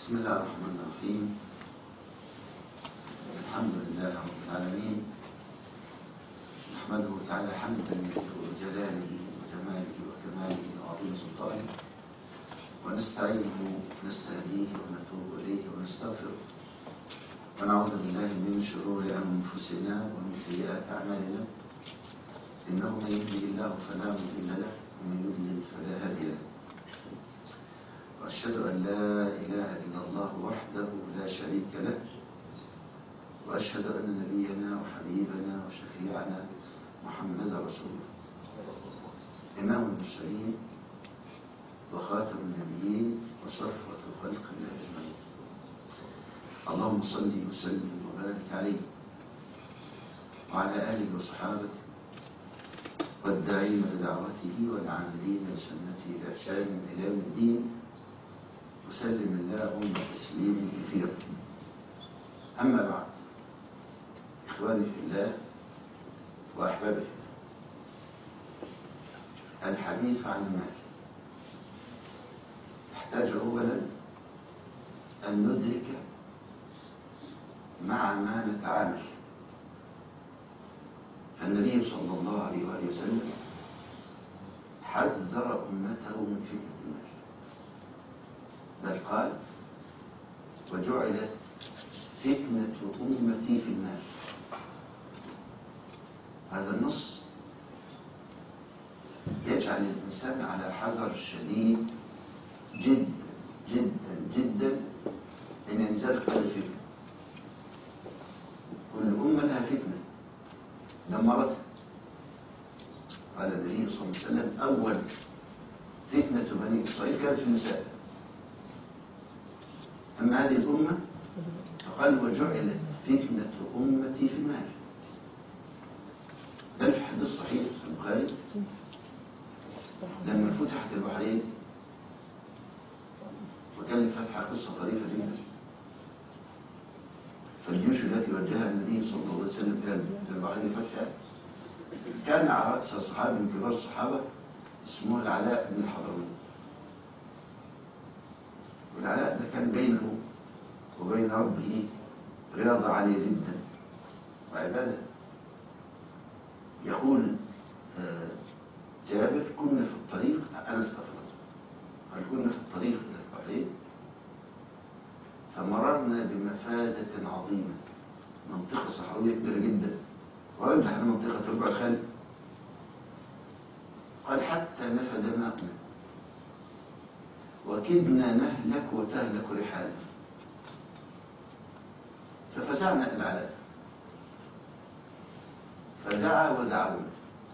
بسم الله الرحمن الرحيم الحمد لله رب العالمين نحمده تعالى حمدا يليق بجلاله وجماله وكماله وعظيم سلطانه ونستعينه ونستهديه ونتوب اليه ونستغفره ونعوذ بالله من شرور انفسنا ومن سيئات اعمالنا انه من يهده الله فلا مضل له ومن يضلل فلا هادي له وأشهد أن لا إله إلا الله وحده لا شريك له وأشهد أن نبينا وحبيبنا وشفيعنا محمد رسول الله إمام المرسلين وخاتم النبيين وصفوة خلق الله أجمعين اللهم صل وسلم وبارك عليه وعلى آله وصحابته والداعين بدعوته والعاملين بسنته بإحسان إلى يوم الدين وسلم اللهم تسليما كثيرا أما بعد إخواني في الله وأحبابي في الله الحديث عن المال يحتاج أولا أن ندرك مع ما نتعامل فالنبي صلى الله عليه وآله وسلم حذر أمته من فتنة المال بل قال وجعلت فتنة أمتي في المال هذا النص يجعل الإنسان على حذر شديد جدا جدا جدا من إنزال هذه الفتنة كل أمة لها فتنة دمرتها قال النبي صلى الله عليه وسلم أول فتنة بني إسرائيل كانت في النساء أما هذه الأمة فقال وجعلت فتنة أمتي في المال بل في حديث صحيح في البخاري لما فتحت البحرين وكان الفتح قصة طريفة جدا فالجيوش التي وجهها النبي صلى الله عليه وسلم إلى البحرين فتحها كان على رأس صحابي من كبار الصحابة اسمه العلاء بن الحضرمي والعلاء ده كان بينه وبين ربه رياضة عالية جدا وعبادة يقول جابر كنا في الطريق أنس أفرز قال كنا في الطريق إلى البحرين فمررنا بمفازة عظيمة منطقة صحراوية كبيرة جدا ورجح منطقة ربع الخالد قال حتى نفد ماؤنا وكدنا نهلك وتهلك رحالنا ففزعنا إلى العلاء فدعا ودعونا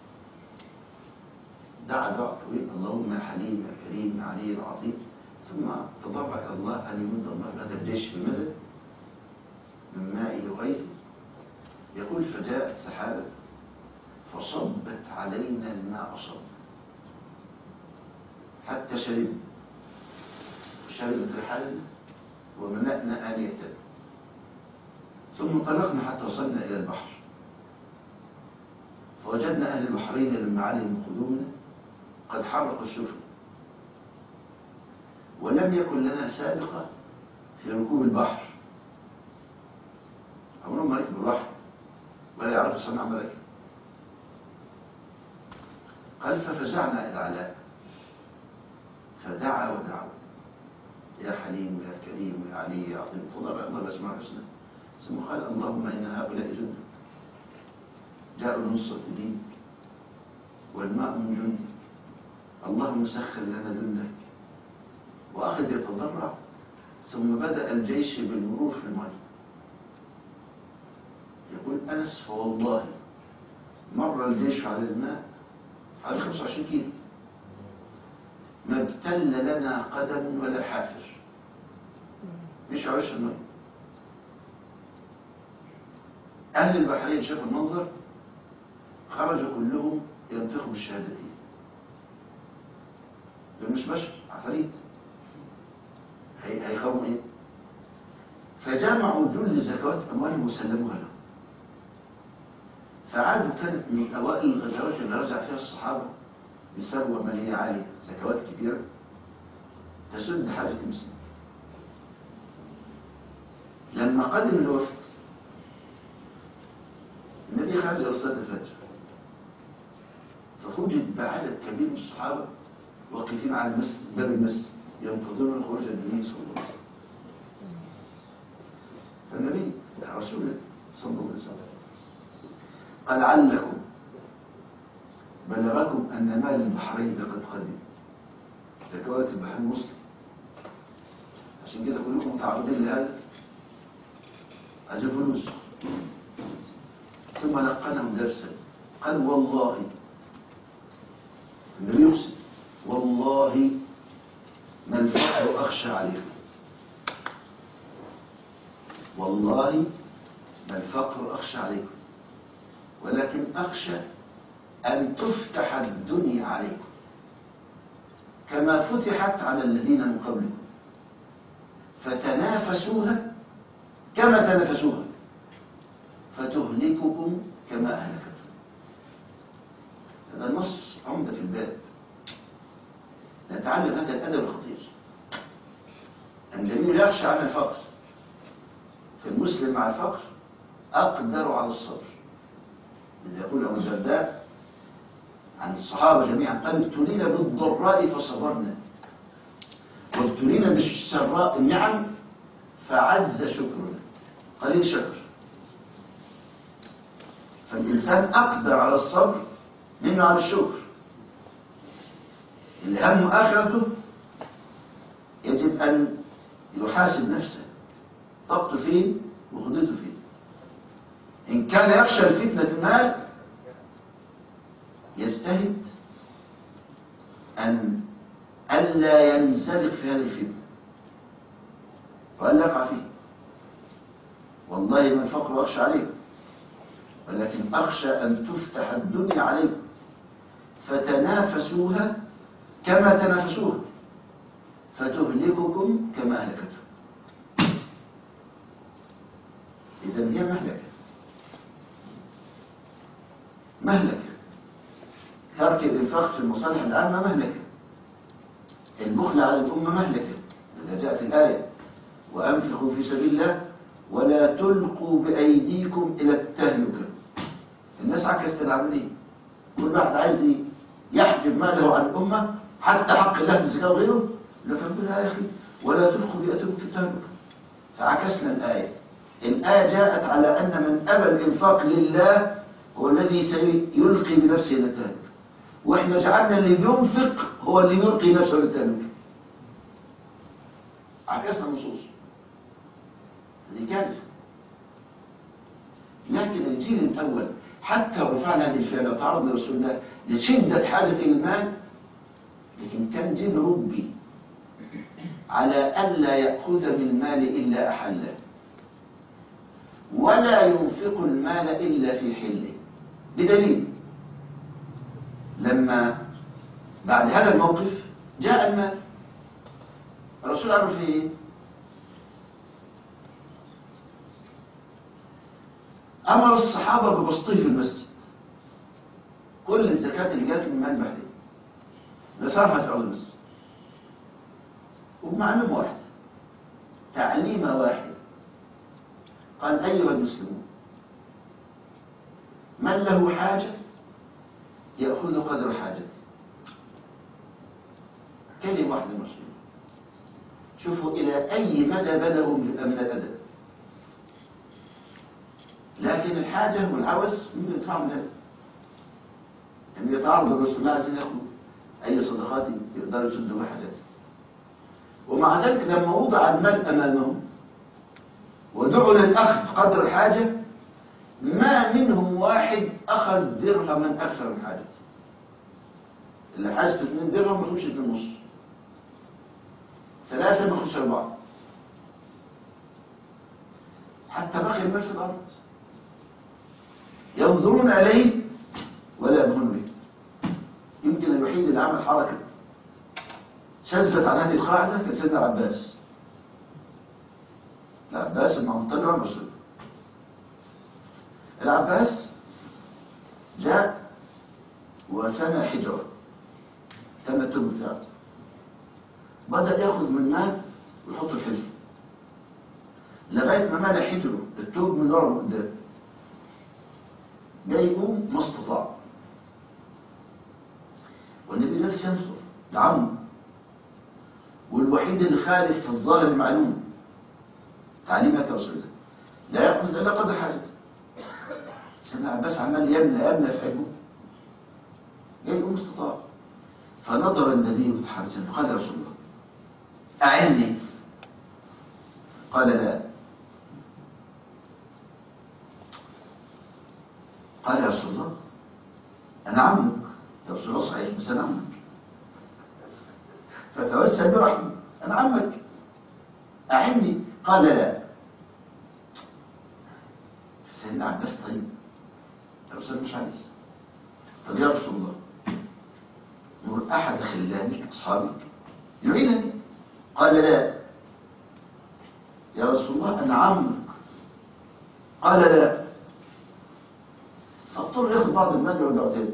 دعا دعاء طويل اللهم يا حليم يا كريم يا علي يا عظيم ثم تضرع الى الله ان يمد الله بهذا الجيش بمدد من مائه وغيثه يقول فجاءت سحابه فصبت علينا الماء صب حتى شربنا شربت رحالنا وملأنا آنيتنا ثم انطلقنا حتى وصلنا إلى البحر فوجدنا أهل البحرين لما علموا قدومنا قد حرقوا السفن ولم يكن لنا سابقة في ركوب البحر عمرهم ما ركبوا البحر ولا يعرفوا صنع ملكة قال ففزعنا إلى علاء فدعا ودعوا يا حليم يا كريم يا علي يا عظيم تضرع الله الأسماء الحسنى ثم قال اللهم إن هؤلاء جند جاءوا لنصرة دينك والماء من جندك اللهم سخر لنا جندك وأخذ يتضرع ثم بدأ الجيش بالمرور في الماء يقول أنس فوالله مر الجيش على الماء حوالي 25 كيلو ما ابتل لنا قدم ولا حافر مش عرش الماء أهل البحرين شافوا المنظر خرجوا كلهم ينطقوا بالشهادتين دول مش بشر عفاريت هيخافوا ايه فجمعوا جل زكوات اموالهم وسلموها لهم فعادوا كانت من اوائل الغزوات اللي رجع فيها الصحابه بسبب ماليه عاليه زكوات كبيره تسد حاجه المسلمين لما قدم الوفد النبي خرج إلى صلاة الفجر فوجد بعدد كبير من الصحابة واقفين على المسجد باب المسجد ينتظرون خروج النبي صلى الله عليه وسلم فالنبي رسول صلى الله عليه وسلم قال علكم بلغكم أن مال البحرين قد قدم زكوات البحر المسلم عشان كده كلكم متعرضين لهذا عايزين فلوس ثم لقنهم درسا قال والله النبي يقسم والله ما الفقر أخشى عليكم والله ما الفقر أخشى عليكم ولكن أخشى أن تفتح الدنيا عليكم كما فتحت على الذين من قبلكم فتنافسوها كما تنافسوها فتهلككم كما أهلكتهم هذا النص عمدة في الباب نتعلم هذا الأدب الخطير الجميل يخشى على الفقر فالمسلم مع الفقر أقدر على الصبر إذا يقول أبو الدرداء عن الصحابة جميعا قال ابتلينا بالضراء فصبرنا وابتلينا بالسراء النعم فعز شكرنا قليل شكر فالإنسان أقدر على الصبر منه على الشكر اللي همه آخرته يجب أن يحاسب نفسه طاقته فين وخدته فين إن كان يخشى الفتنة المال يجتهد أن ألا ينزلق في هذه الفتنة وألا يقع فيه والله ما الفقر أخشى عليكم ولكن أخشى أن تفتح الدنيا عليكم فتنافسوها كما تنافسوها فتهلككم كما أهلكتهم إذا هي مهلكة مهلكة ترك الإنفاق في المصالح العامة مهلكة البخل على الأمة مهلكة إذا جاءت الآية وأنفقوا في سبيل الله ولا تلقوا بأيديكم إلى التهلكة الناس عكست العملية كل واحد عايز يحجب ماله عن الأمة حتى حق الله في الزكاة وغيره لكن يا أخي ولا تلقوا بأيديكم في التهلكة فعكسنا الآية الآية جاءت على أن من أبى الإنفاق لله هو الذي سيلقي بنفسه إلى التهلكة وإحنا جعلنا اللي بينفق هو اللي يلقي نفسه إلى التهلكة عكسنا النصوص هذه كارثة لكن الجيل الأول حتى وفعل هذه الفعل وتعرض لرسول الله لشدة حاجة إلى المال لكن كان جيل ربي على ألا يأخذ من المال إلا أحله ولا ينفق المال إلا في حله بدليل لما بعد هذا الموقف جاء المال الرسول عمل فيه ايه أمر الصحابة ببسطه في المسجد كل الزكاة اللي جات من مال بحرين نصرها في أول المسجد وبمعلومة واحدة تعليمة واحدة قال أيها المسلمون من له حاجة يأخذ قدر حاجته كلمة واحدة مسلمة شوفوا إلى أي مدى بلغوا من الأدب لكن الحاجة والعوز ممكن يدفعوا من هذا يعني يتعرض الرسول الله عايزين ياخدوا أي صدقات يقدروا يسدوا بها حاجته ومع ذلك لما وضع المال أمامهم ودعوا للأخذ قدر الحاجة ما منهم واحد أخذ درهما أكثر من حاجته اللي حاجته 2 درهم ما يخش 2 ونص ثلاثة ما يخش أربعة حتى بقي المال في الأرض ينظرون إليه ولا يبغون به يمكن الوحيد اللي عمل حركة شذت عن هذه القاعدة كان سيدنا العباس العباس بن عبد الله الرسول العباس جاء وسنى حجرة تم التوب بتاعه بدأ يأخذ من المال ويحط في حجره لغاية ما مال حجره التوب من ورا وقدام جاي يقوم ما استطاع والنبي نفسه ينصر ده عمه والوحيد اللي خالف في الظاهر المعلوم تعليمات رسول الله لا يأخذ إلا قدر حاجته سيدنا عباس عمال يملى يملى في عيبه جاي يقوم استطاع فنظر النبي متحرجا قال يا رسول الله أعني قال لا قال يا رسول الله أنا عمك يا رسول الله صحيح بس أنا عمك فتوسل برحمه أنا عمك أعني قال لا سيدنا عباس طيب الرسول مش عايز طب يا رسول الله نور أحد خلانك أصحابك يعينني قال لا يا رسول الله أنا عمك قال لا اضطر ياخد بعض المال ويرجع تاني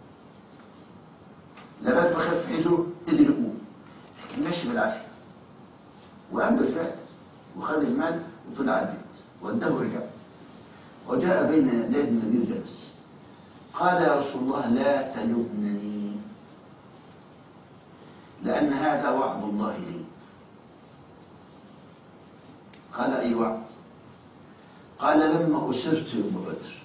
لغايه ما خاف حجره قدر يقوم لكن ماشي بالعافيه وقام بالفعل وخد المال وطلع البيت وانتهى ورجع وجاء بين يدي النبي جلس قال يا رسول الله لا تلمنني لأن هذا وعد الله لي قال أي وعد قال لما أسرت يوم بدر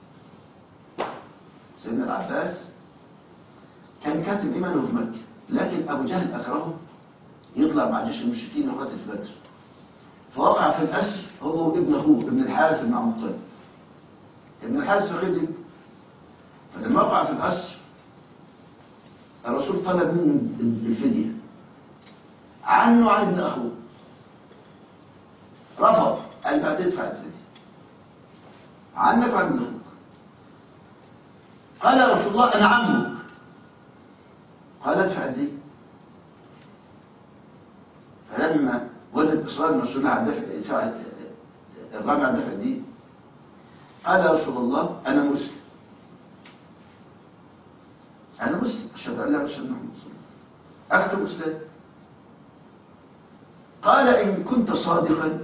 سيدنا العباس كان كاتب إيمانه في مكة لكن أبو جهل أكرهه يطلع مع جيش المشركين وقتل في بدر فوقع في الأسر هو ابن أخوه ابن الحارث بن عبد المطلب ابن الحارث فخدم فلما وقع في الأسر الرسول طلب منه الفدية عنه عن ابن أخوه رفض قال بقى تدفع الفدية عنك وعن ابن أخوك قال يا رسول الله أنا عمك قال ادفع قد ايه فلما وجد إصرار المسؤول عن دفع ادفع الرامي عن دفع الدين قال يا رسول الله أنا مسلم أنا مسلم أشهد أن لا إله إلا الله محمد رسول الله أكتب مسلم قال إن كنت صادقا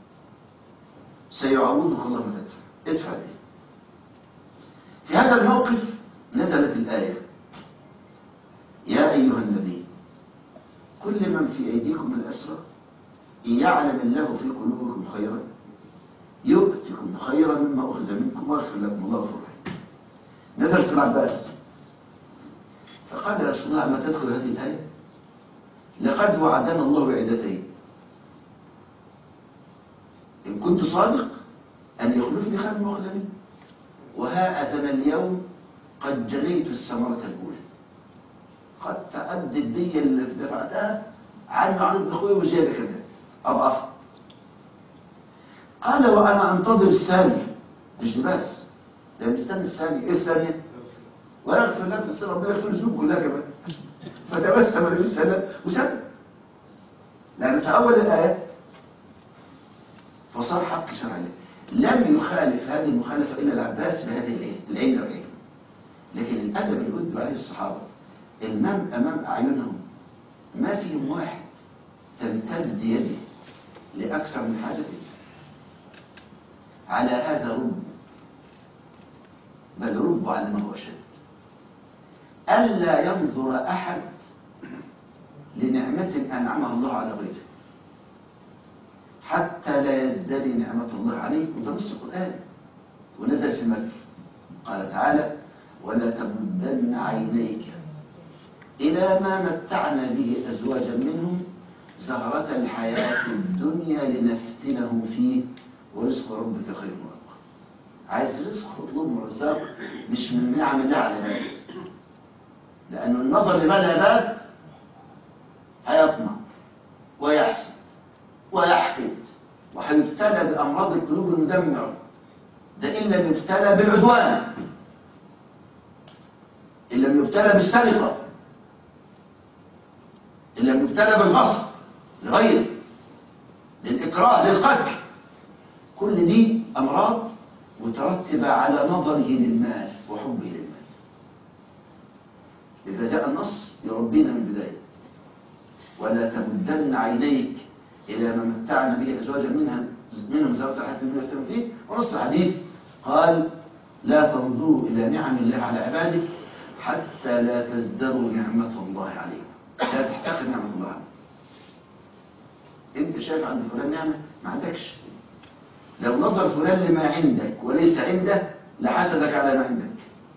سيعوضك الله ما تدفع ادفع دي في هذا الموقف نزلت الآية يا أيها النبي كل من في أيديكم من الأسرى إن يعلم الله في قلوبكم خيرا يؤتكم خيرا مما أخذ منكم ويغفر لكم الله غفور رحيم نزلت في العباس فقال يا رسول الله أما تدخل هذه الآية لقد وعدنا الله وعدتين إن كنت صادق أن يخلفني خير مما أخذ منه وها أتنا اليوم قد جنيت الثمرة الأولى قد تأدي الدية اللي دفعتها عنه عن ابن أخوي وزيادة كده أضعف قال وأنا أنتظر الثانية مش دي بس ده مستني الثانية إيه الثانية؟ ويغفر لك بس ربنا يغفر الذنوب كلها كمان فتبسم النبي صلى الله عليه وسلم وسلم لأن تأول الآية فصار حق شرعي لم يخالف هذه المخالفة إلا العباس بهذه العين العين والعين لكن الأدب اللي ودوا عليه الصحابة المام أمام أعينهم ما فيهم واحد تمتد يده لأكثر من حاجته على هذا رب بل رب على ما هو أشد ألا ينظر أحد لنعمة أنعمها الله على غيره حتى لا يزدري نعمة الله عليه وده نص القرآن ونزل في مكة قال تعالى ولا تمدن عينيك إلى ما متعنا به أزواجا منهم زهرة الحياة الدنيا لنفتنهم فيه ورزق ربك خير وأبقى عايز رزق اطلب مرزاق مش من نعم الله على العباد لأن النظر لما العباد هيطمع ويحسن ويحقد وهيبتلى بأمراض القلوب المدمرة ده إن لم يبتلى بالعدوان إن لم يبتلى بالسرقة إن لم يبتلى بالغصب لغيره للإكراه للقتل كل دي أمراض مترتبة على نظره للمال وحبه للمال إذا جاء النص يربينا من البداية ولا تمدن عينيك إلى ما متعنا به أزواجا منها منهم زوجة الحياة الدنيا يفتنون فيه ونص الحديث قال لا تنظروا إلى نعم الله على عباده حتى لا تزدروا نعمة الله عليكم لا تحتقر نعمة الله عليكم انت شايف عند فلان نعمة ما عندكش لو نظر فلان لما عندك وليس عنده لحسدك على ما عندك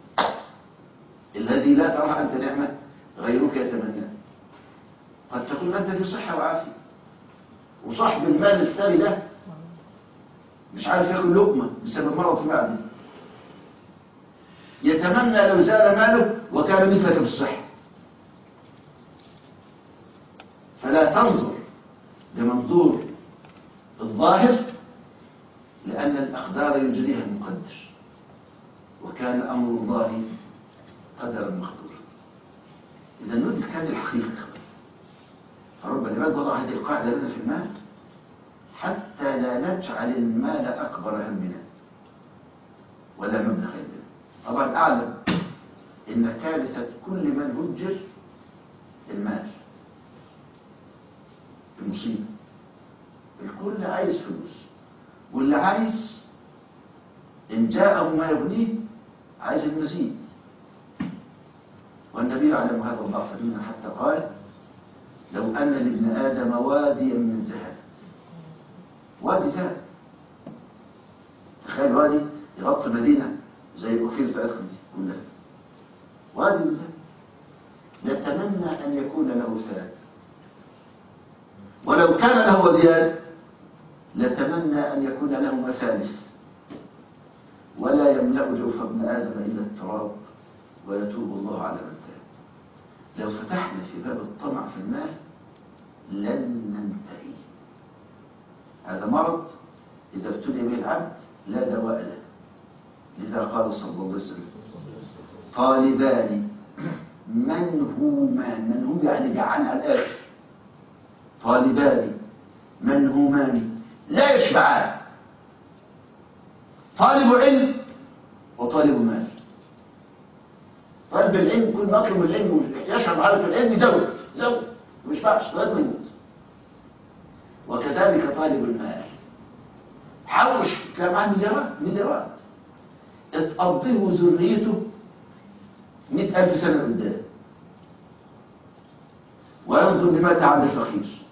الذي لا تراه أنت نعمة غيرك يتمنى قد تكون أنت في صحة وعافية وصاحب المال الثري ده مش عارف ياكل لقمة بسبب مرض في معدته يتمنى لو زال ماله وكان مثلك في الصحة فلا تنظر بمنظور الظاهر لأن الأقدار يجريها المقدر وكان أمر الله قدرا مقدورا إذا ندرك هذه الحقيقة فرب العباد وضع هذه القاعدة لنا في المال حتى لا نجعل المال أكبر همنا ولا مبلغ علمنا طبعا أعلم إن كارثة كل من هجر المال المصيبة الكل عايز فلوس واللي عايز إن جاءه ما يغنيه عايز المزيد والنبي يعلم هذا الضعف فينا حتى قال لو أن لابن آدم واديا من ذهب وادي ذهب تخيل وادي يغطي مدينة زي الأخير بتاعتكم دي كلها وادي من ذهب نتمنى أن يكون له ثلاث ولو كان له وديان لتمنى أن يكون له مثالث ولا يملأ جوف ابن آدم إلا التراب ويتوب الله على من تاب لو فتحنا في باب الطمع في المال لن ننتهي هذا مرض إذا ابتلي به العبد لا دواء له لذا قال صلى الله عليه وسلم طالبان منهومان منهوم يعني جعان على الآخر طالبان منهومان لا يشبعان طالب علم وطالب مال طالب العلم يكون مطلب العلم يشعر بعرف العلم يزود زود مش ينفعش لازم يموت وكذلك طالب المال حوش تلاقي معاه مليارات مليارات اتقضيه ذريته مئة ألف سنة قدام وينظر لماذا عبد الفقير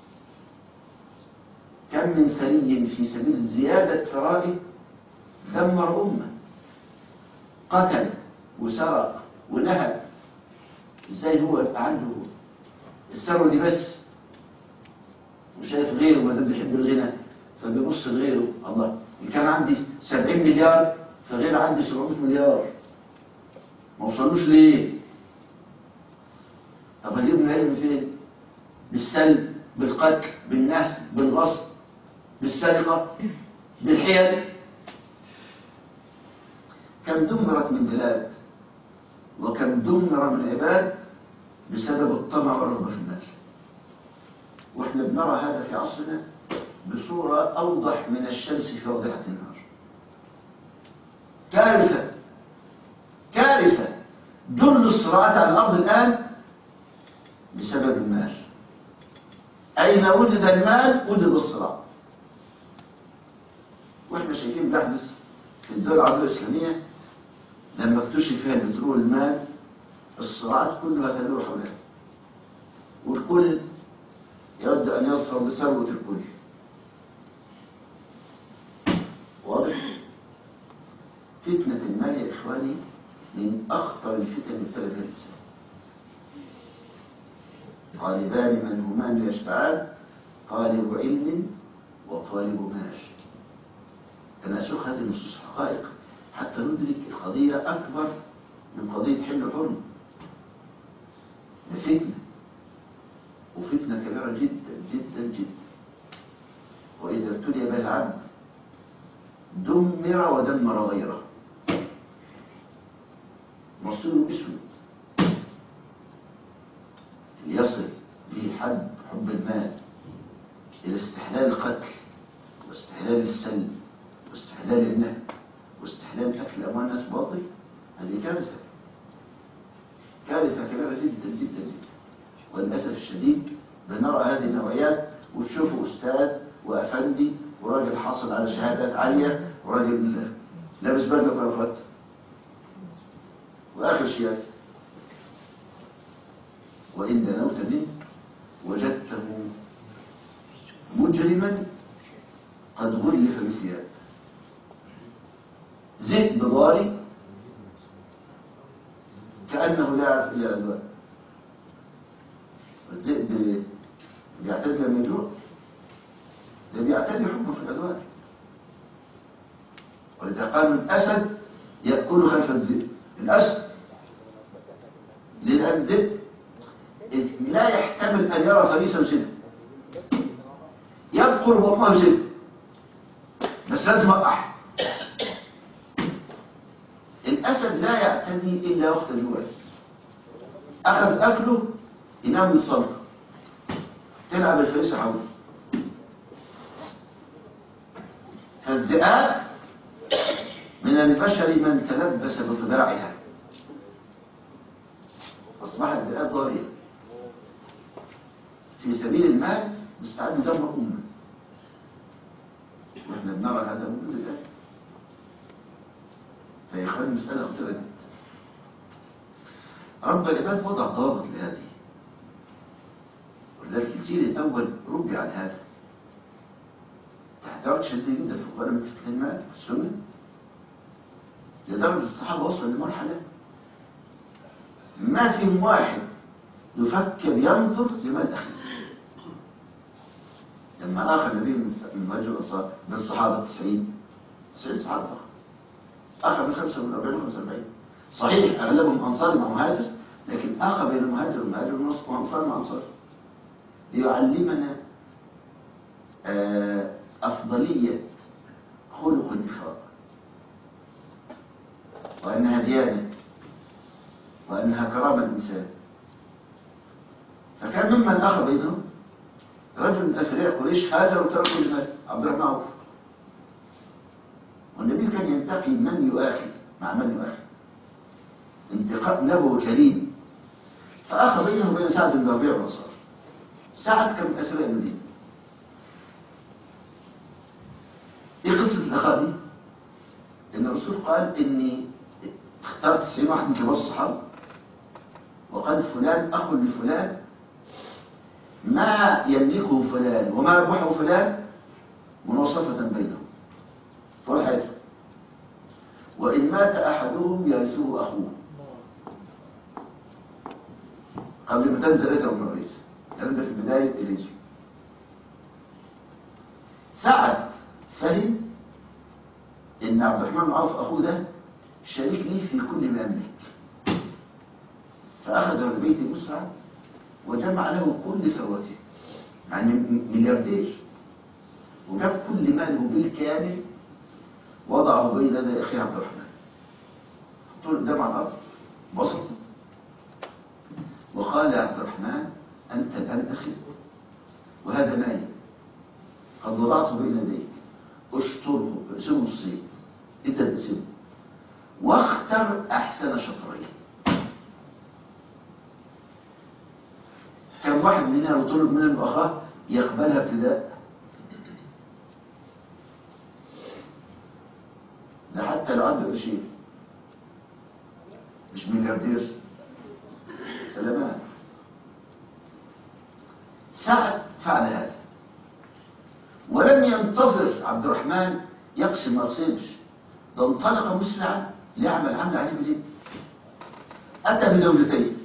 كم من ثري في سبيل زيادة ثرائه دمر أمة قتل وسرق ونهب ازاي هو يبقى عنده الثروة دي بس وشايف غيره ما دام بيحب الغنى فبيبص لغيره الله إن كان عندي 70 مليار فغير عندي 700 مليار ما وصلوش ليه طب هجيب العلم فين بالسلب بالقتل بالنهب بالغصب بالسرقة بالحيل كم دمرت من بلاد وكم دمر من عباد بسبب الطمع والرغبة في المال واحنا بنرى هذا في عصرنا بصورة أوضح من الشمس في واضحة النهار كارثة كارثة جل الصراعات على الأرض الآن بسبب المال أين وجد المال وجد الصراع واحنا شايفين بيحدث في الدول العربية الإسلامية لما اكتشف فيها البترول المال الصراعات كلها تدور حولها والكل يود أن يظفر بثروة الكل واضح فتنة المال يا إخواني من أخطر الفتن اللي ابتلى بها الإنسان طالبان منهومان يشفعان طالب علم وطالب مال أنا أسوق هذه النصوص حقائق حتى ندرك القضية أكبر من قضية حل حرم ده فتنة وفتنة كبيرة جدا جدا جدا وإذا ابتلي بها العبد دمر ودمر غيره مصيره اسود ليصل به حد حب المال إلى استحلال القتل واستحلال السلب واستحلال النهب واستحلال أكل أموال الناس باطل هذه كارثة كارثة كبيرة جدا جدا جدا وللأسف الشديد بنرى هذه النوعيات وتشوفوا أستاذ وأفندي وراجل حاصل على شهادات عالية وراجل لابس بدلة وكرافات وآخر شيء وإن دنوت منه وجدته مجرما قد غلف بثياب ذئب ضاري كأنه لا يعرف إلا الأدواء الذئب بيعتدي لما يجوع ده بيعتدي حبه في الأدواء ولذا قالوا الأسد يأكل خلف الذئب الأسد لأن الذئب لا يحتمل أن يرى فريسا وسنة يبقر بطنه سنة بس لازم أقع الأسد لا يعتدي إلا وقت الجوع أخذ أكله ينام يتصلى تلعب الفريسة حوله فالذئاب من البشر من تلبس بطباعها أصبحت ذئاب ضارية في سبيل المال مستعد دمر أمة واحنا بنرى هذا موجود الآن فيا إخواني المسألة خطيرة جدا رب العباد وضع ضابط لهذه ولذلك الجيل الأول ربي على هذا تحتاج شديد جدا في القرآن في الكلمات في السنة لدرجة الصحابة وصلوا لمرحلة ما فيهم واحد يفكر ينظر لمال أخيه لما آخر النبي من مهاجر الأنصار من الصحابة 90 90 صحابة فقط آخر من 45 و 45 صحيح أغلبهم أنصار مع مهاجر لكن آخر بين المهاجر والمهاجر وأنصار مع أنصار ليعلمنا آه أفضلية خلق النفاق وأنها ديانة وأنها كرامة الإنسان فكان ممن أخذ بينهم رجل من أثرياء قريش هاجر وترك كل مال عبد الرحمن عوف والنبي كان ينتقي من يؤاخي مع من يؤاخي انتقاء نبوي كريم فأخذ بينه وبين سعد بن ربيع والأنصار سعد كان من أثرياء المدينة ايه قصة الأخاء دي؟ إن الرسول قال إني اخترت 90 واحد من كبار الصحابة وقال فلان أخ لفلان ما يملكه فلان وما يربحه فلان مناصفة بينهم طول حياته وإن مات أحدهم يرثه أخوه قبل ما تنزل إيه من الرئيس الكلام ده في بداية الهجرة سعد فهم إن عبد الرحمن بن عوف أخوه ده شريك لي في كل ما يملك فأخذ من بيت مسرع وجمع له كل ثروته يعني ملياردير وجاب كل ماله بالكامل وضعه بين يدي أخيه عبد الرحمن حطوا له قدام على الأرض بسط وقال يا عبد الرحمن أنت الآن أخي وهذا مالي قد وضعته بين يديك اشطره اقسمه نصين انت تقسمه واختر احسن شطرين كان واحد مننا لو طلب منه اخاه يقبلها ابتداء ده حتى لو عنده قرشين مش ملياردير سلامات سعد فعل هذا ولم ينتظر عبد الرحمن يقسم ما قسمش ده انطلق مسرعا ليعمل عمل عليه باليد اتى بزوجتين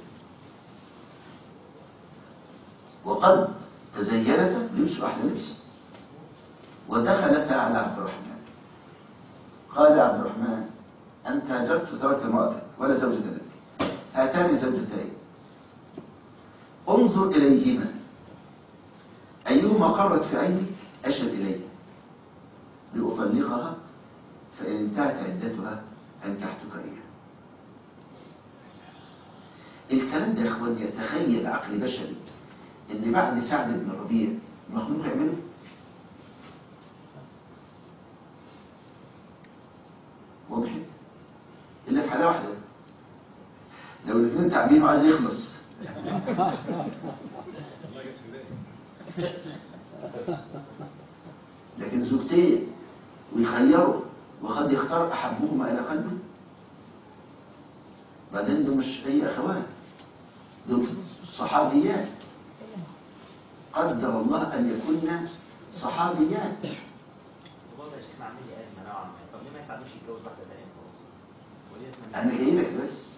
وقد تزينتا لبسوا احلى لبس ودخلتا على عبد الرحمن قال عبد الرحمن انت هجرت وتركت امراتك ولا زوجة لك هاتان زوجتين انظر اليهما ايهما قرت في عينك أشر إليه لأطلقها فإن انتهت عدتها أنكحتك إياها الكلام ده يا إخوان يتخيل عقل بشري إن بعد سعد بن الربيع مخلوق يعمله واضح إلا في حالة واحدة لو الاثنين تعبين وعايز يخلص لكن زوجتين ويخيروا وقد يختار أحبهما إلى قلبه بعدين دول مش أي أخوات دول صحابيات قدر الله أن يكون صحابيات وبرضه يا شيخنا عامل لي ازمه نوعا ما طب ليه ما يساعدوش يتجوز واحده تانية خلاص وليه اسمها أنا جاي لك بس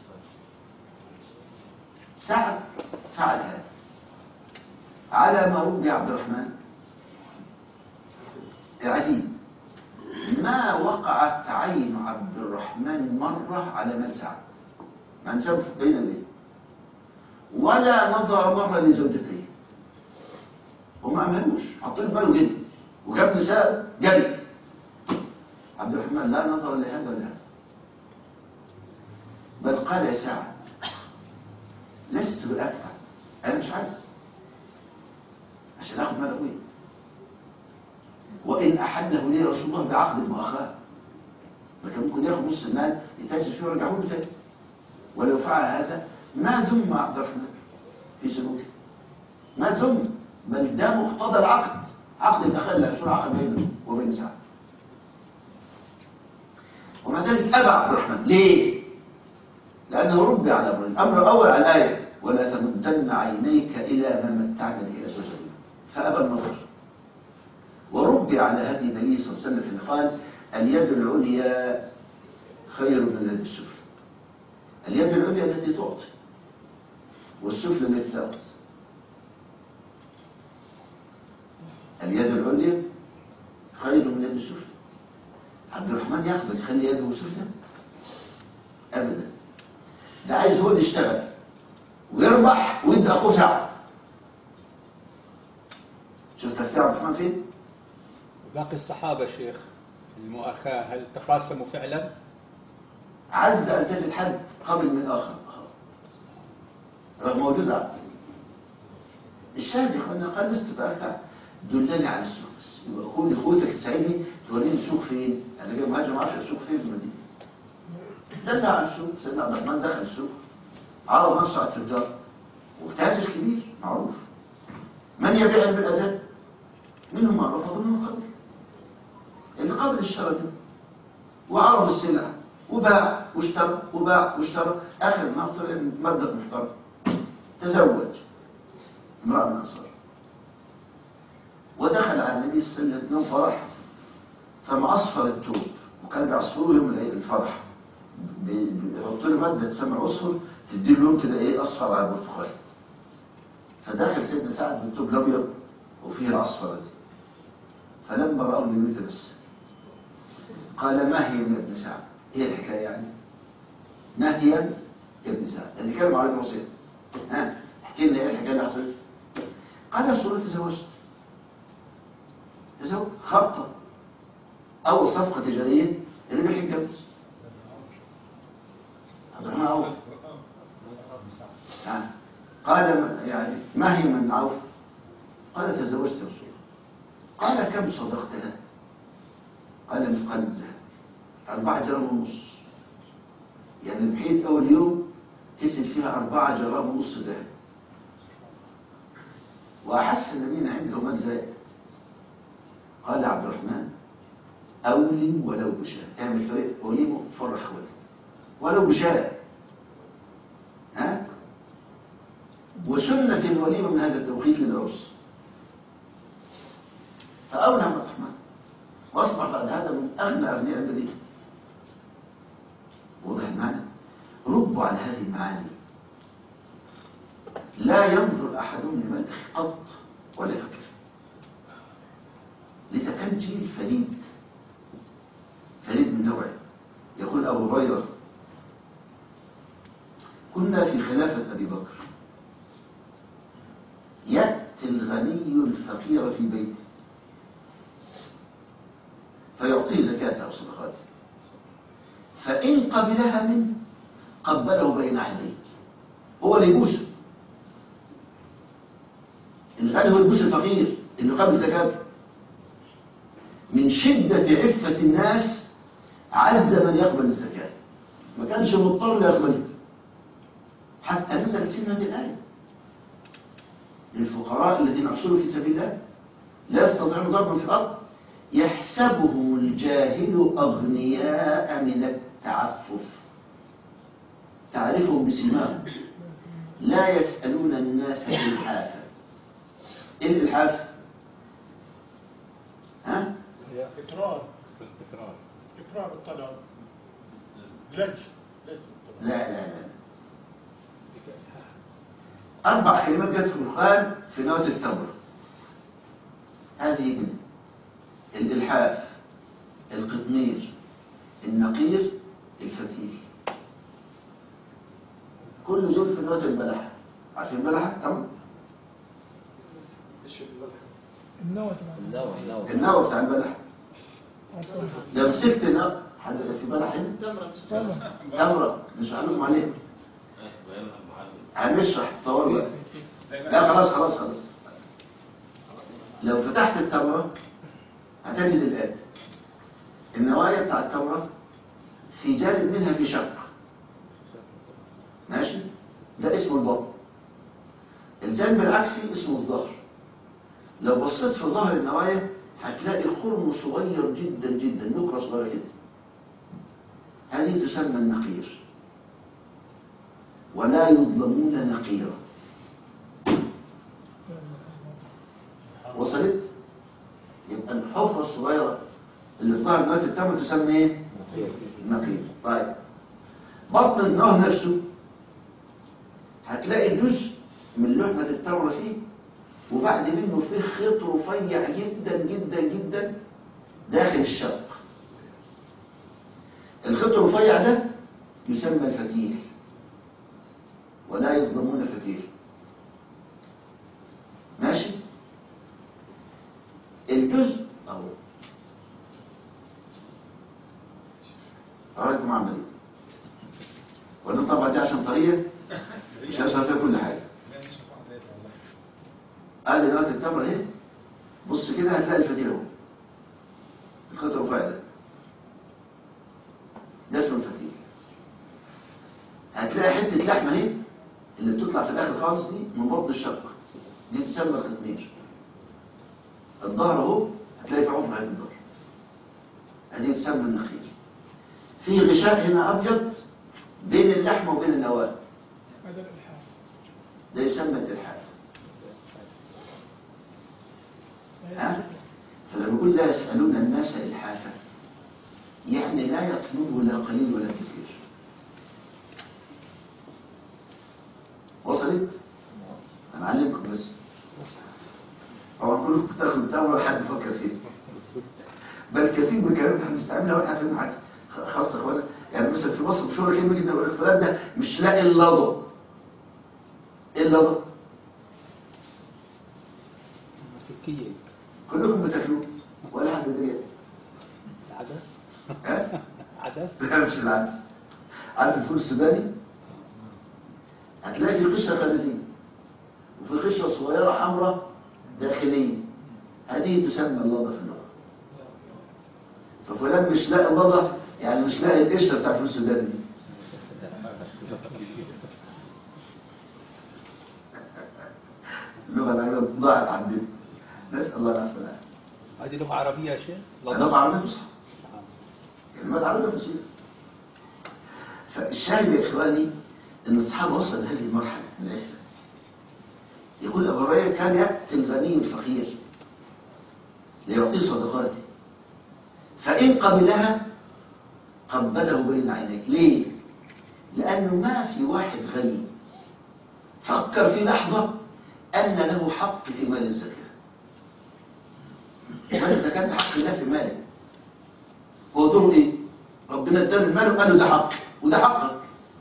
سعد فعل هذا على ما روي عبد الرحمن العجيب ما وقعت عين عبد الرحمن مرة على مال سعد ما نشوف بين اليدين ولا نظر مرة لزوجته وما عملوش حاطين في باله جدا وجاب نساء جري عبد الرحمن لا نظر لهذا ولا هذا بل قال يا سعد لست بأدفع أنا مش عايز عشان آخد مال أبويا وإن أحله لي رسول الله بعقد مؤخرة لكن ممكن ياخد نص المال يتاجر فيه ويرجعه له تاني ولو فعل هذا ما ذم عبد الرحمن في سلوكه ما ذم بل ده مقتضى العقد عقد الأخير اللي هيصير عقد بينه وبين سعد ومع ذلك أبى عبد الرحمن ليه؟ لأنه ربي على أمرين الأمر الأول على الآية ولا تمدن عينيك إلى ما متعنا به أزواجا فأبى النظر وربي على هدي النبي صلى الله عليه وسلم حين قال اليد العليا خير من اليد السفلى اليد العليا التي تعطي والسفلى التي تأخذ اليد العليا خير من اليد السفلى عبد الرحمن ياخذ يخلي يده سفلى ابدا ده عايز هو اللي يشتغل ويربح ويدي اخوه سعد شوف تفكير عبد الرحمن فين باقي الصحابة شيخ المؤاخاة هل تقاسموا فعلا؟ عز ان تجد حد قبل من اخر رغم وجود عبد الشاهد يا اخوانا قال لست بأكثر دلني على السوق بس يبقى قول لاخوتك تساعدني توريني السوق فين انا جاي مهاجم ما اعرفش السوق فين في المدينه دل على السوق سيدنا عبد الرحمن دخل السوق عرض نفسه على التجار وتاجر كبير معروف من يبيع بالاداه منهم من رفض ومنهم قبل اللي قبل الشراء ده وعرض السلع وباع واشترى وباع واشترى اخر ما طلع مبلغ محترم تزوج امرأة من الأنصار ودخل على النبي صلى الله عليه وسلم فرح فما أصفر التوب وكان بيعصفروه يوم العيد الفرح بي- بيحط له مادة تسمى عصفر تدي له لون كده ايه أصفر على البرتقال فدخل سيدنا سعد بالتوب الأبيض وفيه الأصفر دي فلما رأوا النبي بس قال ما هي يا ابن سعد ايه الحكاية يعني ما هي يا ابن سعد اللي كانوا على الموسيقى ها احكي لنا ايه الحكاية اللي حصلت قال يا رسول الله تزوجت تزوج خبطة أول صفقة تجارية اللي بيحكي يتجوز عبد الرحمن عوف يعني قال ما- يعني ما هي من عوف قال تزوجت يا رسول الله قال كم صدقتها قال مثقال الذهب أربعة جرام ونص يعني بحيث أول يوم كسب فيها أربعة جرام ونص ذهب وأحس النبي عنده مال زائد قال عبد الرحمن أولم ولو بشاء اعمل فريق أوليمه فرح خوالي ولو بشاء ها وسنة الوليمة من هذا التوقيت للعرس فأولى عبد الرحمن وأصبح بعد هذا من أغنى أغنياء المدينة واضح المعنى ربوا على هذه المعاني لا ينظر أحدهم لمن قط ولا فكر لتكن جيل فريد فريد من نوعه يقول أبو هريرة كنا في خلافة أبي بكر يأتي الغني الفقير في بيته فيعطيه زكاته أو صدقاته فإن قبلها منه قبله بين عينيه هو اللي يبوسه الغني هو يبوس الفقير اللي قبل زكاته من شدة عفة الناس عز من يقبل الزكاة ما كانش مضطر يقبلها حتى نزلت فيهم هذه الآية للفقراء الذين أحصلوا في سبيل الله لا يستطيعون ضربا في الأرض يحسبهم الجاهل أغنياء من التعفف تعرفهم بسماهم لا يسألون الناس إلحافا إيه الإلحاف؟ ها؟ هي تكرار في التكرار تكرار الطلب لج لج لا لا لا أربع كلمات جت في القرآن في نوة التمر هذه من الإلحاف القطمير النقير الفتيل كل دول في نوة البلحة عارفين البلحة؟ تمر النوى النوى النوى النوى بتاع البلحة لو مسكت النوى حد في بلح هنا؟ طبعا تمرة نشرح لكم عليها هنشرح تصور بقى لا خلاص خلاص خلاص لو فتحت التمرة هتجد الآتي النوايا بتاع التمرة في جانب منها في شق ماشي ده اسمه البطن الجانب العكسي اسمه الظهر لو بصيت في ظهر النوايا هتلاقي خرم صغير جدا جدا نقرة صغيرة كده هذه تسمى النقير ولا يظلمون نقيرا وصلت يبقى الحفرة الصغيرة اللي في ظهر نواة التمر تسمى ايه نقير طيب بطن النهر نفسه هتلاقي جزء من لحمة التمر فيه وبعد منه فيه خيط رفيع جدا جدا جدا داخل الشق الخيط الرفيع ده يسمى الفتيل ولا يظلمون فتيل ماشي الجزء اهو أراكم عملي ولا طبعا دي عشان طريقة مش هيحصل فيها كل حاجة قال لي دلوقتي التمر اهي بص كده هتلاقي الفتيل اهو الخيط الرفيع ده ده اسمه الفتيل هتلاقي حتة لحمة اهي اللي بتطلع في الآخر خالص دي من بطن الشق دي تسمى الختمير الظهر اهو هتلاقي في عمر هذه الظهر هذه تسمى النخيل في غشاء هنا أبيض بين اللحمة وبين النواة هذا الالحاح ده يسمى الإلحاف ها؟ فلما يقول لا يسألون الناس إلحافا يعني لا يطلبه لا قليل ولا كثير وصلت؟ أنا أعلمكم بس طبعا كلكم بتاخدوا الدعوة ولا حد يفكر فيه بل كثير من الكلام احنا بنستعملها واحنا عارفين حاجة خاصة اخوانا يعني مثلا في مصر مشهورة كلمة جدا يقول لك فلان ده مش لاقي اللضا ايه اللضا؟ تركيا كلكم بتاكلوه ولا حد دريان العدس ها؟ عدس لا مش العدس عارف الفول السوداني هتلاقي في قشرة خارجية وفي قشرة صغيرة حمراء داخلية هذه تسمى اللضة في اللغة ففلان مش لاقي اللضة يعني مش لاقي القشرة بتاع الفول السوداني دي اللغة العربية ضاعت عندنا نسأل الله العافية والعافية هذه لغة عربية يا شيخ لغة عربية فصحى نعم. كلمات عربية فصيحة فالشاهد يا إخواني أن الصحابة وصل لهذه المرحلة من الآخر يقول أبو هريرة كان يأتي الغني الفقير ليعطيه صدقاته فإن قبلها قبله بين عينيه ليه؟ لأنه ما في واحد غني فكر في لحظة أن له حق في مال الزكاة مال الزكاة ده حق الله في ماله هو دوره ايه ربنا اداله المال وقال له ده حق وده حقك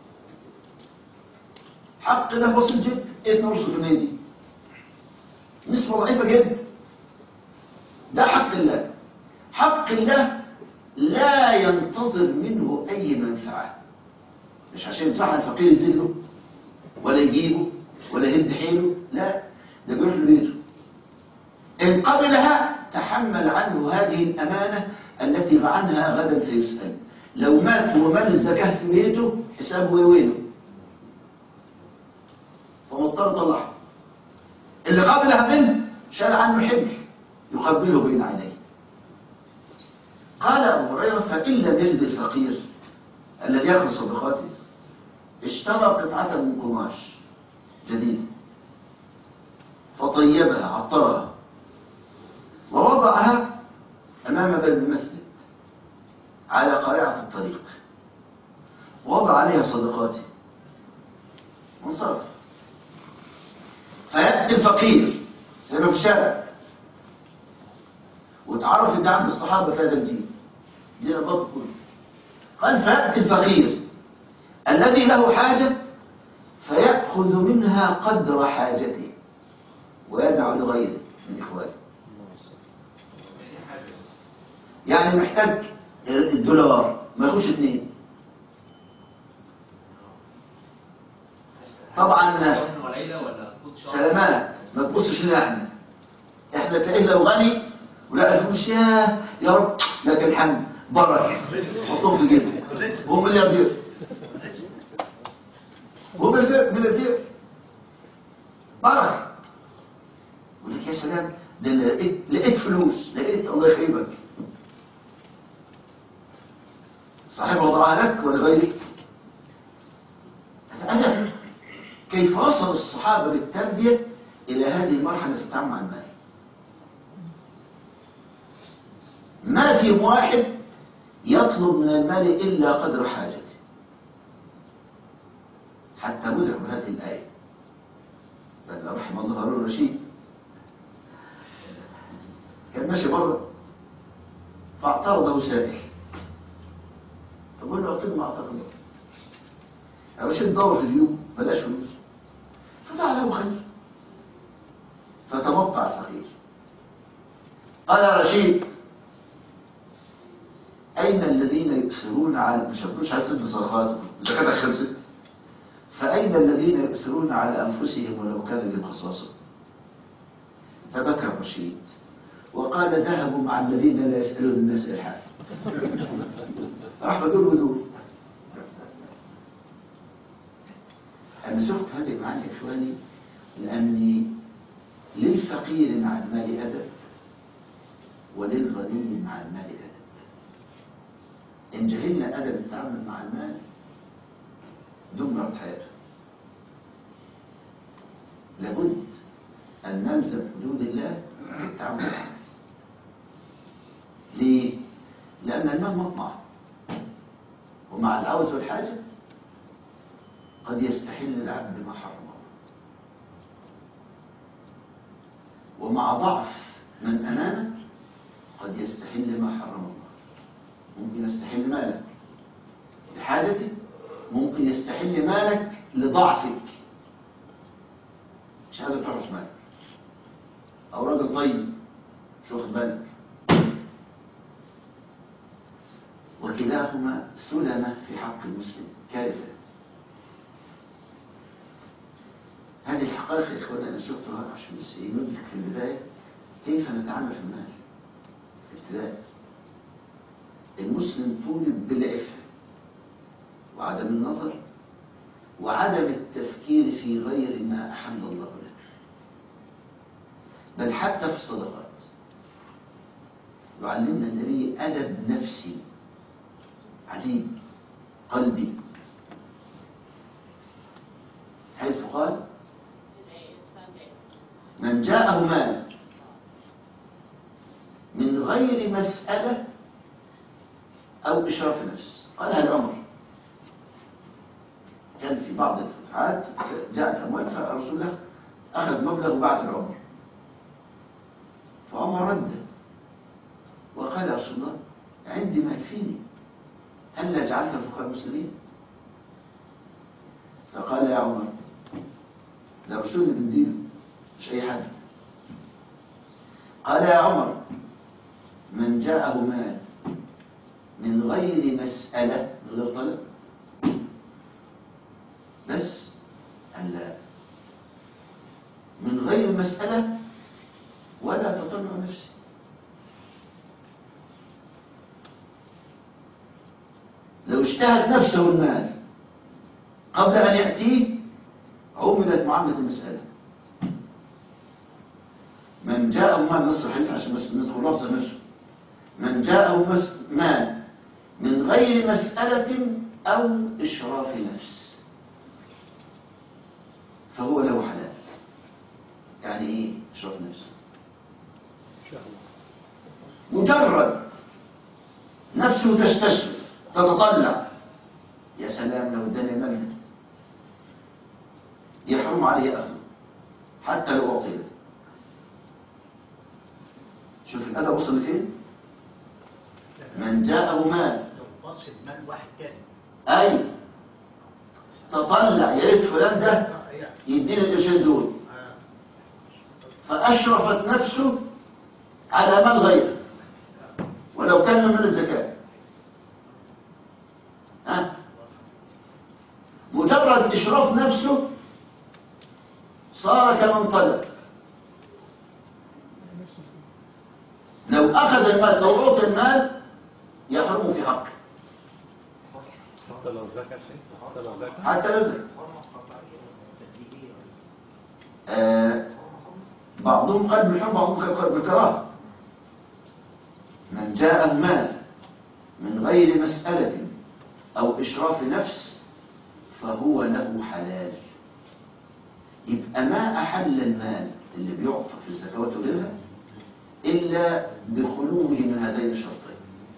حق ده بسيط جدا ايه 12% دي نسبة ضعيفة جدا ده حق الله حق الله لا ينتظر منه اي منفعة مش عشان يدفعها الفقير يذله ولا يجيبه ولا يهد حيله لا ده بيروح لبيته إن قبلها تحمل عنه هذه الأمانة التي عنها غدا سيسأل لو مات ومال الزكاة في بيته حسابه وينه فمضطر طلعه اللي قبلها منه شال عنه حمل يقبله بين عينيه قال أبو هريرة فإن لم يجد الفقير الذي يأخذ صدقاته اشترى قطعة من قماش جديد فطيبها عطرها ووضعها أمام باب المسجد على قارعة الطريق ووضع عليها صدقاته وانصرف فيأتي الفقير زي ما في الشارع وتعرف ان ده عند الصحابة في هذا الدين دين الضبط كله قال فيأتي الفقير الذي له حاجة فيأخذ منها قدر حاجته ويدع لغيره من إخوانه يعني محتاج الدولار ما يخش اثنين طبعا يوم وليلة ولا طول شهر؟ سلامات ما تبصش لنا احنا احنا تلاقيه لو غني ولا الفلوس يا يا رب لكن الحمد بركه حطهم في جيبه هو ملياردير هو ملياردير ملياردير بركه يقول لك يا سلام ده أنا لقيت لقيت فلوس لقيت الله يخيبك صاحب وضعها لك ولغيرك هذا كيف وصل الصحابة بالتربية إلى هذه المرحلة في التعامل مع المال ما في واحد يطلب من المال إلا قدر حاجته حتى مدرك هذه الآية بل رحم الله هارون الرشيد كان ماشي بره فاعترضه سائل فقال له اعطيني ما اعطاك الله يا رشيد دور في اليوم بلاش فلوس فدعا له خير فتمطع الفقير قال يا رشيد أين الذين يؤثرون على مش هتقولش على سد صدقاتكم زكاتك خلصت فأين الذين يؤثرون على أنفسهم ولو كان بهم خصاصة فبكى الرشيد وقال ذهبوا مع الذين لا يسألون الناس إلحافا راح بدول ودول أنا شفت هذه المعاني يا إخواني لأني للفقير مع المال أدب وللغني مع المال أدب إن جهلنا أدب التعامل مع المال دمرت حياته لابد أن نلزم حدود الله في التعامل معه ليه؟ لأن المال مطمع ومع العوز والحاجة قد يستحل العبد ما حرم الله ومع ضعف من أمامه قد يستحل ما حرم الله ممكن يستحل مالك لحاجتك ممكن يستحل مالك لضعفك مش قادر تحرس مالك أو راجل طيب مش واخد بالك وكلاهما سلمة في حق المسلم كارثة هذه الحقائق يا إخوانا أنا شفتها عشان بس إيه ندرك في البداية كيف نتعامل في المال في الابتداء المسلم طولب بالعفة وعدم النظر وعدم التفكير في غير ما أحل الله له بل حتى في الصدقات يعلمنا النبي أدب نفسي عجيب قلبي حيث قال من جاءه مال من غير مسألة أو إشراف نفس قالها العمر كان في بعض الفتحات جاءت أموال فرسول الله أخذ مبلغ بعد العمر فعمر رد وقال يا رسول الله عندي ما يكفيني هل جعلت الفقراء المسلمين فقال يا عمر ده رسول من دينه مش أي حد قال يا عمر من جاءه مال من غير مسألة من غير طلب بس قال لا من غير مسألة ولا تطلع نفسي لو اشتهت نفسه المال قبل أن يأتيه عملت معاملة المسألة من جاء مال نصر حديث عشان بس نذكر لفظ نفسه من جاءه مس- مال من غير مسألة أو إشراف نفس فهو له حلال يعني إيه إشراف نفس شهوة مجرد نفسه تستشرف تتطلع يا سلام لو اداني المال ده. يحرم عليه أخذه حتى لو أعطي له شوف الأدب وصل لفين من جاءه مال لو بص بمال واحد تاني أي تطلع يا ريت فلان ده آه، يعني يديني القرشين دول آه، فأشرفت نفسه على مال غيره ولو كان من الزكاة ها مجرد إشراف نفسه صار كمن طلب نفسه فيه. لو أخذ المال لو أعطي المال يحرم في حقه حتى لو زكى شيء حتى لو زكى حتى لو زكى حرمة قطعية تدريجية آه بعضهم قال بالحب بعضهم قال بالكراهه من جاء المال من غير مسألة أو إشراف نفس فهو له حلال يبقى ما أحل المال اللي بيعطى في الزكوات وغيرها إلا بخلوه من هذين الشرطين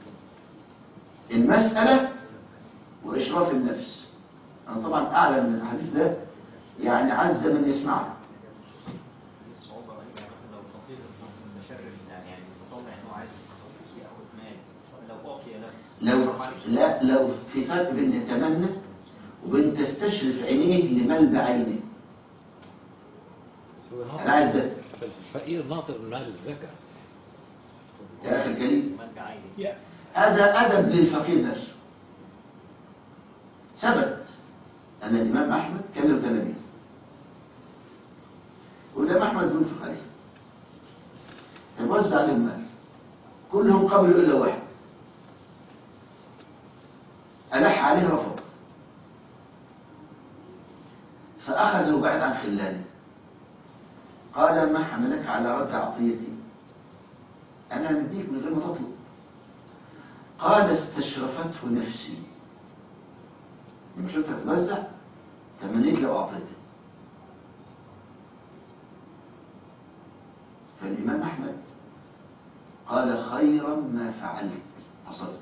المسألة وإشراف النفس أنا طبعا أعلم من الحديث ده يعني عز من يسمعه صعوبة غريبة يعني مثلا لو فقير متشرف يعني يعني متطلع ان هو عايز ياخد مال لو اعطي له لو لا لو في فرق بين يتمنى وبين تستشرف عينيه لمال بعينه انا عايز ده الفقير ناطر مال الزكاة يا اخي الكريم مال بعينه يا هذا ادب للفقير نفسه ثبت ان الامام احمد كان له تلاميذ والامام احمد بينفق عليه يوزع عليهم مال كلهم قبلوا الا واحد ألح عليه رفض فأخذه بعد عن خلانه قال ما حملك على رد عطيتي أنا مديك من غير ما تطلب قال استشرفته نفسي لما شفتك توزع تمنيت لو أعطيتك فالإمام أحمد قال خيرا ما فعلت أصبت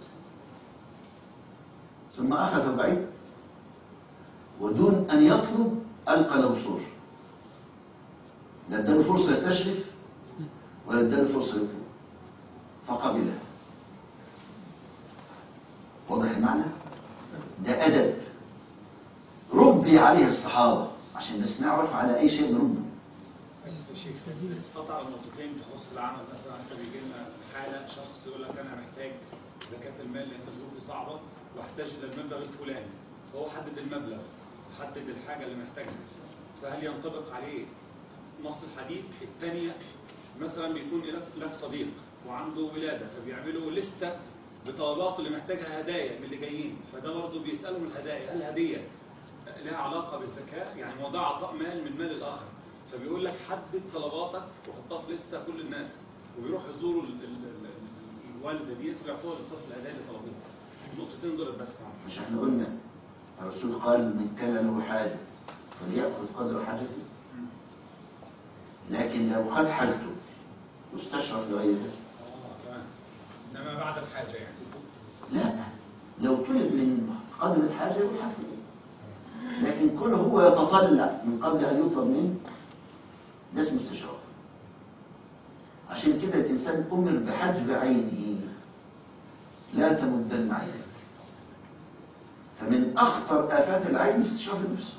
ثم أخذ بعيد ودون أن يطلب ألقى له صور لا اداله فرصة يستشرف ولا اداله فرصة يطلب فقبلها واضح المعنى ده أدب ربي عليه الصحابة عشان بس نعرف على أي شيء نربي شيخ تزيد قطع النقطتين تخص العمل مثلا انت بيجي لنا حاله شخص يقول لك انا محتاج زكاه المال لان ظروفي صعبه واحتاج الى المبلغ الفلاني فهو حدد المبلغ حدد الحاجه اللي محتاجها فهل ينطبق عليه نص الحديث الثانيه مثلا بيكون لك لك صديق وعنده ولاده فبيعملوا لسته بطلبات اللي محتاجها هدايا من اللي جايين فده برضه بيسالهم الهدايا هل الهديه لها علاقه بالزكاه يعني هو ده عطاء مال من مال الاخر فبيقول لك حدد طلباتك وحطها في لسته كل الناس وبيروحوا يزوروا ال- ال- ال- الوالده ديت ويعطوها للطفل الهدايا اللي طلبوها النقطتين دول بس مش احنا قلنا الرسول قال من كان له حاجة فليأخذ قدر حاجته لكن لو خد حاجته واستشرف لغيره اه تمام انما بعد الحاجه يعني لا لو طلب من قدر الحاجة يقول حاجته لكن كل هو يتطلع من قبل أن يطلب منه ده اسمه استشراف عشان كده الإنسان أمر بحجب عينه لا تمدن عينك فمن أخطر آفات العين استشراف النفس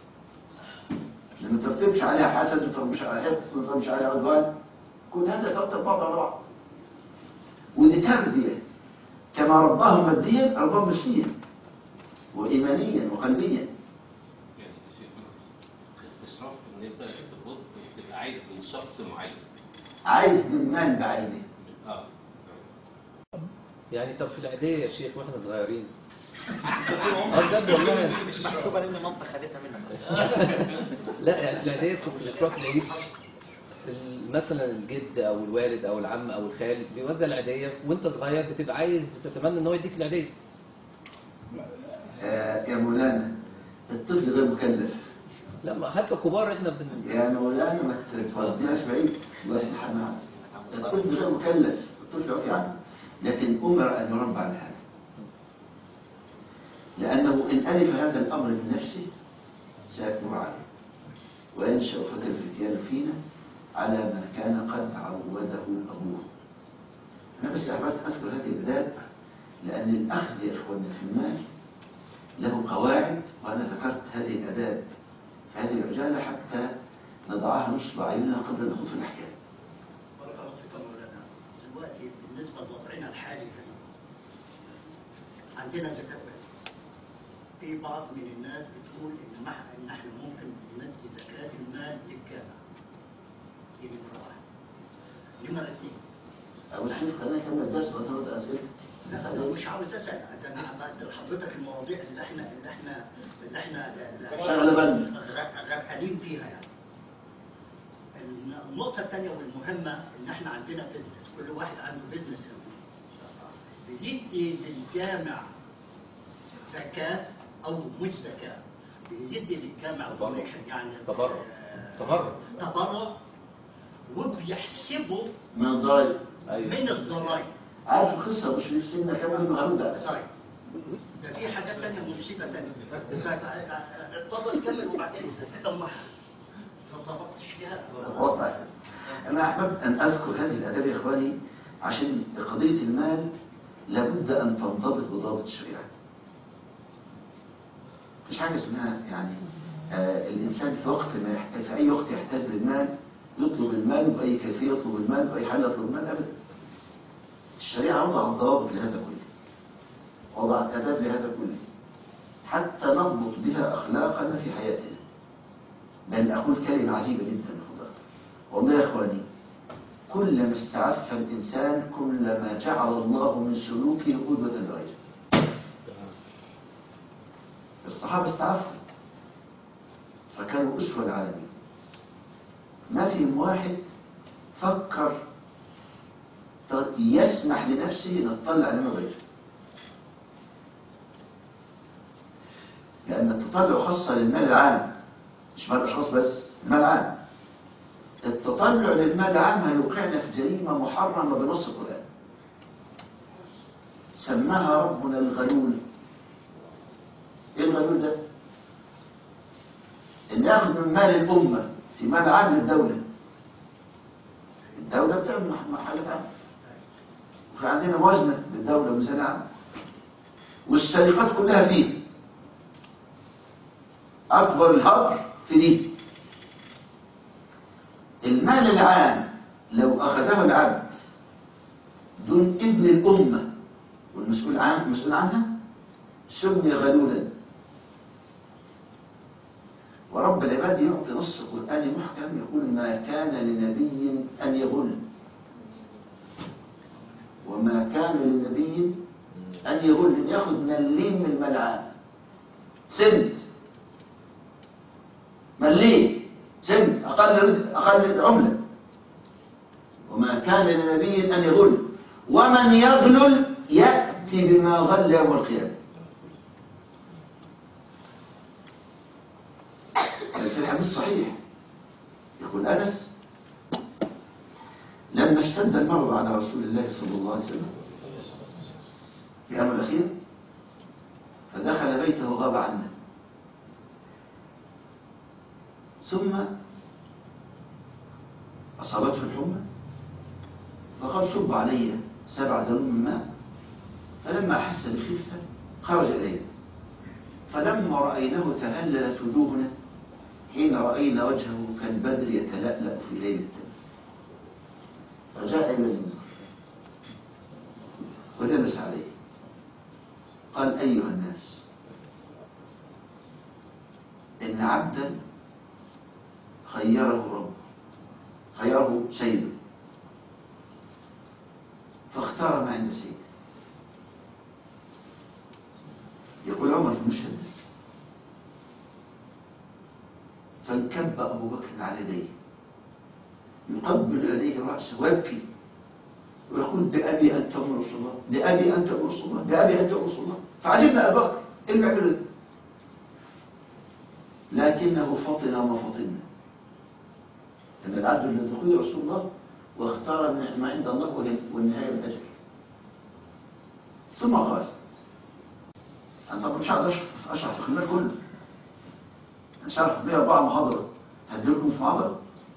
لما ترتبش عليها حسد وترتبش عليها حقد وترتبش عليها عدوان كل هذا ترتب بعض على بعض ودي تربية كما رباهم ماديا رباهم نفسيا وإيمانيا وقلبيا يعني استشراف ان انت تربط تبقى عايز من شخص معين عايز من مال بعينه اه يعني طب في العيدية يا شيخ واحنا صغيرين اه بجد والله مش محسوبة لان مامتك خدتها منك لا يعني في العيدية كنت بتروح العيد مثلا الجد او الوالد او العم او الخال بيوزع العيديه وانت صغير بتبقى عايز بتتمنى ان هو يديك العيديه آه يا مولانا الطفل غير مكلف لا ما حتى كبار احنا بن... يا مولانا ما توديناش بعيد الله يصلح معك الطفل غير مكلف الطفل عفي عنه لكن أمر أن يربى على هذا لأنه إن ألف هذا الأمر من نفسه سيكبر عليه وينشأ فتى الفتيان فينا على ما كان قد عوده أبوه أنا بس أحببت أذكر هذه البلاد لأن الأخذ يا إخواننا في المال له قواعد وأنا ذكرت هذه الأداب هذه العجالة حتى نضعها نصب أعيننا قبل الدخول في الأحكام بارك الله فيك يا مولانا دلوقتي بالنسبه لوضعنا الحالي هنا عندنا زكاه مال في بعض من الناس بتقول ان مح- ان احنا ممكن ندي زكاه المال للجامع دي نمره واحد نمره اثنين أبو الشيخ خلينا نكمل الدرس وترد أسئلة لا انا مش عاوز اسال ده انا بعد حضرتك المواضيع اللي احنا اللي احنا اللي احنا شغلة بالنا. غ- غرقانين فيها يعني النقطة الثانية والمهمة إن إحنا عندنا بيزنس، كل واحد عنده بيزنس بيدي للجامع زكاة أو مش زكاة، بيدي للجامع تبرع. donation يعني تبرع. آه، تبرع. تبرع وبيحسبه من الضرائب ايوه من الضرائب عارف القصة مش في سنة كمان إنه هرودة طيب ده في حاجات تانية مصيبة تانية اتفضل كمل وبعدين لما ما طبقتش فيها وضع أنا أحببت أن أذكر هذه الأداب يا إخواني عشان قضية المال لابد أن تنضبط بضابط الشريعة مش حاجة اسمها يعني آه الإنسان في وقت ما يحتاج في أي وقت يحتاج للمال يطلب المال بأي كيفية يطلب المال بأي حال يطلب المال أبدا الشريعة وضعت ضوابط لهذا كله وضعت آداب لهذا كله حتى نضبط بها أخلاقنا في حياتنا بل أقول كلمة عجيبة جدا خضر والله يا إخواني كلما استعف الإنسان كلما جعل الله من سلوكه قدوة لغيره الصحابة استعفوا فكانوا أسوة العالمين ما فيهم واحد فكر ت- يسمح لنفسه أن تطلع على غيره لأن التطلع خاصة للمال العام مش مال الأشخاص بس المال العام التطلع للمال العام هيوقعنا في جريمة محرمة بنص القرآن سماها ربنا الغلول ايه الغلول ده؟ ان ياخذ من مال الأمة في مال عام للدولة الدولة بتعمل محلات عام وفي عندنا موازنة للدولة وميزانية عام والسرقات كلها فيه أكبر الهدر في دي المال العام لو أخذه العبد دون إذن الأمة والمسؤول عن المسؤول عنها سمي غلولا ورب العباد يعطي نص قرآني محكم يقول ما كان لنبي أن يغل وما كان لنبي أن يغل أن يأخذ مليم من المال العام سنت مليم سنت أقل أقل عملة وما كان لنبي أن يغل ومن يغلل يأتي بما غل يوم القيامة في الحديث الصحيح يقول أنس لما اشتد المرض على رسول الله صلى الله عليه وسلم في الأمر الأخير فدخل بيته وغاب عنه ثم أصابته الحمى فقال صب علي سبع دلوم من ماء فلما أحس بخفة خرج إليه فلما رأيناه تهللت وجوهنا حين رأينا وجهه كالبدر يتلألأ في ليلة التمر فجاء إلى المنبر وجلس عليه قال أيها الناس إن عبدا خيره ربه خيره سيده فاختار ما عند سيده يقول عمر في المشهد فانكب أبو بكر على يديه يقبل يديه رأسه ويبكي ويقول بأبي أنت أم رسول الله بأبي أنت أم رسول الله بأبي أنت أم رسول الله فعجبنا أبا بكر إيه اللي بيعمله ده؟ لكنه فطن وما فطنا إن العبد الذي خذ رسول الله واختار من ما عند الله والنهاية الأجر ثم قال أنا طبعا مش هقدر أشرح- أشرح في الخمار كله أنا شرح بيها أربعة محاضرة هديلكم في محاضرة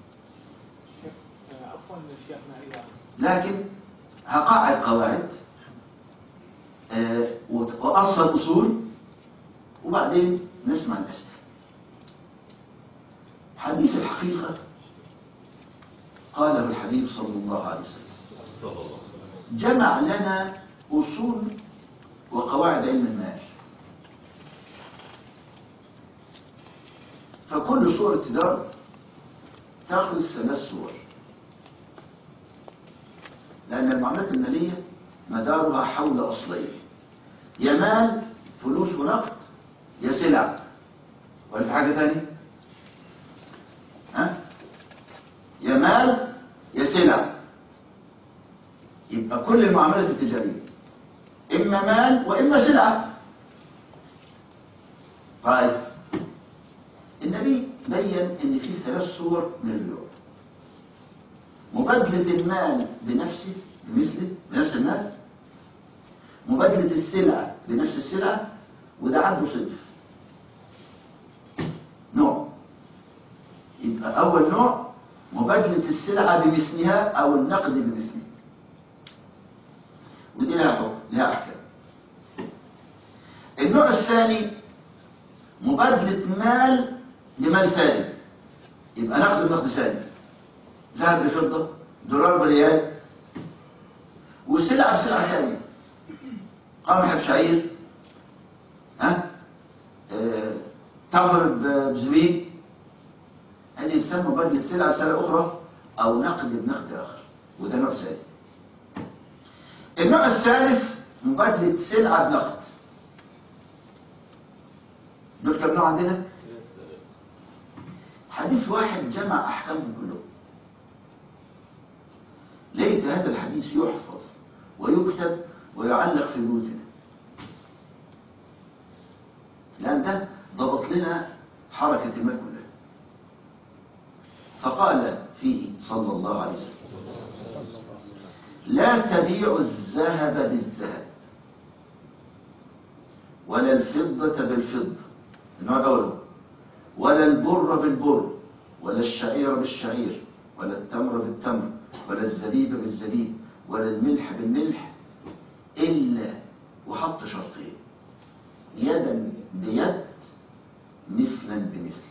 عفوا شيخنا إذا لكن هقعد قواعد آه، وت- وأصل أصول وبعدين نسمع الأسئلة حديث الحقيقة قاله الحبيب صلى الله عليه وسلم صلى الله عليه وسلم جمع لنا أصول وقواعد علم المال فكل صورة تجارة تأخذ ثلاث صور لأن المعاملات المالية مدارها حول أصلين يا مال فلوس ونقد يا سلع ولا في حاجة تانية ها يا مال يا سلع يبقى كل المعاملات التجارية إما مال وإما سلعة طيب النبي بين إن في ثلاث صور من البيوع مبادلة المال بنفسه بمثله بنفس المال مبادلة السلعة بنفس السلعة وده عنده صنف نوع يبقى أول نوع مبادلة السلعة بمثلها أو النقد بمثله ودي لها حكم لها أحكام النوع الثاني مبادلة مال بمال ثاني يبقى نقد بنقد ثاني ذهب بفضة دولار بريال وسلعة بسلعة ثانية قمح بشعير ها آه، تمر ب- بزبيب هذه تسمى مبادلة سلعة بسلعة أخرى أو نقد بنقد آخر وده نوع ثاني النوع الثالث مبادلة سلعة بنقد دول كم نوع عندنا؟ حديث واحد جمع أحكامهم كلهم ليت هذا الحديث يحفظ ويكتب ويعلق في بيوتنا لأن ده ضبط لنا حركة المال كلها فقال فيه صلى الله عليه وسلم لا تبيع الذهب بالذهب ولا الفضة بالفضة النوع الأول ولا البر بالبر ولا الشعير بالشعير ولا التمر بالتمر ولا الزبيب بالزبيب ولا الملح بالملح إلا وحط شرطين يدا بيد مثلا بمثل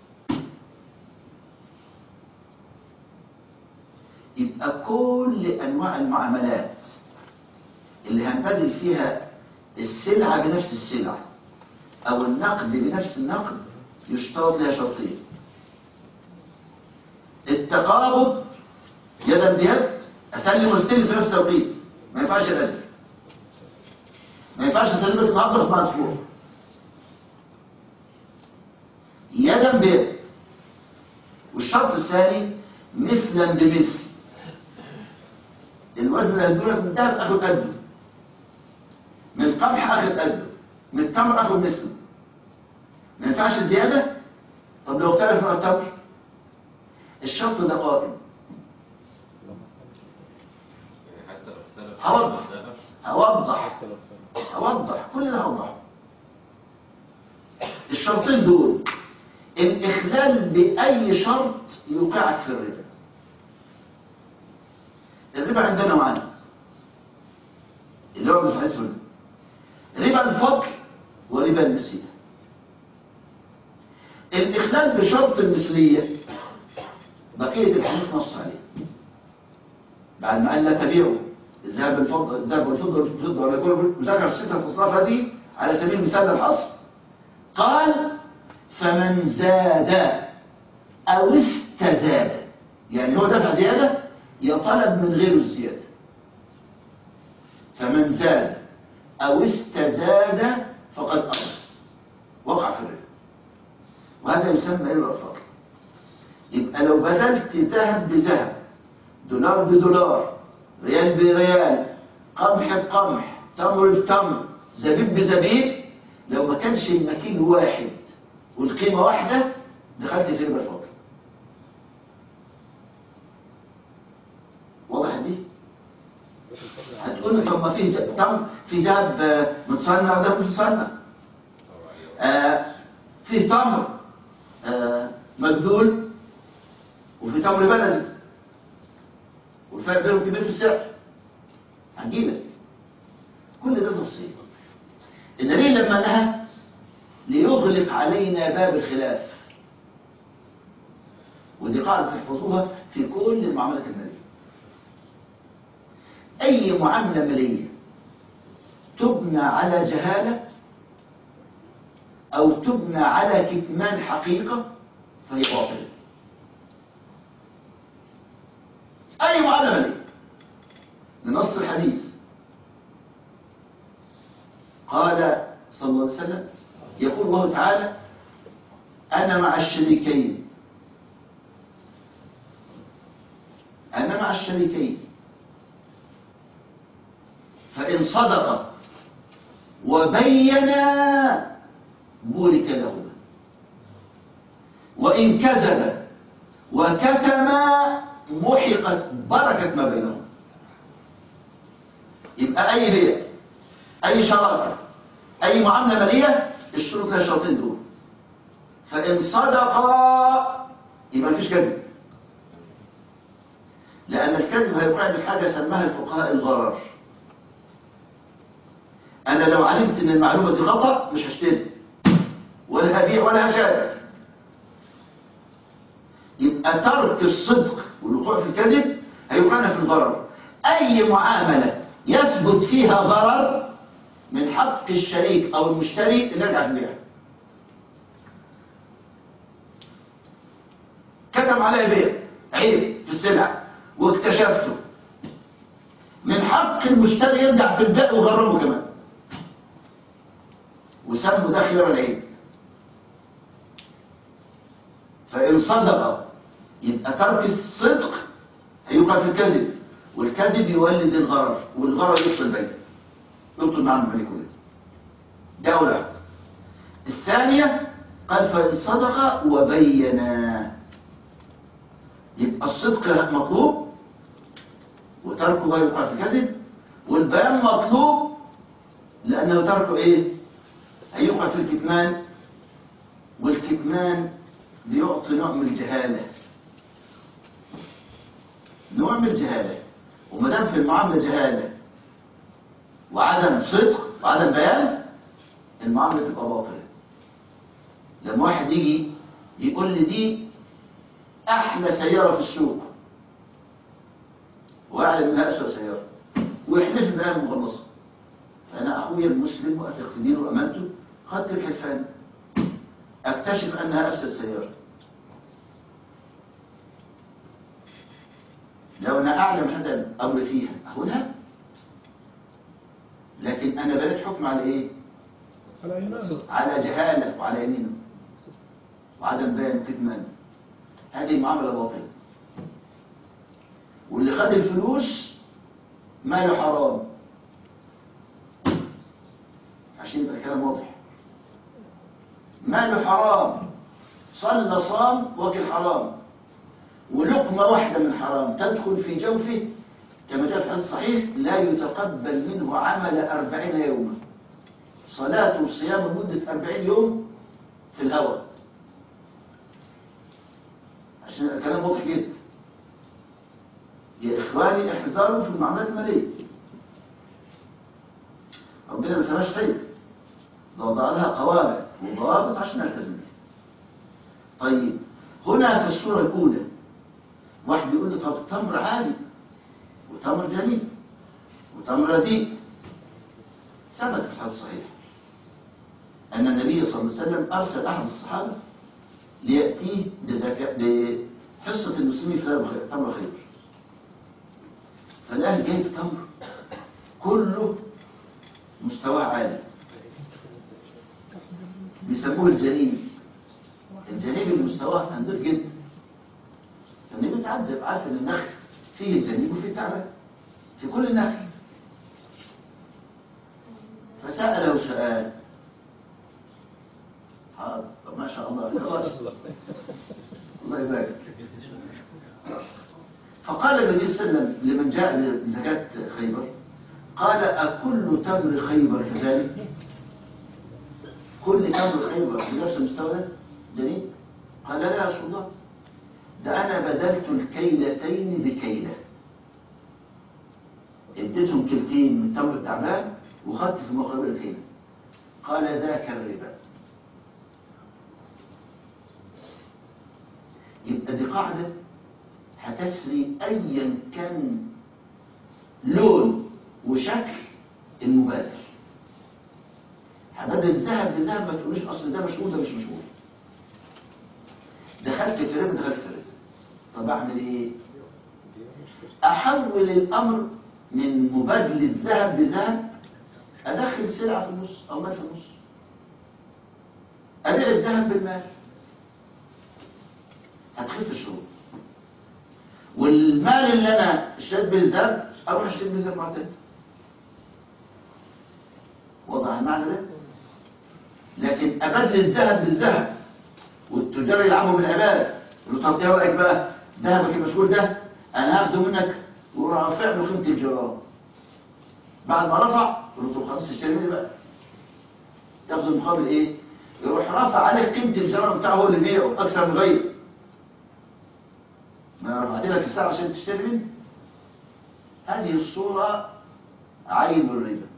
يبقى كل أنواع المعاملات اللي هنبدل فيها السلعة بنفس السلعة أو النقد بنفس النقد يشترط لها شرطين التقابض يدا بيد أسلم واستلم في نفس التوقيت ما ينفعش الأجل ما ينفعش أسلمك النهارده بعد أسبوع يدا بيد والشرط الثاني مثلا بمثل الوزن اللي هدولك من الدهب اخد قده من القمح اخد قده من التمر اخد مثله ما ينفعش زياده طب لو اختلف نوع التمر الشرط ده قائم يعني حتى لو اختلف هوضح. الذهب هوضح حتى لو كان- هوضح كل ده هوضح الشرطين دول الإخلال بأي شرط يوقعك في الربا الربا عندنا نوعين اللي هو مش عايز ربا ربا الفضل وربا النسيئة الإخلال بشرط المثلية بقية الحديث نص عليه بعد ما قال لا تبيعوا الذهب الفضة الذهب والفضة والفضة ولا كل مذكر الستة الأصناف هذه على سبيل المثال الحصر قال فمن زاد أو استزاد يعني هو دفع زيادة يطلب من غيره الزيادة فمن زاد أو استزاد فقد أخذ وقع في الربا وهذا يسمى ربا الفضل يبقى لو بدلت ذهب بذهب دولار بدولار ريال بريال قمح بقمح تمر بتمر زبيب بزبيب لو ما كانش المكيل واحد والقيمة واحدة دخلت في ربا الفضل واضح دي؟ هتقول لي طب ما في د- تم في دهب آه، متصنع وده مش متصنع آه في تمر آه مجدول وفي تمر بلدي والفرق بينهم كبير في السعر هنجيلك كل ده تفصيل النبي لما نهى ليغلق علينا باب الخلاف ودي قاعدة تحفظوها في كل المعاملات المالية أي معاملة مالية تبنى على جهالة أو تبنى على كتمان حقيقة فهي باطلة أي معاملة مالية لنص الحديث قال صلى الله عليه وسلم يقول الله تعالى أنا مع الشريكين أنا مع الشريكين فإن صدق وبينا بورك لهما وإن كذب وكتما محقت بركة ما بينهما يبقى أي بيع أي شراكة أي معاملة مالية الشروط لها الشرطين دول فإن صدقا يبقى مفيش كذب لأن الكذب هيوقع لي حاجة سماها الفقهاء الغرر أنا لو علمت إن المعلومة دي خطأ مش هشتري ولا هبيع ولا هشارك يبقى ترك الصدق والوقوع في الكذب هيوقعنا في الغرر أي معاملة يثبت فيها ضرر من حق الشريك أو المشتري إن يرجع في البيع كتب عليه بيع عيب في السلع واكتشفته من حق المشتري يرجع في البيع وغرمه كمان وسموا ده خيار العيب فإن صدق يبقى ترك الصدق هيوقع في الكذب والكذب يولد الغرر والغرر يبطل بيع يبطل معنى المالي كله ده أول واحد الثانية قال فإن صدق وبينا يبقى الصدق مطلوب وتركه لا يوقع في الكذب والبيان مطلوب لأنه تركه إيه؟ هيوقع في الكتمان والكتمان بيعطي نوع من الجهالة نوع من الجهالة وما دام في المعاملة جهالة وعدم صدق وعدم بيان المعاملة تبقى باطلة لما واحد يجي يقول لي دي أحلى سيارة في السوق وأعلم منها أسوأ سيارة ويحلف بها المخلصة فأنا أخويا المسلم وأثق في دينه وأمانته خدت الحلفان أكتشف أنها أفسد سيارة لو أنا أعلم هذا الأمر فيها أخذها لكن أنا بنيت حكم على إيه؟ على إيمان على جهالة وعلى يمينه وعدم بيان كتمان هذه معاملة باطلة واللي خد الفلوس ماله حرام عشان يبقى الكلام واضح ماله حرام صلى صام واكل حرام ولقمة واحدة من حرام تدخل في جوفه كما جاء في الحديث الصحيح لا يتقبل منه عمل أربعين يوما صلاة وصيام لمدة أربعين يوم في الهواء عشان الكلام واضح جدا يا إخواني احذروا في المعاملات المالية ربنا ما سماش سيد ده وضع لها قواعد وضوابط عشان نلتزم بيها. طيب هنا في الصورة الأولى واحد يقول لي طب التمر عالي وتمر جليل وتمر رديء ثبت في الحديث الصحيح أن النبي صلى الله عليه وسلم أرسل أحد الصحابة ليأتيه بزكاة بحصة المسلمين في تمر خير فالآن جايب تمر كله مستواه عالي بيسموه الجنيب الجنيب اللي مستواه هندور جدا بيتعذب عارف ان النخل فيه الجنين وفيه التعبان في كل النخل فسأله سؤال حاضر طب ما شاء الله خلاص الله يبارك فقال النبي صلى الله عليه وسلم لمن جاء بزكاة خيبر قال أكل تمر خيبر كذلك كل تمر خيبر بنفس المستوى ده جميل قال لا يا رسول الله ده أنا بدلت الكيلتين بكيلة اديتهم كيلتين من تمر التعبان وخدت في مقابل الكيلة قال ذاك الربا يبقى دي قاعدة هتسري أيا كان لون وشكل المبادل هبدل الذهب بالذهب ما تقوليش أصل ده مشهور ده مش مشهور دخلت في ربا دخلت في ربا طب أعمل إيه؟ أحول الأمر من مبادلة الذهب بذهب أدخل سلعة في النص أو مال في النص أبيع الذهب بالمال هتخف الشروط والمال اللي انا اشتريت به الذهب اروح اشتري به الذهب مره ثانيه وضع المعنى ده لكن ابدل الذهب بالذهب والتجار يلعبوا بالعباد يقولوا طب ايه رايك بقى ذهبك المشهور ده انا هاخده منك ورافع له قيمه الجرام بعد ما رفع يقول له طب خلاص اشتري مني بقى تاخده مقابل ايه يروح رافع عليك قيمه الجرام بتاعه هو اللي بيعه اكثر من غيره ما رفعت لك السعر عشان تشتري منه هذه الصورة عين الربا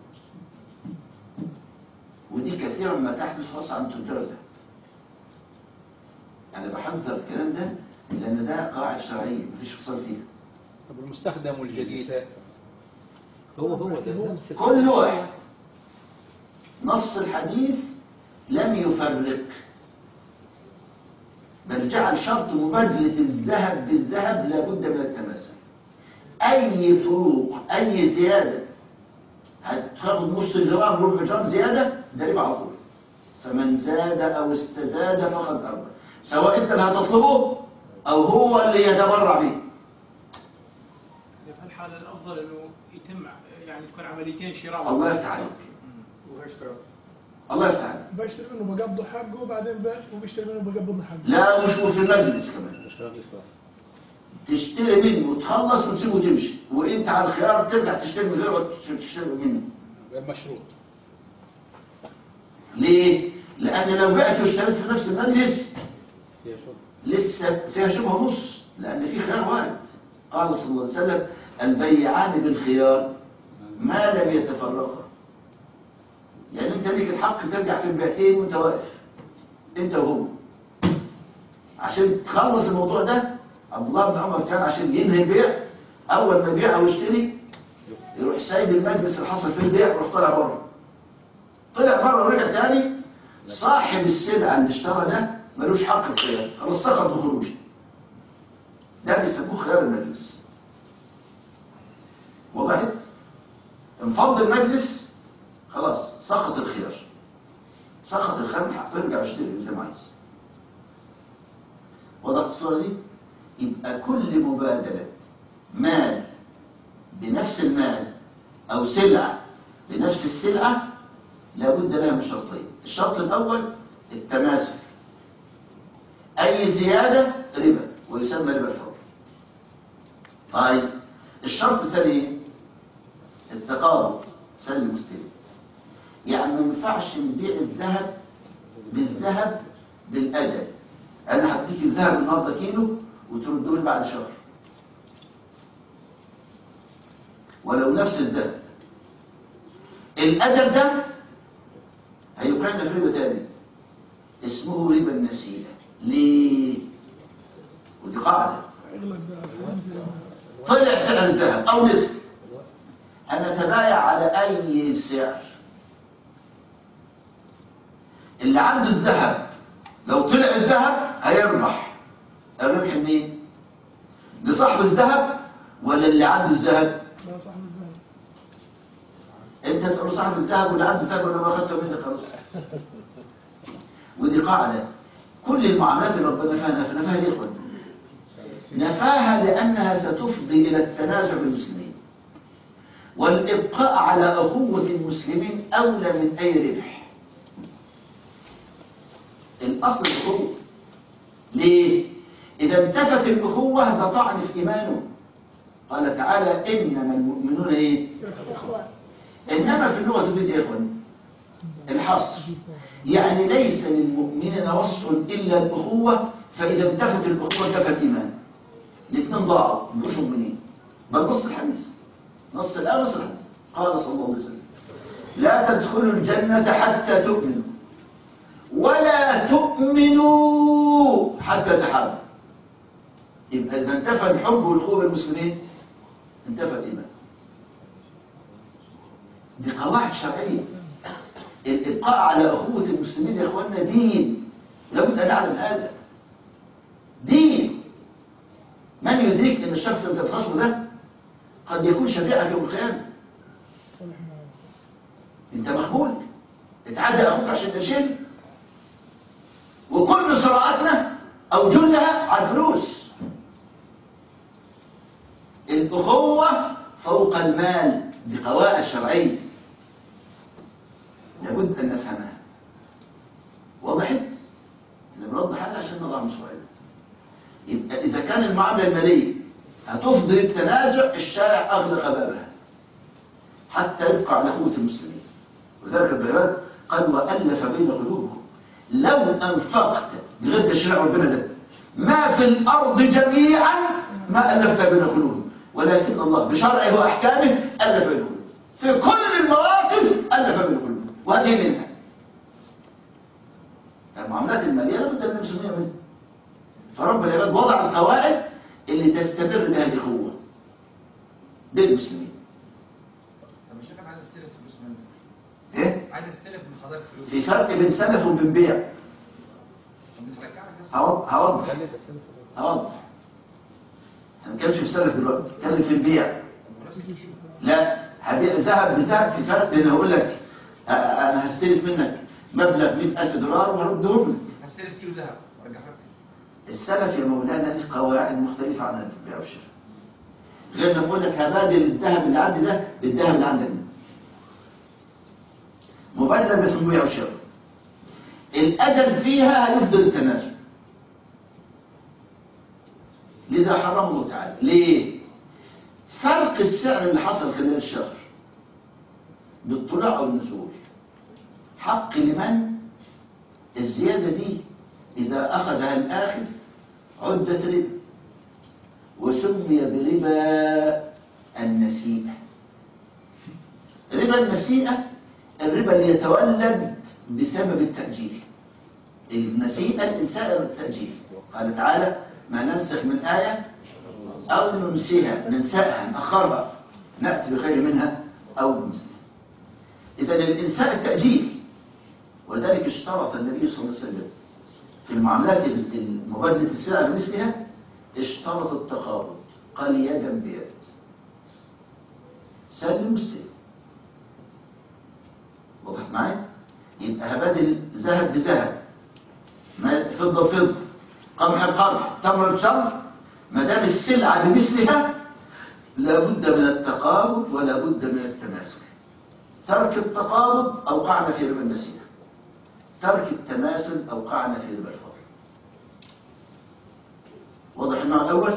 ودي كثيرا ما تحدث خاصة عن تجار الذهب أنا بحذر الكلام ده لأن ده قاعدة شرعية مفيش فصل فيها طب المستخدم والجديد هو هو ده نفس كل واحد نص الحديث لم يفرق بل جعل شرط مبادلة الذهب بالذهب لابد من التماثل أي فروق أي زيادة هتاخد نص جرام ربع جرام زيادة ده ربا على طول فمن زاد أو استزاد فقد أربى سواء أنت اللي هتطلبه أو هو اللي يتبرع به في الحالة الأفضل أنه يتم يعني تكون عمليتين شراء الله يفتح عليك الله يفتح عليك بشتري منه بقبضه حقه وبعدين ب- وبشتري منه بقبض حقه لا مش في المجلس كمان مش راجل صح تشتري منه وتخلص وتسيبه وتمشي وانت على الخيار ترجع تشتري من غيره وتشتري منه غير مشروط ليه؟ لأن لو بعت واشتريت في نفس المجلس هي شغل لسه فيها شبهة نص لأن في خيار وارد قال صلى الله عليه وسلم البيعان بالخيار ما لم يتفرقا يعني انت ليك الحق ترجع في البيعتين وانت واقف انت وهو عشان تخلص الموضوع ده عبد الله بن عمر كان عشان ينهي البيع اول ما يبيع او يشتري يروح سايب المجلس اللي حصل فيه البيع ويروح طالع بره طلع بره ورجع تاني صاحب السلعه اللي اشترى ده ملوش حق في الخيار خلاص سقط بخروجه ده بيسموه خيار المجلس وضحت انفض المجلس خلاص سقط الخيار سقط الخيار من حقه يرجع يشتري زي ما عايز وضحت الصورة دي يبقى كل مبادلة مال بنفس المال أو سلعة بنفس السلعة لابد لها من شرطين الشرط الأول التماثل أي زيادة ربا ويسمى ربا الفضل طيب الشرط الثاني إيه؟ التقابل سلم مستلم يعني ما ينفعش نبيع الذهب بالذهب بالأجل أنا هديك الذهب النهارده كيلو وترده لي بعد شهر ولو نفس الذهب الأجل ده هيوقعنا في ربا تاني اسمه ربا النسيئة ليه؟ ودي قاعدة اغلب فهمت طلع سعر الذهب أو نزل أنا تبايع على أي سعر اللي عنده الذهب لو طلع الذهب هيربح الربح لمين؟ لصاحب الذهب ولا اللي عنده الذهب؟ لا صاحب الذهب انت تقول صاحب الذهب واللي عنده الذهب ولا ما اخدته منك خلاص ودي قاعدة كل المعاملات اللي ربنا فيها نفع نفعها ليه يا اخوان نفاها لأنها ستفضي إلى التنازع بالمسلمين والإبقاء على أخوة المسلمين أولى من أي ربح الأصل الأخوة ليه؟ إذا انتفت الأخوة ده طعن في إيمانه قال تعالى إنما المؤمنون إيه؟ إخوان إنما في اللغة تفيد إيه يا إخوان الحصر يعني ليس للمؤمنين وصف إلا الأخوة فإذا انتفت الأخوة انتفى الإيمان الاثنين ضاعوا مش مؤمنين بل نص الحديث نص الآن نص الحديث قال صلى الله عليه وسلم لا تدخلوا الجنة حتى تؤمنوا ولا تؤمنوا حتى تحابوا يبقى إذا انتفى الحب والأخوة بالمسلمين انتفى الإيمان دي قواعد شرعية الإبقاء على أخوة المسلمين يا إخواننا دين لابد أن نعلم هذا دين من يدرك أن الشخص اللي بتتخصمه ده قد يكون شفيعك يوم القيامة أنت مقبول اتعدى أخوك عشان تشيل وكل صراعاتنا أو جلها على الفلوس الأخوة فوق المال دي قواعد شرعية لابد أن نفهمها وضحت؟ احنا بنوضح حاجة عشان نضع مصرعين يبقى إذا كان المعاملة المالية هتفضي التنازع الشارع أغلق بابها حتى يبقى على قوة المسلمين وذلك البيان قال وألف بين قلوبكم لو أنفقت بغير تشريع ربنا ده ما في الأرض جميعا ما ألفت بين قلوبهم ولكن الله بشرعه وأحكامه ألف بين قلوبهم في كل المواقف ألف بين قلوبهم وهذه منها المعاملات المالية لابد أن نمسكها منها فرب العباد وضع القواعد اللي تستمر بها الأخوة بين المسلمين طب مش انا عايز استلف فلوس منك إيه؟ عايز استلف من حضرتك فلوس في فرق بين سلف وبين بيع طب بترجع لك هوض- هوضح خلي تستلف هوضح احنا ما بنتكلمش في السلف دلوقتي بنتكلم في البيع نفس الشيء لا هبيع ذهب بتاع في فرق بين اقول لك أ- انا هستلف منك مبلغ 100000 دولار وهردهم لك هستلف كيلو ذهب وارجع لك السلف يا مولانا ليه قواعد مختلفة عن البيع والشراء غير ما اقول لك هبادل الذهب اللي عندي ده بالذهب اللي عندك ده مبادلة ده اسمه بيع وشراء الأجل فيها هيفضل التنازل لذا حرمه الله تعالى ليه؟ فرق السعر اللي حصل خلال الشهر بالطلوع أو النزول حق لمن الزيادة دي إذا أخذها الآخذ عدة ربا وسمي بربا النسيئة ربا النسيئة الربا اللي يتولد بسبب التأجيل النسيئة الإنسان التأجيل قال تعالى ما ننسخ من آية أو ننسيها ننساها نأخرها نأتي بخير منها أو بمثلها إذا الإنسان التأجيل ولذلك اشترط النبي صلى الله عليه وسلم في المعاملات المبادلة السلع بمثلها اشترط التقابض قال يدا بيد سلم مسلم واضح معايا يبقى هبادل ذهب بذهب ما- فضة بفضة قمح بقمح تمر بشمر ما دام السلعة بمثلها لابد من التقابض ولا بد من التماثل ترك التقابض أوقعنا في ربا النسيئة ترك التماثل أوقعنا في ربا الفضل واضح النوع الأول؟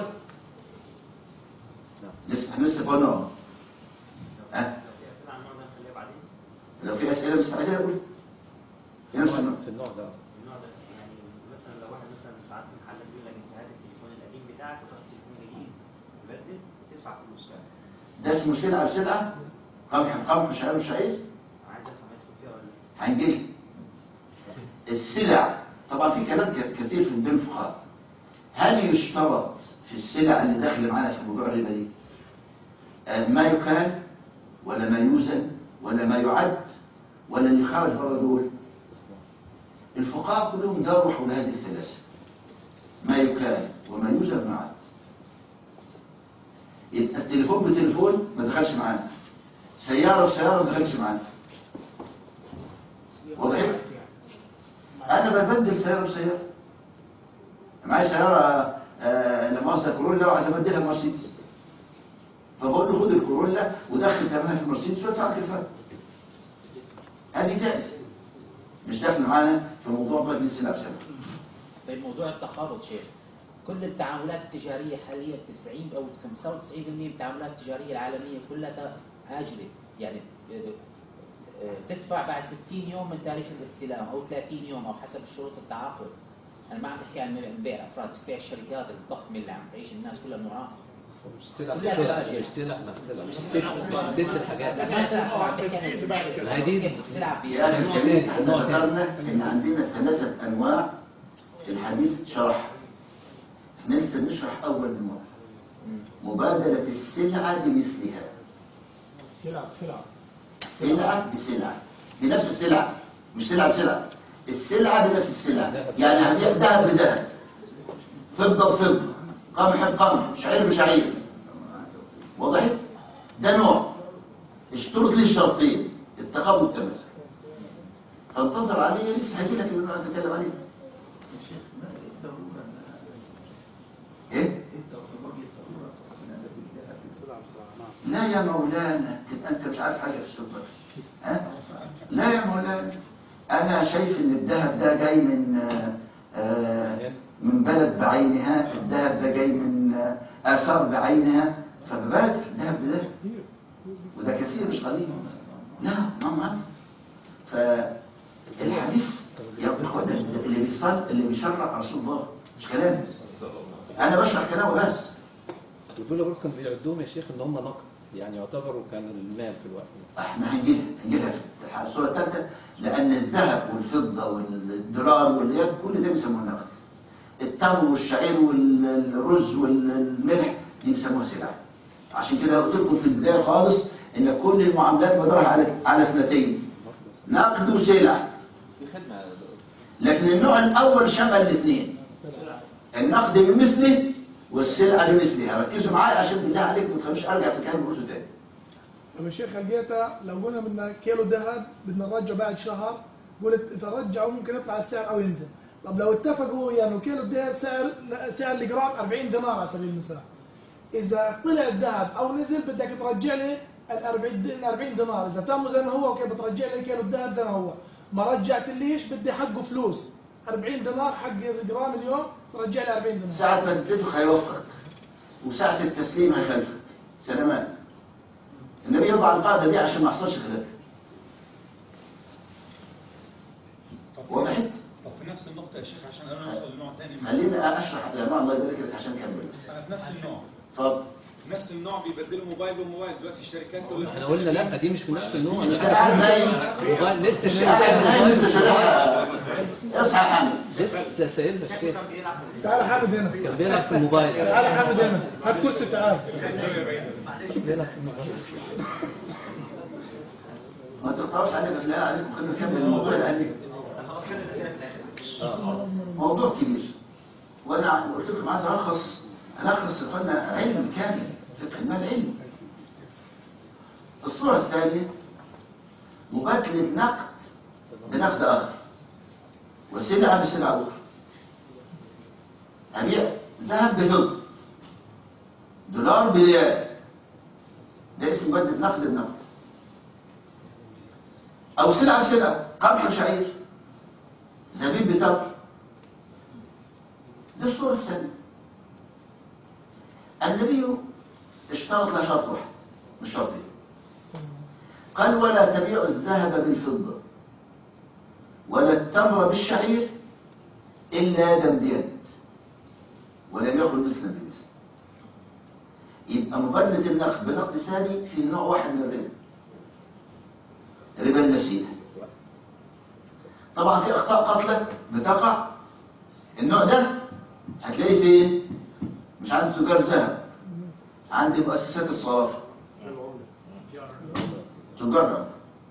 لسه احنا لسه فوق نوع ها؟ لو في أسئلة عن النوع ده نخليها بعدين لو في أسئلة مستعجلة أقول في نفس النوع في النوع ده النوع ده يعني مثلا لو واحد مثلا ساعات في محلات بيقول لك انت هات التليفون القديم بتاعك وتاخد تليفون جديد تبدل تدفع فلوس كام ده اسمه سلعة بسلعة قمح بقمح شعير بشعير عايز افهم هيدخل فيها ولا لا هنجيلها السلع طبعا في كلام ك- كثير في بين الفقهاء هل يشترط في السلع اللي داخله معانا في موضوع الربا دي آه، ما يكال ولا ما يوزن ولا ما يعد ولا اللي خرج بره دول الفقهاء كلهم داروا حول هذه الثلاثه ما يكال وما يوزن ما يعد يبقى التليفون بتليفون ما دخلش معانا سياره بسياره ما دخلش معانا واضح؟ انا ببدل سياره بسياره معايا سياره آه لا مؤاخذه كورولا وعايز ابدلها مرسيدس فبقول له خد الكورولا ودخل ثمنها في المرسيدس وادفع الكفاءه هذه جائزه مش داخل معانا في موضوع بدل السلع بسبب في موضوع التقارض شيخ كل التعاملات التجارية حاليا 90 أو 95% من التعاملات التجارية العالمية كلها آجلة يعني آه، تدفع بعد 60 يوم من تاريخ الاستلام أو 30 يوم أو حسب شروط التعاقد أنا ما عم بحكي عن بيع أفراد بس بيع الشركات الضخمة اللي عم تعيش الناس كلها بمعاناة مش سلع كلها سلع تبقى مش سلع نفسها مش ست مش ست الحاجات لا ما سلع عم بحكي عن ما هي دي سلع يا أخي بي- الكريم احنا ذكرنا ان عندنا ثلاثة انواع الحديث شرح احنا لسه بنشرح اول نوع مبادلة السلعة بمثلها سلعة سلعة سلعة بسلعة بنفس السلعة مش سلعة بسلعة السلعة بنفس السلعة يعني هبيع ذهب بذهب فضة بفضة قمح بقمح شعير بشعير واضح؟ ده نوع اشترط لي الشرطين التقابل والتماسك فانتظر عليه لسه هجي لك اللي انا اتكلم عليه ايه؟ لا يا مولانا تبقى انت مش عارف حاجه في السوبر ها لا يا مولانا انا شايف ان الذهب ده جاي من آه، آه، من بلد بعينها الذهب ده جاي من آه، اثار بعينها فببالغ الذهب ده وده كثير مش قليل لا ما معنا فالحديث يا اخوة ده اللي بيصل اللي بيشرع رسول الله مش كلام انا بشرح كلامه بس ودول برضه كانوا بيعدوهم يا شيخ ان هم نقد يعني يعتبروا كان المال في الوقت ده احنا هنجيبها هنجيبها في الصورة الثالثة لأن الذهب والفضة والدولار واليد كل ده بيسموه نقد التمر والشعير والرز والملح دي بيسموها سلع عشان كده قلت لكم في البداية خالص إن كل المعاملات مدارها على على اثنتين نقد وسلع في خدمة لكن النوع الأول شمل الاثنين النقد بمثله والسلعة بمثلها ركزوا معايا عشان بالله عليك ما تخلوش أرجع في كلام قلته تاني طب الشيخ لقيتها لو قلنا بدنا كيلو ذهب بدنا نرجعه بعد شهر قلت اذا رجعوا ممكن يطلع السعر او ينزل طب لو اتفقوا يعني كيلو الذهب سعر سعر الجرام 40 دينار على سبيل المثال اذا طلع الذهب او نزل بدك ترجع لي ال 40 ال 40 دينار اذا تم زي ما هو اوكي بترجع لي كيلو الذهب زي ما هو ما رجعتليش بدي حقه فلوس 40 دينار حق جرام اليوم ترجع لي 40 دينار ساعة ما تتفق هيوفقك وساعة التسليم هيخالفك سلامات النبي يضع القاعدة دي عشان ما يحصلش خلاف طب واضح؟ طب في نفس النقطة يا شيخ عشان انا اوصل لنوع تاني من- خليني اشرح الانواع الله يبارك لك عشان نكمل انا في نفس النوع طب في نفس النوع بيبدلوا موبايل بموبايل دلوقتي الشركات تقول لك احنا قلنا لا دي مش في نفس النوع انت قاعد نايم موبايل لسه مش قاعد نايم انت شارعها اصحى يا حامد لسه سائل الشيخ تعال حامد هنا كان بيلعب في الموبايل تعال حامد هنا هات كرسي تعال بيلعب في الموبايل ما تقطعوش علينا بالله عليكم خلينا نكمل الموضوع لان خلاص كده الاسئله بتاعتنا موضوع كبير وانا قلت لكم عايز الخص الخص اخوانا علم كامل فقه المال علم الصورة الثانية مبادلة نقد بنقد آخر وسلعة بسلعة أخرى أبيع ذهب بفضة دولار بريال ده اسم مبادلة نقد بنقد أو سلعة بسلعة قمح وشعير زبيب بتمر دي الصورة الثانية النبي اشترط لها شرط واحد مش شرطين قال ولا تبيع الذهب بالفضة ولا التمر بالشعير إلا يدا بيد ولم يكن مثلا بمثل يبقى مبادلة النقد بنقد ثاني في نوع واحد من الربا ربا المسيح طبعا في أخطاء قتلة بتقع النوع ده هتلاقيه فين مش عند تجار ذهب عند مؤسسات الصرافة تجار عملة.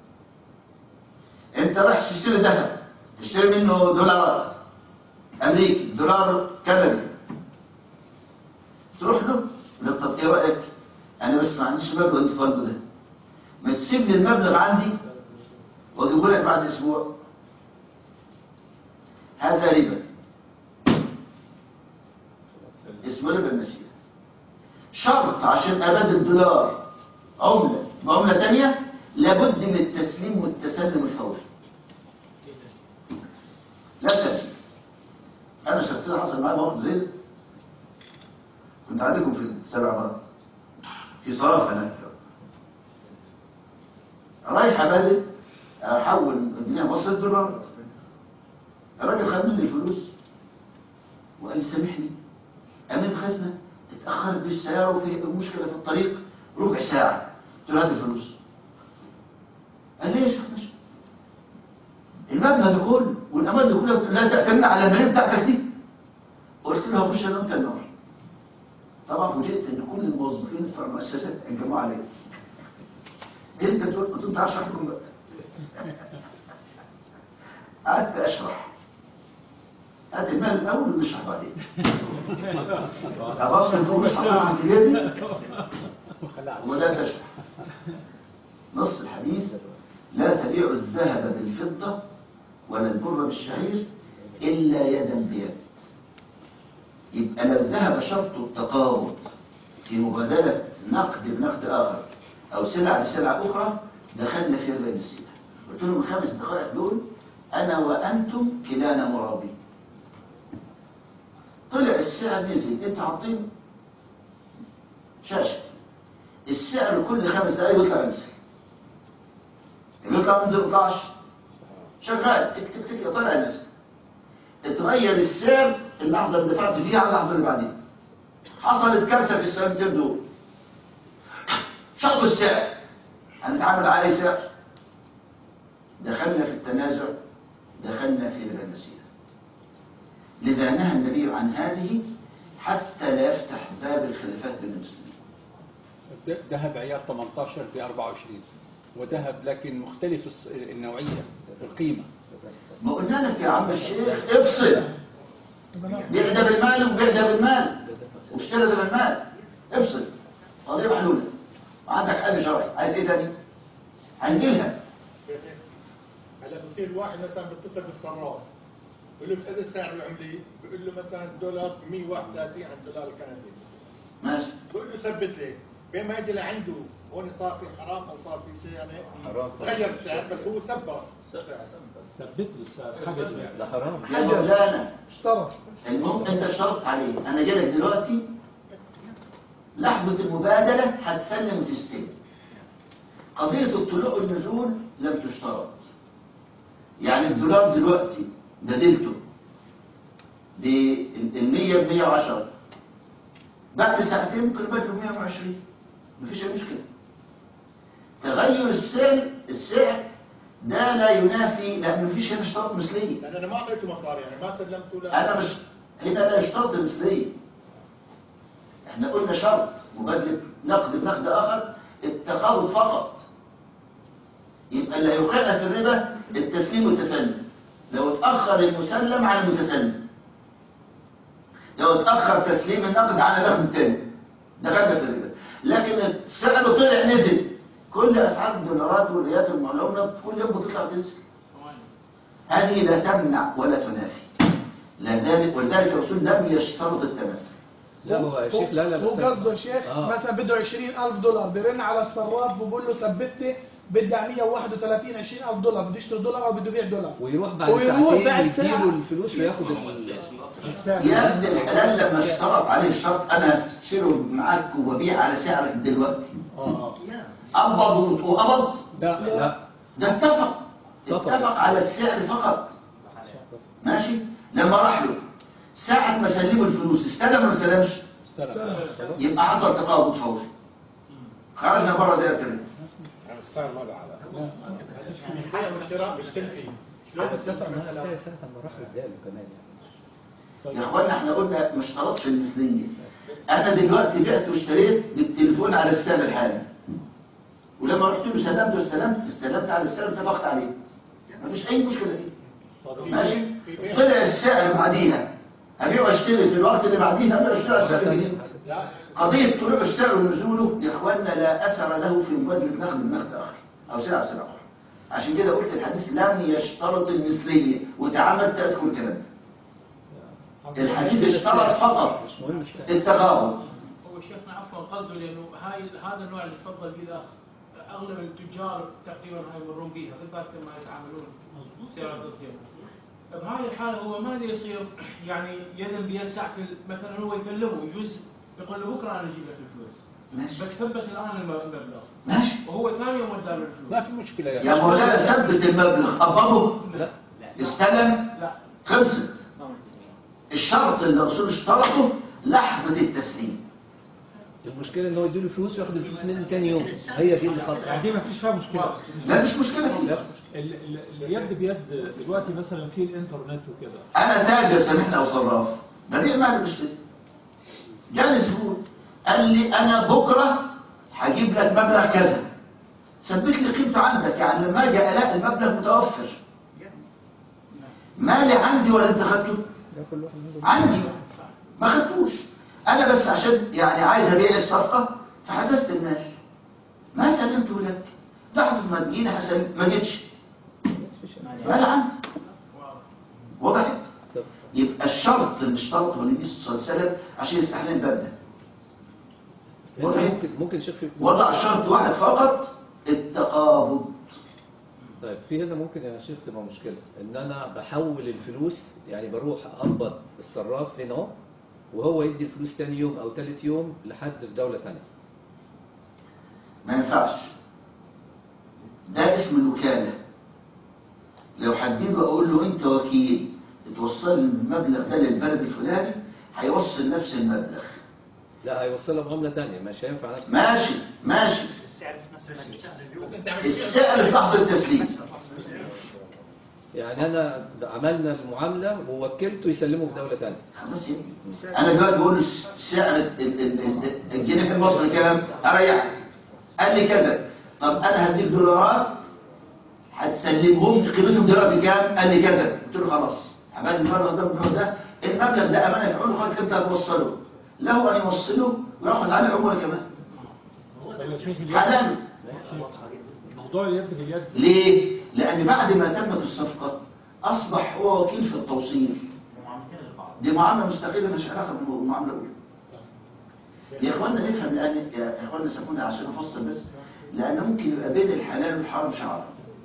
انت رايح تشتري ذهب تشتري منه دولارات امريكي دولار كندي تروح له يقول لك طب ايه رايك انا بس ما عنديش مبلغ انت طالبه ده ما تسيب لي المبلغ عندي واجيبه لك بعد اسبوع هذا ربا اسمه ربا النسيئة شرط عشان أبادل دولار عملة بعملة تانية لابد من التسليم والتسلم الفوري لا تأتي أنا شخصيا حصل معايا موقف زي ده. كنت عندكم في السبع مرات في صرافة هناك رايح أبادل أحول الدنيا مصر دولارات الراجل خد مني الفلوس وقال لي سامحني أمين خزنة اتأخرت بالسيارة وفي مشكلة في الطريق ربع ساعة قلت له هات الفلوس قال لي يا شيخ ماشي المبنى ده كله والأمان ده كله لا تأتمنى على المهام بتاعتك دي قلت له هخش أنا وأنت النار طبعا فوجئت إن كل الموظفين في المؤسسات انجمعوا عليا انت تقول كنت انت عارف لكم بقى قعدت اشرح هات المال الاول ونشرح بعدين عرفت ان هو اشرح عن كتابي ولا تشرح نص الحديث لا تبيع الذهب بالفضة ولا البر بالشعير إلا يدا بيد يبقى لو ذهب شرط التقابض في مبادلة نقد بنقد آخر أو سلعة بسلعة أخرى دخلنا في ربا النسيئة قلت لهم الخمس دقائق دول أنا وأنتم كلانا مرابين طلع السعر نزل أنت حاطين شاشة السعر كل خمس دقائق يطلع ينزل اللي يطلع ينزل ما يطلعش شغال تك تك تك طلع ينزل اتغير السعر اللحظة اللي دفعت فيها على اللحظة اللي بعدين حصلت كارثة في السنتين دول شطوا السعر هنتعامل عليه سعر دخلنا في التنازع دخلنا في ربا النسيئة لذا نهى النبي عن هذه حتى لا يفتح باب الخلافات بين المسلمين ذهب عيار 18 ب 24 وذهب لكن مختلف الص- النوعية القيمة ما قلنا لك يا عم الشيخ افصل بيع ده بالمال وبيع ده بالمال واشتري ده بالمال افصل قضية محلولة وعندك حل شرعي عايز ايه تاني هنجيلها هلا بصير الواحد مثلا بيتصل بالصراف بيقول له هذا السعر العملي بيقول له مثلا دولار 131 عن الدولار الكندي ماشي بيقول له ثبت لي بين ما يجي لعنده هون صار في حرام او صار في شيء يعني حرام. غير السعر بس هو ثبت السعر ثبت له السعر حجز يعني ده حرام يا مولانا اشترى المهم انت اشترطت عليه انا جاي لك دلوقتي لحظة المبادلة هتسلم وتستلم قضية الطلوع والنزول لم تشترط يعني الدولار دلوقتي بدلته بال 100 ب 110 بعد ساعتين ممكن يبادله 120 مفيش اي مشكلة تغير السعر السعر ده لا ينافي لان مفيش هنا اشتراط مثليه لان انا ما اعطيته مصاري يعني ما سلمته له انا مش هنا لا يشترط المثلية احنا قلنا شرط مبادلة نقد بنقد اخر التقابض فقط يبقى اللي يوقعنا في الربا التسليم والتسلم لو اتأخر المسلم على المتسلم لو اتأخر تسليم النقد على النقد التاني دخلنا في الربا لكن السعر طلع نزل كل اسعار الدولارات والريال والعملة كل يوم بتطلع تنزل هذه لا تمنع ولا تنافي لذلك ولذلك الرسول لم يشترط التماثل لا هو يا شيخ لا لا لا هو قصده يا شيخ آه. مثلا بده 20000 دولار بيرن على الصراف بقول له ثبت لي بدي 131 20000 دولار بده يشتري دولار او بده يبيع دولار ويروح بعد ويروح ساعتين بعد يديله ساعة. الفلوس وياخد ال... يا ابن الحلال لما اشترط عليه الشرط انا هشتري معاك وببيع على سعرك دلوقتي اه قبض وقبض لا لا ده اتفق اتفق. اتفق على السعر فقط ماشي لما راح له ساعة ما سلمه الفلوس استلم ولا ما استلمش استلم يبقى حصل تقابض فوري خرجنا بره دائرة الربا يعني البيع والشراء بيختلفي شلون اتفق بتفرق معاه مثلا لا ساعة ما راح اداله كمان يعني يا اخوانا احنا قلنا ما اشترطش المثلية انا دلوقتي بعت واشتريت بالتليفون على السعر الحالي ولما رحت له سلمت واستلمت استلمت على السعر اتفقت عليه مفيش اي مشكلة فيه ماشي طلع السعر بعديها ابيع واشتري في الوقت اللي بعديها ابيع واشتري على السعر الجديد لا قضية طلوع السعر ونزوله يا اخوانا لا اثر له في مبادلة نقد بنقد اخر او سلعة بسلعة اخرى عشان كده قلت الحديث لم يشترط المثلية وتعمدت ادخل الكلام ده الحديث اشترط فقط مش مهم السعر. التقابض هو شيخنا عفوا قصده لانه هاي هذا النوع اللي تفضل به الاخ اغلب التجار تقريبا هاي يمرون بها بالذات لما يتعاملون سيارات الصيانه بهاي الحاله هو ماذا يصير يعني يدا بيد ساعه ال- مثلا هو يكلمه يجوز يقول له بكره انا اجيب لك الفلوس ماشي بس ثبت الان الم- المبلغ ماشي وهو ثاني يوم ادى له الفلوس ما في مشكلة يا يا مولانا ثبت المبلغ قبضه لا استلم لا خلصت الشرط اللي الرسول اشترطه لحظة التسليم المشكلة ان هو يديله فلوس وياخد الفلوس منه تاني يوم هي دي اللي خطر يعني دي ما فيش فيها مشكلة لا مش مشكلة فيه ال- ال- اليد بيد دلوقتي مثلا في الانترنت وكده انا تاجر سامحني او صراف ببيع مال بشتري جاني زبون قال لي انا بكره هجيب لك مبلغ كذا ثبت لي قيمته عندك يعني لما اجي الاقي المبلغ متوفر مالي عندي ولا انت خدته ده كل واحد عنده عندي ما خدتوش انا بس عشان يعني عايز ابيع الصفقه فحجزت الناس ما سلمته لك لحظه ما تجيني هسلم ما جيتش مال عندي وضحت طب يبقى الشرط اللي اشترطه النبي صلى الله عليه وسلم عشان يفتح لنا الباب ده هنا ممكن ممكن شيخ في وضع شرط واحد فقط التقابض طيب في هنا ممكن يا شيخ تبقى مشكلة ان انا بحول الفلوس يعني بروح اقبض الصراف هنا اهو وهو يدي الفلوس تاني يوم او تالت يوم لحد في دولة تانية ما ينفعش ده اسم الوكالة لو حدده اقول له انت وكيل توصل لي المبلغ ده للبلد الفلاني هيوصل نفس المبلغ لا هيوصلها بعملة تانية مش هينفع نفس ماشي ماشي السعر في نفس المجلس السعر في لحظة التسليم يعني انا عملنا المعاملة ووكلته يسلمه في دولة تانية خلاص يا ابني. انا دلوقتي بقول له سعر ال- ال- ال- الجنيه المصري كام اريح قال لي كذا طب انا هديك دولارات هتسلمهم قيمتهم دلوقتي كام قال لي كذا قلت له خلاص عمال المبلغ ده المبلغ ده المبلغ ده امانه في عنقك انت هتوصله له ان يوصله وياخد عليه عمره كمان طب يا شيخ اليد حلال موضوع اليد باليد ليه لان بعد ما تمت الصفقه اصبح هو وكيل في التوصيل ومعاملتين لبعض دي معامله مستقله مش علاقه بالمعامله الاولى يا اخوانا نفهم لان يا اخوانا سامحوني عشان افصل بس لان ممكن يبقى بين الحلال والحرام شعره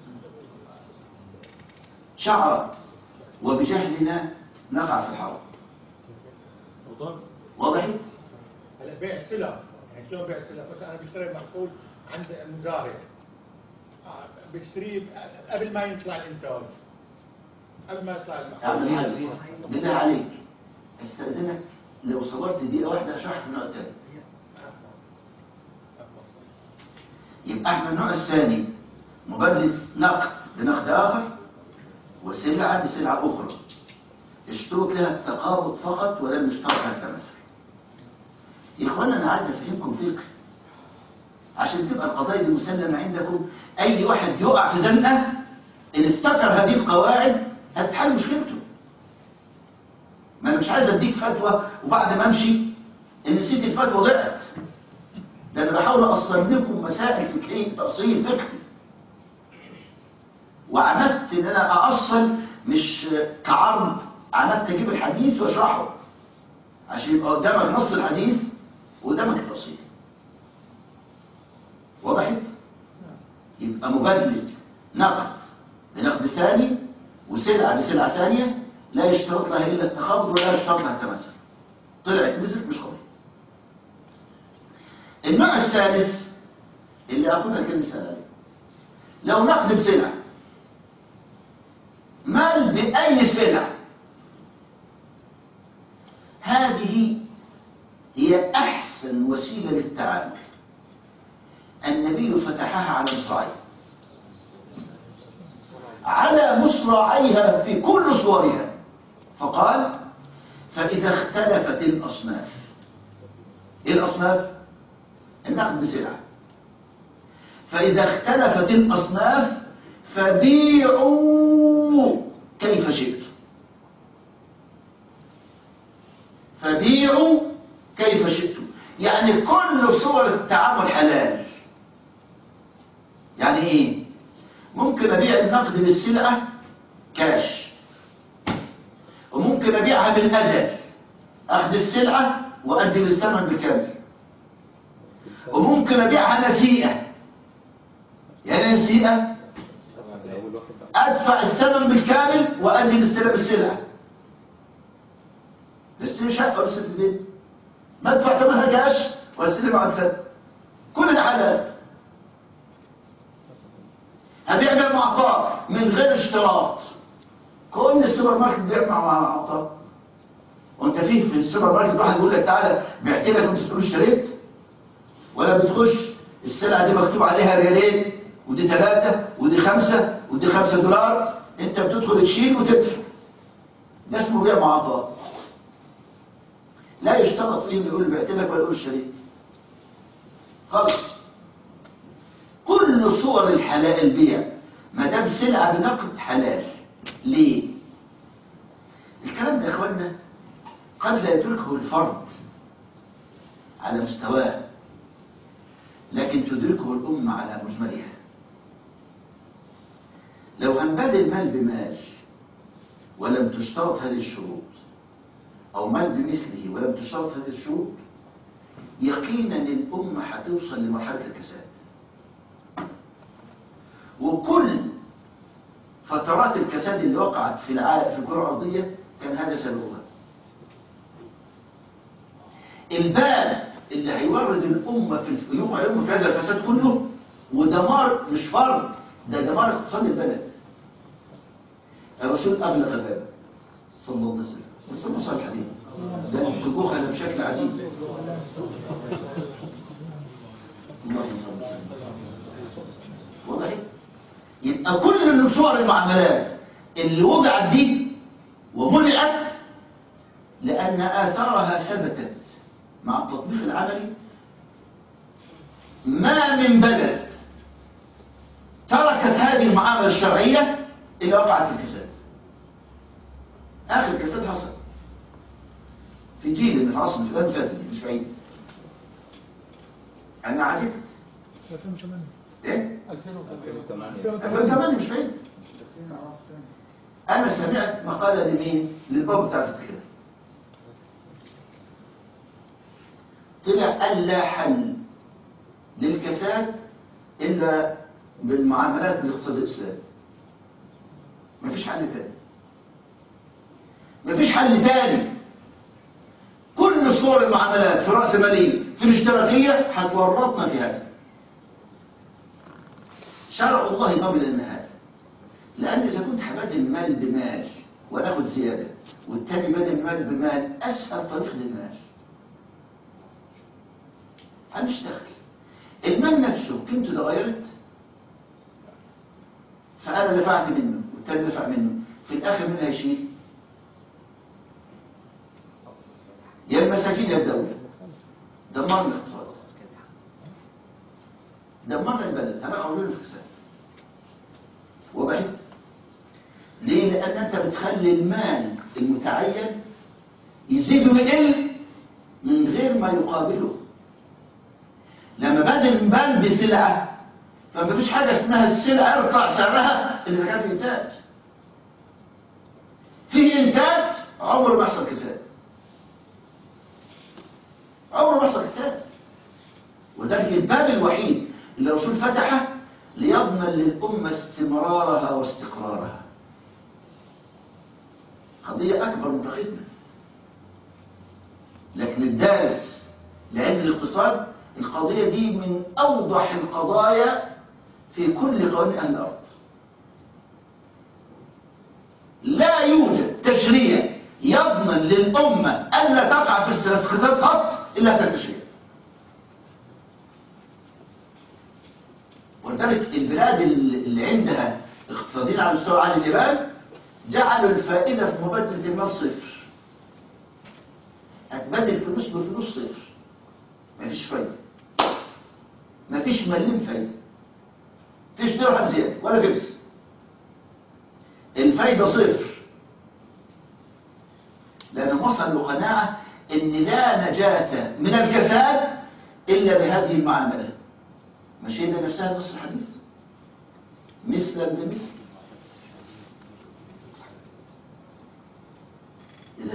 شعره وبجهلنا نقع في الحرام موضوع واضح هلا بيع سلع يعني شلون بيع سلع مثلا انا بشتري محصول عند المزارع آه، بشتريه قبل ما يطلع الانتاج قبل ما يطلع يا عم المحصول الحاج بالله عليك استاذنك لو صبرت دقيقه واحده اشرح من التاني يبقى احنا النوع الثاني مبادله نقد بنقد اخر وسلعه بسلعه اخرى اشترط لها التقابض فقط ولم يشترط لها التماثل يا اخوانا انا عايز افهمكم فقه عشان تبقى القضايا دي مسلمه عندكم اي واحد يقع في زنقه ان افتكر هذه القواعد هتحل مشكلته ما انا مش عايز اديك فتوى وبعد ما امشي ان نسيت الفتوى ضعت ده انا بحاول اصل لكم مسائل فكريه تاصيل فقهي وعمدت ان انا ااصل مش كعرض عمدت اجيب الحديث واشرحه عشان يبقى قدامك نص الحديث وقدامك التفصيل وضحت يبقى مبادله نقد بنقد ثاني وسلعه بسلعه ثانيه لا يشترط لها الا التخابط ولا يشترط لها التماثل طلعت نزلت مش قضيه النوع الثالث اللي اخذها كمثال عليه لو نقد بسلع مال باي سلع هذه هي احسن وسيله للتعامل النبي فتحها على مصراعيه على مصراعيها في كل صورها فقال فإذا اختلفت الأصناف إيه الأصناف؟ النقد بسلعة فإذا اختلفت الأصناف فبيعوا كيف شئتم فبيعوا كيف شئتم يعني كل صور التعامل حلال يعني ايه ممكن ابيع النقد بالسلعه كاش وممكن وممكن أبيعها بالأجل أخذ السلعة وأدي الثمن بالكامل وممكن أبيعها نسيئة يعني نسيئة أول واحد بقى. أدفع الثمن بالكامل وأدي الاستلام السلعة بستلم شقة ولا ست البيت ما أدفع ثمنها كاش واستلم عن سنة كل ده حلال هبيع بيع معطاء من غير اشتراط كل السوبر ماركت بيع مع مع معطاء وانت فيه في السوبر ماركت واحد يقول لك تعالى بعت لك وانت تقول اشتريت ولا بتخش السلعه دي مكتوب عليها ريالين ودي ثلاثة ودي خمسة ودي خمسة دولار انت بتدخل تشيل وتدفع ده اسمه بيع معطاء لا يشترط فيه انه يقول بعت لك ولا يقول اشتريت خالص كل صور الحلال البيع ما دام سلعه بنقد حلال ليه الكلام ده يا اخوانا قد لا يدركه الفرد على مستواه لكن تدركه الأمة على مجملها لو هنبدل مال بمال ولم تشترط هذه الشروط أو مال بمثله ولم تشترط هذه الشروط يقينا الأمة هتوصل لمرحلة الكساد وكل فترات الكساد اللي وقعت في العالم في الكرة الأرضية كان هذا سببها الباب اللي هيورد الأمة في الف- يوم يوم في هذا الفساد كله ودمار مش فرد ده دمار اقتصاد البلد الرسول أغلق الباب صلى الله عليه وسلم بس ما صار الحديث ده انتبوه هذا بشكل عجيب اللهم صل وسلم. واضح يبقى كل صور المعاملات اللي وضعت دي ومنعت لأن آثارها ثبتت مع التطبيق العملي ما من بلد تركت هذه المعاملة الشرعية إلا وقعت في الكساد آخر الكساد حصل في جيل من العصر في الأيام فاتت مش بعيد أنا عجبت 2008 إيه؟ 2008 2008 مش بعيد أنا سمعت مقالة لمين؟ للباب بتاع الكتاب طلع أن لا حل للكساد إلا بالمعاملات بالاقتصاد الإسلامي مفيش حل تاني مفيش حل تاني كل صور المعاملات في رأس مالية في الاشتراكية هتورطنا في هذا شرع الله قبل أن هذا لأن إذا كنت هبادل مال بمال وناخد زيادة والتاني بدل مال بمال أسهل طريق للمال هنشتغل المال نفسه قيمته اتغيرت فأنا دفعت منه والتاني دفع منه في الآخر مين هيشيل؟ يا المساكين يا الدولة دمرنا الاقتصاد دمرنا البلد هنقع له الفساد وبعد ليه؟ لأن أنت بتخلي المال المتعين يزيد ويقل من غير ما يقابله لما بدل المال بسلعة فما فيش حاجة اسمها السلعة ارفع سعرها اللي كان في إنتاج في إنتاج عمره ما يحصل كساد عمره ما يحصل كساد وذلك الباب الوحيد اللي الرسول فتحه ليضمن للأمة استمرارها واستقرارها قضية أكبر من تقييدنا لكن الدارس لعلم الاقتصاد القضية دي من أوضح القضايا في كل قوانين أهل الأرض لا يوجد تشريع يضمن للأمة ألا تقع في الاستخدام قط إلا هذا التشريع ولذلك البلاد اللي عندها اقتصاديين على مستوى عالي اليابان جعلوا الفائدة في مبادلة المال صفر هتبدل فلوس بفلوس صفر مفيش فايدة مفيش مليم فايدة مفيش درهم زيادة ولا فلس الفايدة صفر لأنهم وصلوا قناعة إن لا نجاة من الكساد إلا بهذه المعاملة ماشي ده نفسها نص الحديث مثلا بمثل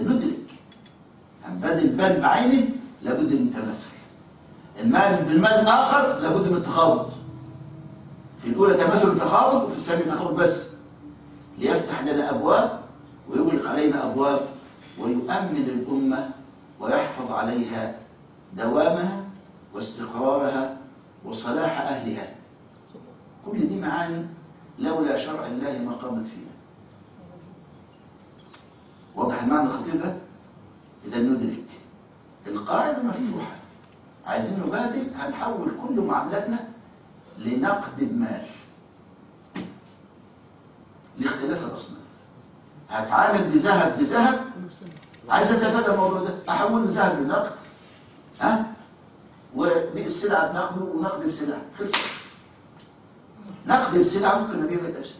خد المال بعينه لابد من تماثل المال بالمال الآخر لابد من تخاوض في الأولى تماثل تخاوض وفي الثانية تخاوض بس ليفتح لنا أبواب ويغلق علينا أبواب ويؤمن الأمة ويحفظ عليها دوامها واستقرارها وصلاح أهلها كل دي معاني لولا شرع الله ما قامت فينا واضح المعنى الخطير ده إذا ندرك القاعدة مفتوحة عايزين نبادل هنحول كل معاملاتنا لنقد المال لاختلاف الأصناف هتعامل بذهب بذهب عايز اتفادى الموضوع ده احول الذهب لنقد ها وبالسلعه بنقده ونقد بسلعه خلص نقد بسلعه ممكن نبيع بالاجل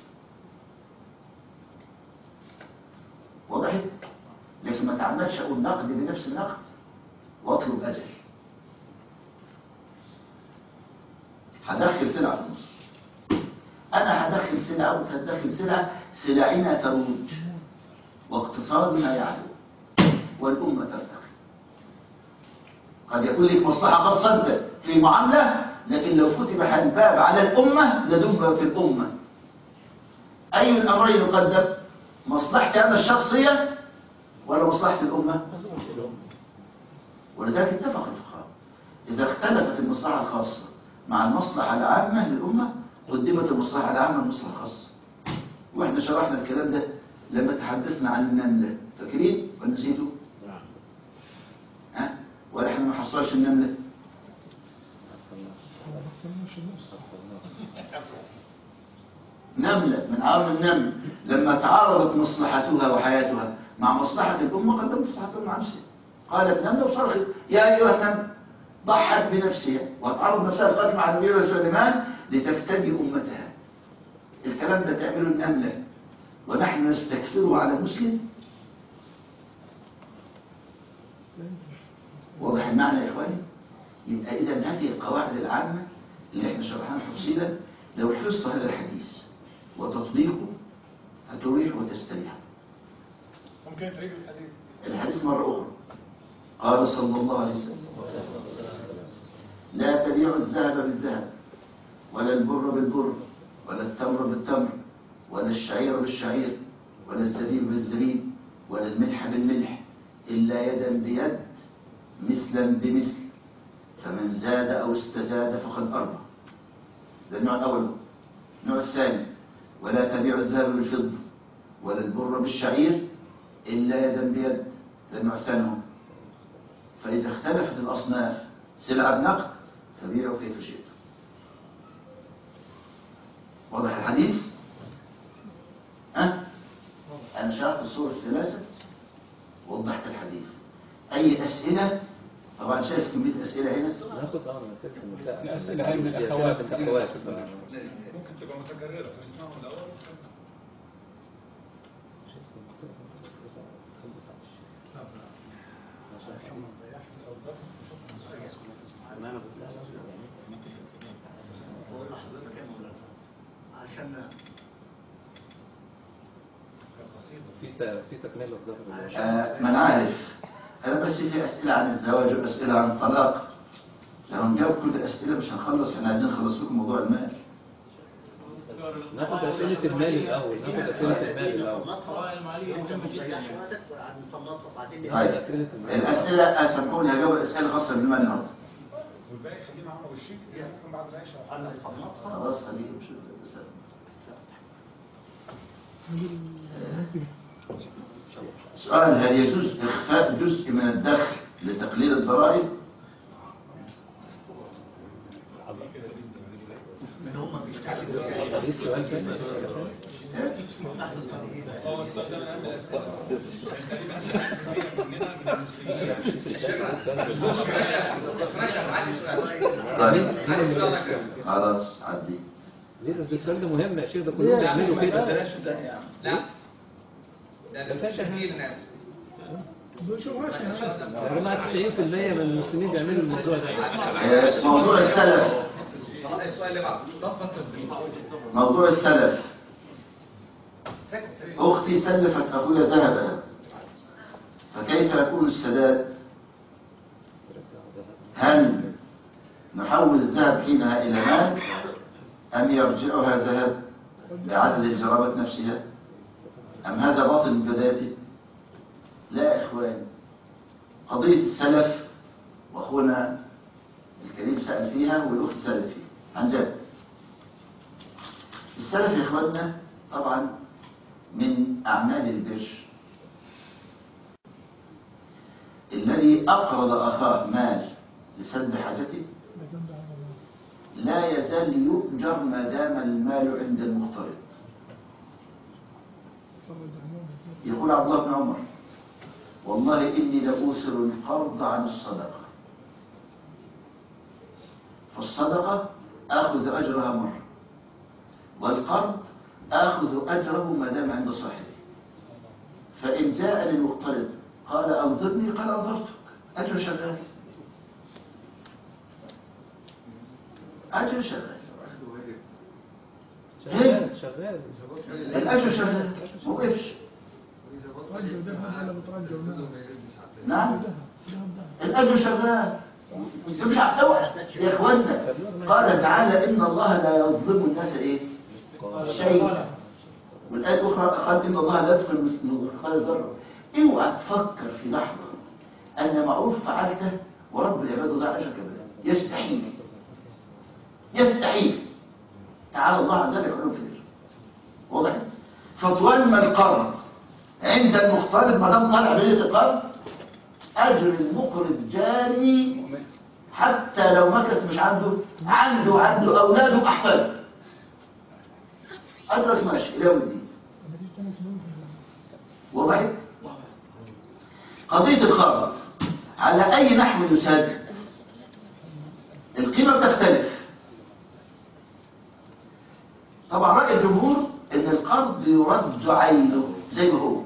وضحت لكن ما تعمدش اقول نقد بنفس النقد واطلب اجل هدخل سلعه في النص انا هدخل سلعه وانت هتدخل سلعه سلعنا تروج واقتصادنا يعلو والأمة ترتقي قد يكون لك مصلحة خاصة أنت في معاملة لكن لو فتح الباب على الأمة لدب في الأمة أي من الأمرين يقدم مصلحتي أنا الشخصية ولا مصلحة الأمة ولذلك اتفق الفقهاء إذا اختلفت المصلحة الخاصة مع المصلحة العامة للأمة قدمت المصلحة العامة المصلحة الخاصة واحنا شرحنا الكلام ده لما تحدثنا عن النملة فاكرين ولا نسيتوا؟ ها؟ ولا احنا ما حصلش النملة؟ نملة من عوام النمل لما تعارضت مصلحتها وحياتها مع مصلحة الأمة قدمت مصلحة الأمة عن نفسها قالت نملة وصرخت يا أيها النمل ضحت بنفسها وتعرض نفسها القتل مع النبي سليمان لتفتدي أمتها الكلام ده تعمله النملة ونحن نستكثره على المسلم واضح المعنى يا إخواني يبقى إذا هذه القواعد العامة اللي احنا شرحناها تفصيلا لو حفظت هذا الحديث وتطبيقه هتريح وتستريح ممكن تعيد الحديث الحديث مرة أخرى قال صلى الله عليه وسلم لا تبيع الذهب بالذهب ولا البر بالبر ولا التمر بالتمر ولا الشعير بالشعير ولا الزبيب بالزبيب ولا الملح بالملح إلا يدا بيد مثلا بمثل فمن زاد أو استزاد فقد أربى ده النوع الأول النوع الثاني ولا تبيع الذهب بالفضة ولا البر بالشعير إلا يدا بيد ده النوع الثاني هو. فإذا اختلفت الأصناف سلعة بنقد فبيعوا كيف شئتم واضح الحديث؟ أه؟ أنا شرحت الصور الثلاثة ووضحت الحديث أي أسئلة طبعا شايف كمية أسئلة هنا ناخد اه من الأسئلة هاي من الأخوات. الأخوات ممكن تبقى متكررة فنسمعهم الأول بقول لحضرتك يا مولانا عشان في ت- في تكمله في ظهر آه ما أنا عارف أنا بس في أسئلة عن الزواج وأسئلة عن الطلاق لو نجاوب كل الأسئلة مش هنخلص احنا عايزين نخلص لكم موضوع المال ناخد أسئلة المال الأول ناخد أسئلة المال الأول القضايا المالية مهمة جدا نفلطها بعدين طيب الأسئلة أسامحوني هجاوب الأسئلة الخاصة بالمال النهارده والباقي خليه معانا والشيك يكون بعد العشاء انا نفلطها خلاص خليك مش الأسئلة. سؤال هل يجوز إخفاء جزء من الدخل لتقليل الضرائب؟ من هم ايه السؤال تاني؟ هو السؤال ده من أهم الأسئلة طيب خلاص عدي ليه ده السؤال ده مهم يا شيخ ده كلهم بيعملوا كده لا ده ده تشغيل ناس دول شو ماشي يا جماعة 90% من المسلمين بيعملوا الموضوع ده آه، موضوع السلف السؤال اللي بعده صفقة تسليم موضوع السلف أختي سلفت أخويا ذهبا فكيف يكون السداد هل نحول الذهب حينها إلى مال أم يرجعها ذهب بعدد الجرابات نفسها أم هذا باطل من بدايته لا يا إخوان قضية السلف وأخونا الكريم سأل فيها والأخت سألت فيها عن جابر السلف يا إخواننا طبعا من أعمال البر الذي أقرض أخاه مال لسد حاجته لا يزال يؤجر ما دام المال عند المقترض يقول عبد الله بن عمر والله إني لأوسر القرض عن الصدقة فالصدقة آخذ أجرها مرة والقرض آخذ أجره ما دام عند صاحبه فإن جاء للمقترض قال أنظرني قال أنظرتك أجر شغال أجر شغال شغال شغال الأجر شغال ما وقفش ترجع ذهب ولا بترجع مال نعم الأجر شغال مش اوعى يا اخوانا قال تعالى إن الله لا يظلم الناس إيه شيء والآية الأخرى قال إن الله لا يذكر مثقال ذرة اوعى تفكر في لحظة أن معروف فعلته ورب العباد ضاع أجرك أبدا يستحيل يستحيل تعالى الله عن ذلك علوم كبير واضح فطوال ما القرض عند المقترض ما دام طالع بنية القرض أجر المقرض جاري حتى لو مكث مش عنده عنده عنده أولاده أحفاده أجرك ماشي إلى يوم الدين وضحت قضية القرض على أي نحو يسدد القيمة بتختلف طبعا رأي الجمهور ان القرض يرد عينه زي ما هو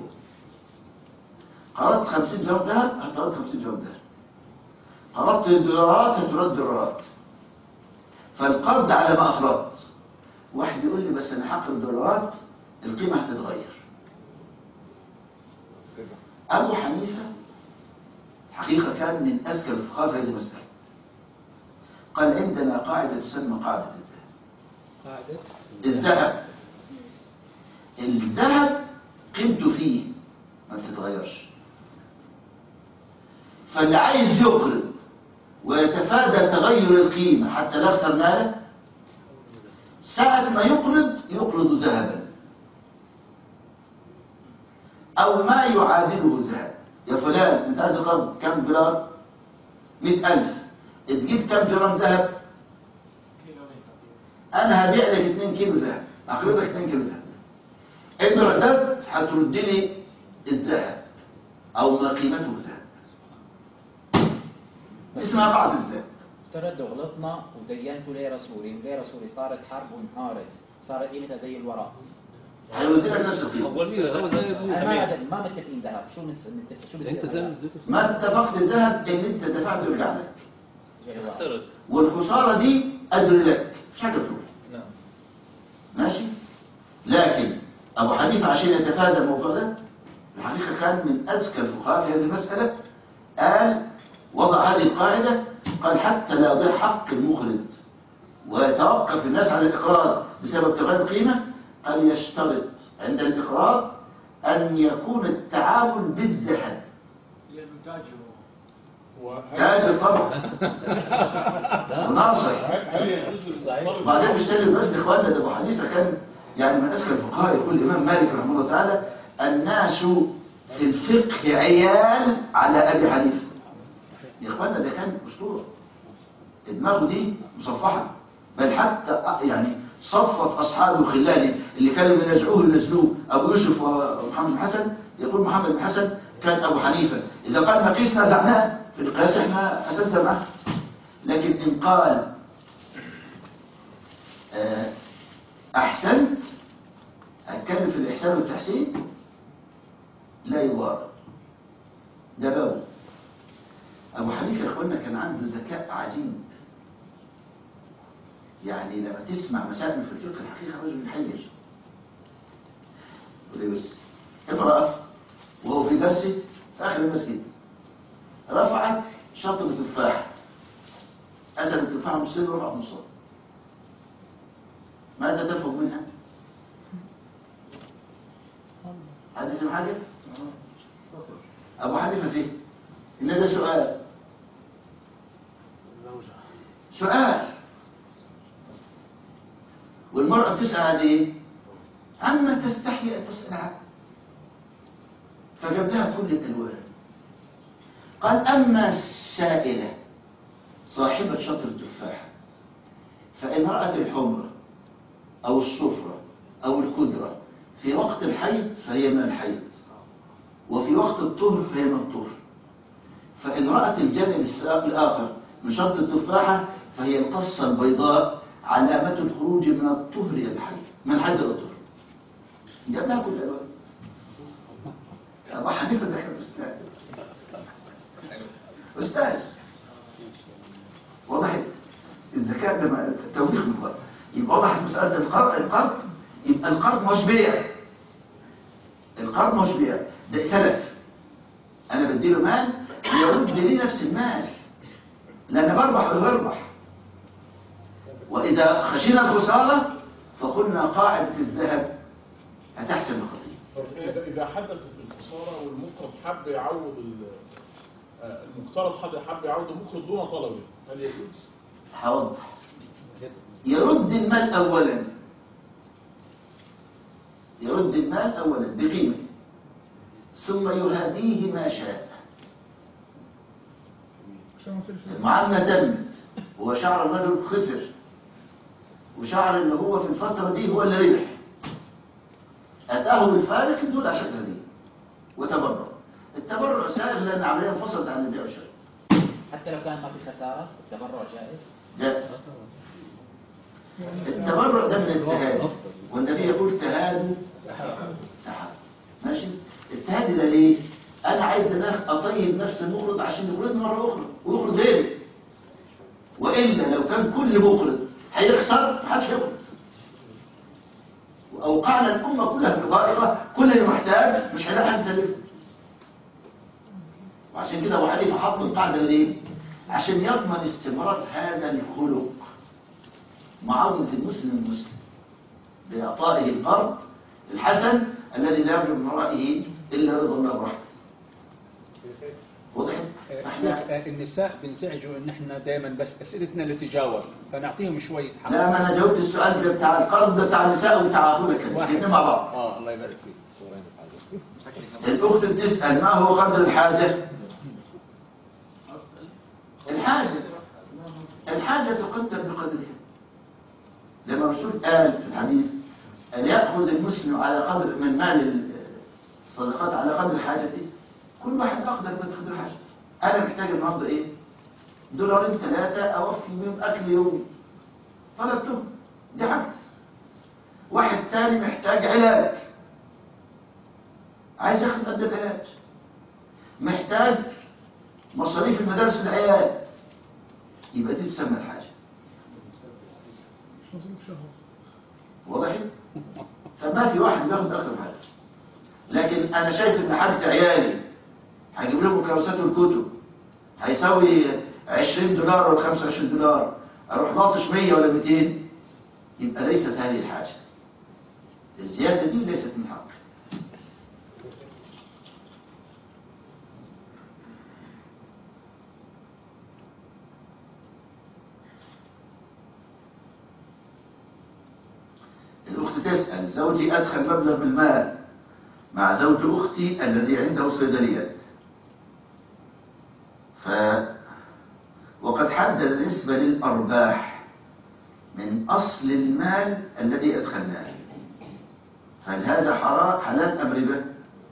قرضت 50 جرام ذهب هترد 50 جرام ذهب قرضت دولارات هترد دولارات فالقرض على ما أفرضت واحد يقول لي بس انا هقرض دولارات القيمة هتتغير أبو حنيفة حقيقة كان من أذكى الفقهاء في هذه المسألة قال عندنا قاعدة تسمى قاعدة الذهب قاعدة الذهب الذهب قيمته فيه ما بتتغيرش فاللي عايز يقرض ويتفادى تغير القيمة حتى لا يخسر ماله ساعة ما يقرض يقرض ذهبا أو ما يعادله ذهب يا فلان انت عايز القرض كم دولار؟ مئة ألف تجيب كم جرام ذهب؟ أنا هبيع لك 2 كيلو ذهب أقرضك 2 كيلو ذهب إن رددت هترد لي الذهب أو ما قيمته ذهب اسمها قاعدة الذهب افترض غلطنا ودينته ليرة سوري وليرة سوري صارت حرب وانهارت صارت قيمتها زي الورق هيودي لك نفس القيمة هو زي أنا ما متفق- ما متفقين ذهب شو نس- نتفق شو انت زي ما اديته ما اتفقت الذهب اللي انت دفعته يرجع لك زي الورق افترض والخسارة دي أجر لك مش حاجة فلوس نعم ماشي لكن أبو حنيفة عشان يتفادى الموضوع ده الحقيقة كان من أذكى الفقهاء في هذه المسألة قال وضع هذه القاعدة قال حتى لا يضيع حق المقرض ويتوقف الناس عن الإقراض بسبب تغير القيمة قال يشترط عند الإقراض أن يكون التعامل بالذهب لانه تاجر تاجر طبعا وناصر هل يجوز وبعدين مش تاجر بس يا اخوانا ده ابو حنيفه كان يعني من اذكى الفقهاء يقول الامام مالك رحمه الله تعالى الناس في الفقه عيال على ابي حنيفه يا اخوانا ده كان اسطوره دماغه دي مصفحه بل حتى يعني صفت اصحابه وخلاله اللي كانوا بينازعوه ينزلوه ابو يوسف ومحمد بن حسن يقول محمد بن حسن كان ابو حنيفه اذا قال نقيس نزعناه في القياس احنا اساتذه معاه لكن ان قال آه، احسنت اتكلم في الاحسان والتحسين لا يبارك ده بابه ابو حنيفه يا اخوانا كان عنده ذكاء عجيب يعني لما تسمع مسائل في الفقه الحقيقه رجل محير يقول إيه بس امراه وهو في درسه في اخر المسجد رفعت شطر تفاح مصير رفع مصاب ماذا تفهم منها؟ حد فهم حاجة؟ أبو حنيفة فيه إن ده سؤال سؤال والمرأة تسأل عن إيه؟ عما تستحي أن تسأل عنه فجاب لها كل الألوان قال أما السائلة صاحبة شطر التفاحة فإن رأت الحمرة أو الصفرة أو الخضرة في وقت الحيض فهي من الحيض وفي وقت الطهر فهي من الطهر فإن رأت الجانب الساق الآخر من شط التفاحة فهي القصة البيضاء علامة الخروج من الطهر إلى الحيض من الحيض إلى الطهر جابها كل الألوان يا أبو حنيفة ده كان أستاذ أستاذ وضحت الذكاء ده ما- توفيق من الله يبقى وضحت مسألة القرض القرض يبقى القرض مش بيع القرض مش بيع ده سلف أنا بديله مال يرد لي نفس المال لأن بربح ولا بربح وإذا خشينا الخسارة فقلنا قاعدة الذهب هتحسن الخطيئة طب إذا إذا حدثت الخسارة والمقرض حب يعوض ال- آه، المقترض حد حب يعوض المقرض دون طلبه هل يجوز؟ هوضح يرد المال أولا يرد المال أولا بقيمة ثم يهديه ما شاء عشان ما يصيرش المعاملة تمت وشعر الرجل خسر وشعر اللي هو في الفترة دي هو اللي ربح أتاه بالفارق دول عشان هذه وتبرع التبرع سائغ لأن عملية انفصلت عن البيع والشراء حتى لو كان ما في خسارة التبرع جائز جائز التبرع ده من التهادي والنبي يقول تهادوا تحابوا ماشي التهادي ده ليه انا عايز انا اطيب نفس المقرض عشان يقرض مره اخرى ويقرض غيري والا لو كان كل مقرض هيخسر محدش يقرض واوقعنا الامه كلها في ضائقه كل اللي محتاج مش هيلاقي حد يسلفه وعشان كده ابو حنيفه حط القاعده ليه عشان يضمن استمرار هذا الخلق معاونة المسلم المسلم بإعطائه القرض الحسن الذي لا يرجو من ورائه إلا رضا الله ورحمته وضحت؟ شوف احنا آه، النساء بينزعجوا ان احنا دايما بس اسئلتنا اللي تجاوب فنعطيهم شويه حق لا ما انا جاوبت السؤال ده بتاع القرض ده بتاع النساء وبتاع عطولة كده الاثنين مع بعض اه الله يبارك فيك الأخت بتسأل ما هو قدر الحاجة الحاجة الحاجة تقدر بقدرها لما الرسول قال في الحديث أن يأخذ المسلم على قدر من مال الصدقات على قدر حاجته كل واحد أقدر بقدر حاجته أنا محتاج النهاردة إيه دولارين ثلاثة أوفي بيهم أكل يومي طلبتهم دي حاجتي واحد تاني محتاج علاج عايز ياخد قد العلاج محتاج مصاريف المدارس العيال يبقى دي تسمى الحاجة مش مصروف شهر واضح فما في واحد بياخد اخر حاجة لكن انا شايف ان حاجة عيالي هجيب لهم الكراسات والكتب هيساوي 20 دولار ولا 25 دولار اروح ناطش 100 ولا 200 يبقى ليست هذه الحاجة الزيادة دي ليست من حق الأخت تسأل زوجي أدخل مبلغ من المال مع زوج أختي الذي عنده صيدليات ف وقد حدد نسبة للأرباح من أصل المال الذي أدخلناه هل هذا حرام حلال أم ربا؟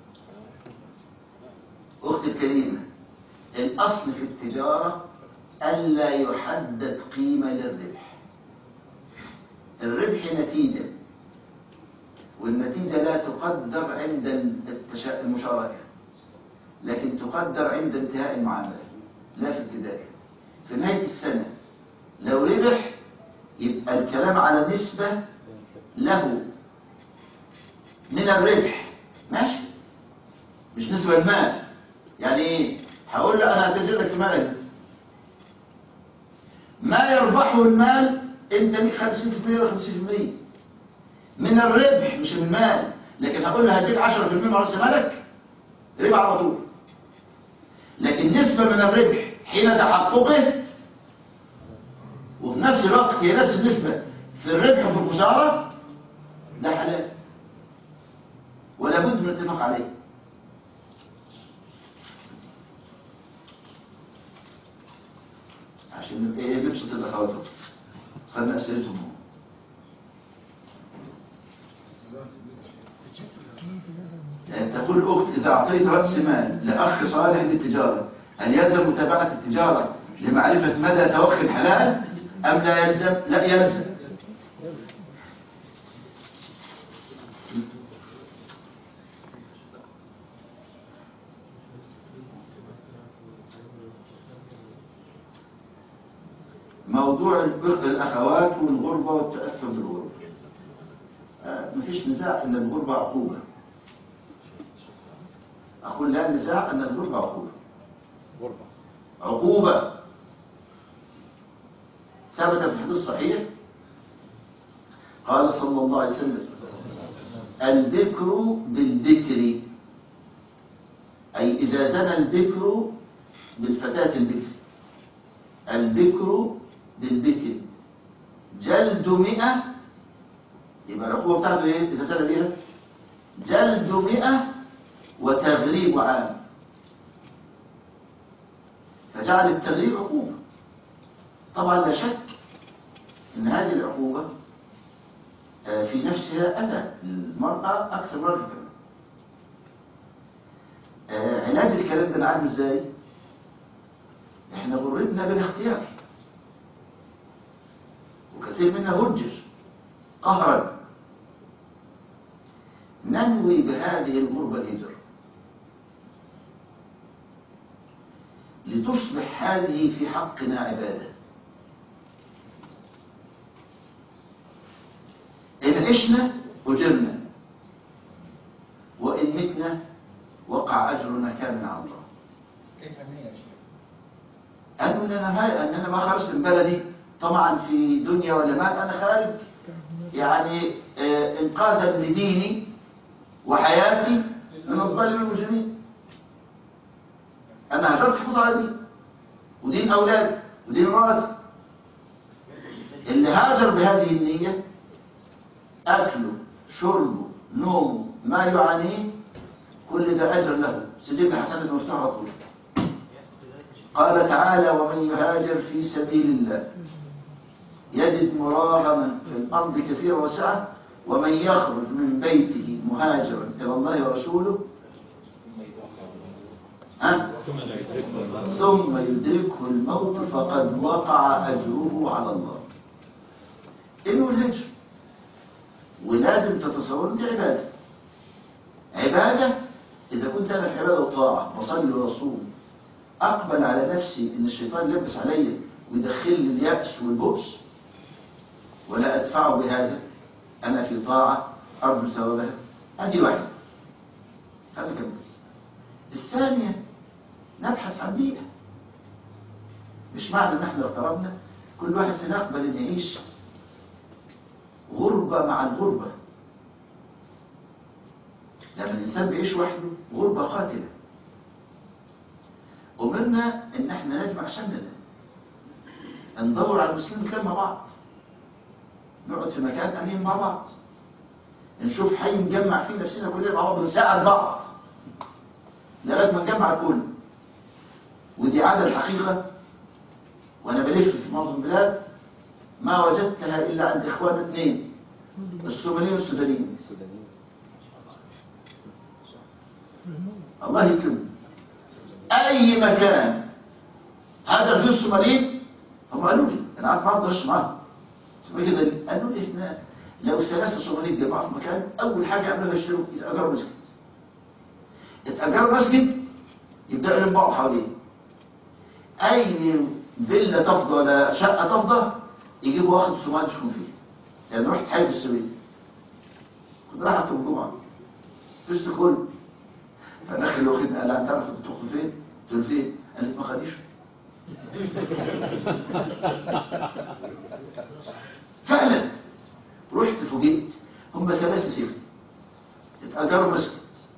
أختي الكريمة الأصل في التجارة ألا يحدد قيمة للربح الربح نتيجة والنتيجة لا تقدر عند التشا- المشاركة لكن تقدر عند انتهاء المعاملة لا في ابتدائها في نهاية السنة لو ربح يبقى الكلام على نسبة له من الربح ماشي مش نسبة المال يعني ايه هقول له انا هتجر لك في مالك ده. ما يربحه المال انت ليك 50% و 50% من الربح مش من المال لكن هقول له هديك 10% من راس مالك ربح على طول لكن نسبة من الربح حين تحققه وفي نفس الوقت هي نفس النسبة في الربح وفي الخسارة ده حلال ولا بد من الاتفاق عليه عشان ايه نبسط الاخوات خلنا اسئلتهم هم. يعني تقول أخت إذا أعطيت رأس مال لأخ صالح للتجارة هل يلزم متابعة التجارة لمعرفة مدى توخي الحلال أم لا يلزم؟ لا يلزم موضوع الأخ- الأخوات والغربة والتأثر بالغربة آه، مفيش نزاع أن الغربة عقوبة أقول لا نزاع أن الغربة عقوبة غربة عقوبة ثبت في الحديث صحيح قال صلى الله عليه وسلم البكر بالبكر أي إذا زنى البكر بالفتاة البكر البكر بالبكر جلد مئة يبقى العقوبة بتاعته ايه إذا زنى بيها جلد مئة وتغريب عام فجعل التغريب عقوبة طبعا لا شك ان هذه العقوبة آه، في نفسها أذى للمرأة أكثر من الرجل كمان. آه، علاج الكلام ده نعالجه ازاي؟ احنا غربنا بالاختيار وكثير منا هجر قهرا ننوي بهذه الغربة الهجرة لتصبح هذه في حقنا عبادة إن عشنا أجرنا وإن متنا وقع أجرنا كامل على الله كيف النية يا شيخ؟ قالوا ان انا هاي ان انا ما خرجت من بلدي طبعا في دنيا ولا مال انا خارج يعني آه، انقاذا لديني وحياتي من الظالم المجرمين انا هجرت حفظ على دين ودين اولادي ودين مراتي اللي هاجر بهذه النية اكله شربه نومه ما يعانيه كل ده اجر له سجل حسنة مفتوح على طول قال تعالى ومن يهاجر في سبيل الله يجد مراغما في الأرض كثيرا وسعة ومن يخرج من بيته مهاجرا إلى الله ورسوله ها؟ ثم يدركه الموت فقد وقع أجره على الله إنه الهجر ولازم تتصور دي عبادة عبادة إذا كنت أنا في عبادة وطاعة بصلي وأصوم أقبل على نفسي إن الشيطان يلبس عليا ويدخل لي اليأس والبؤس ولا أدفعه بهذا أنا في طاعة أرجو ثوابها هذه واحدة هذا كم بس الثانية نبحث عن بيئة مش معنى إن احنا اقتربنا كل واحد فينا يقبل إن يعيش غربة مع الغربة لما الإنسان بيعيش وحده غربة قاتلة أمرنا إن احنا نجمع شملنا ندور على المسلمين كلام مع بعض نقعد في مكان أمين مع بعض نشوف حي نجمع فيه نفسنا كلنا مع بعض ونساعد بعض لغاية ما نجمع الكل ودي عادة الحقيقة وأنا بلف في معظم البلاد ما وجدتها إلا عند إخواننا اثنين الصوماليين والسودانيين الله يكرمهم اي مكان هذا الرجل الصوماليين هم قالوا لي انا قعدت معاهم بغش معاهم اسمه كده قالوا لي احنا لو ثلاثه صوماليين جمعوا في مكان اول حاجه يعملوها يشتروا يتاجروا مسجد يتاجروا مسجد يبداوا يلموا بعض حواليه اي فيلا تفضى ولا شقه تفضى يجيبوا واحد صومالي يسكن فيه يعني رحت حي في السويد كنت رايح في الجمعه فزت كل فدخل واخدني قال لي انت عارف انت تخطب فين؟ قلت له فين؟ قال لي في مقديشو فعلا رحت فوجئت هم ثلاثة سفن اتأجروا مسجد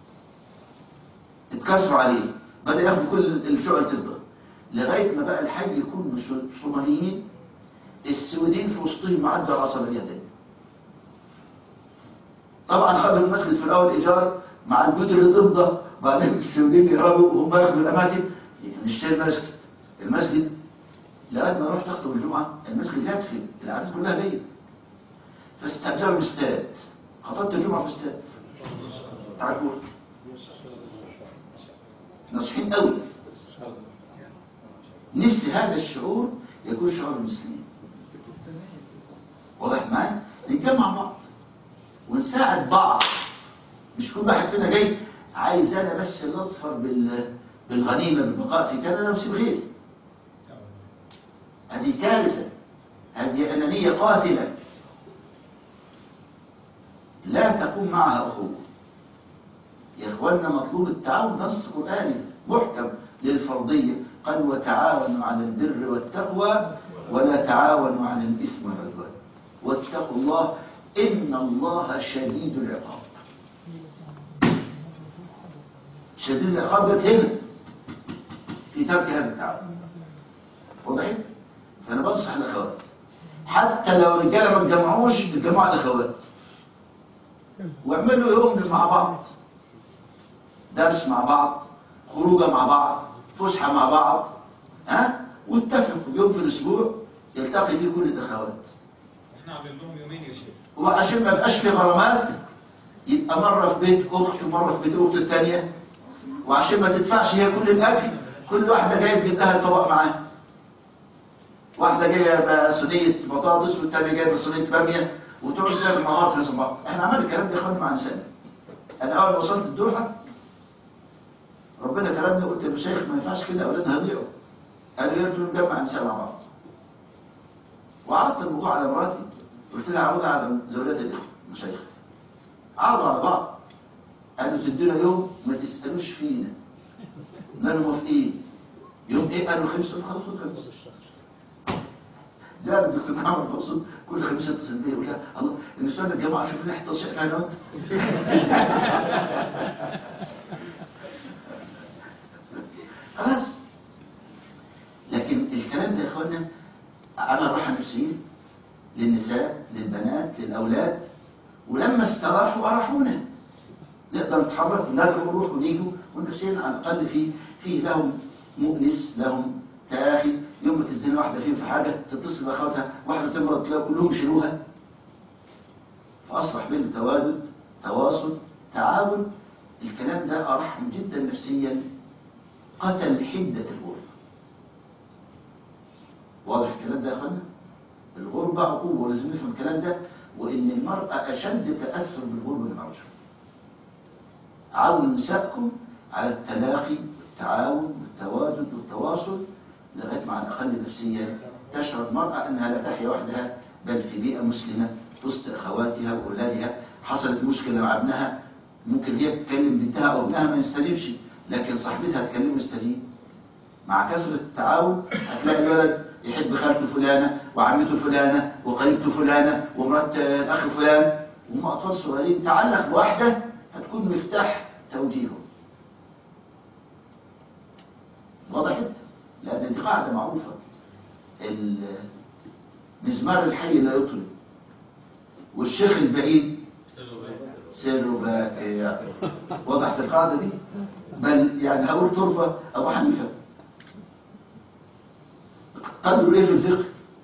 اتكسروا عليه بدأ ياخدوا كل الشقق تفضل لغاية ما بقى الحي يكون صوماليين السعوديين في وسطهم عدوا العصر اليدين طبعا خدوا المسجد في الأول إيجار مع البيوت اللي تفضى بعدين السعوديين يهربوا وهم ياخدوا الأماكن نشتري المسجد المسجد لغاية ما رحت أخطب الجمعة المسجد يكفي الأعداد كلها جاية فاستأجروا الاستاد خطبت الجمعة في الاستاد تعال كورة ناصحين قوي نفسي هذا الشعور يكون شعور المسلمين واضح معايا نتجمع بعض ونساعد بعض مش كل واحد فينا جاي عايز انا بس اللي اصفر بال بالغنيمه بالبقاء في كندا وسيب غيري هذه كارثه هذه انانيه قاتله لا تقوم معها اخوه يا اخواننا مطلوب التعاون نص قراني محكم للفرضيه قال وتعاونوا على البر والتقوى ولا تعاونوا على الاثم والعدوان واتقوا الله ان الله شديد العقاب شديد العقاب جت هنا في ترك هذا التعاون واضح فانا بنصح الاخوات حتى لو الرجاله ما اتجمعوش اتجمعوا الاخوات واعملوا يوم مع بعض درس مع بعض خروجه مع بعض فسحه مع بعض ها واتفقوا يوم في الاسبوع يلتقي فيه كل الاخوات احنا عاملين لهم يومين يا شيخ وعشان ما يبقاش في غرامات يبقى مرة في بيت أخت ومرة في بيت أخت التانية وعشان ما تدفعش هي كل الأكل كل واحدة جاية تجيب لها الطبق معاها واحدة جاية بصينية بطاطس والتانية جاية بصينية بامية وتقعد تاكل مع بعض في بعض احنا عملنا الكلام ده يا اخواني مع نسائنا انا اول ما وصلت الدوحة ربنا كرمني قلت للمشايخ ما ينفعش كده اولادنا هيضيعوا قالوا يرجو نجمع نساء مع بعض وعرضت الموضوع على مراتي قلت لها عرضها على زوجات الاخوه المشايخ عرضوا على بعض قالوا تدونا يوم ما تسالوش فينا ما موافقين يوم ايه قالوا خمس خلاص خمس جاء الدكتور محمد مقصود كل خميس يتصل بيا يقول لها الله النسوان الجماعه شوف لنا تصحيح انا وانت خلاص لكن الكلام ده يا اخوانا عمل راحه نفسيه للنساء للبنات للاولاد ولما استراحوا أراحونا نقدر نتحرك ونرجع ونروح ونيجوا والنفسين على الأقل في فيه لهم مؤنس لهم تآخي يوم ما تنزل واحدة فيهم في حاجة تتصل بأخواتها واحدة تمرض تلاقي كلهم يشيلوها فأصبح بينهم توادد تواصل تعاون الكلام ده أرحم جدا نفسيا قتل حدة الغربة واضح الكلام ده يا أخوانا الغربة عقوبة ولازم نفهم الكلام ده وإن المرأة أشد تأثر بالغربة من الرجل عاونوا نسائكم على التلاقي والتعاون والتواجد والتواصل لغاية مع الأقل نفسيا تشعر المرأة أنها لا تحيا وحدها بل في بيئة مسلمة وسط أخواتها وأولادها حصلت مشكلة مع ابنها ممكن هي تكلم بنتها أو ابنها ما يستجيبش لكن صاحبتها تكلمه يستجيب مع كثرة التعاون هتلاقي الولد يحب خالته فلانة وعمته فلانة وقريبته فلانة ومرات الأخ فلان وهم أطفال صغيرين تعلق بواحدة هتكون مفتاح توجيهه واضح كده؟ لأن دي قاعدة معروفة المزمار الحي لا يطرب والشيخ البعيد سر باقي وضحت القاعدة دي بل يعني هقول طرفة أبو حنيفة قدروا ليه في الفقه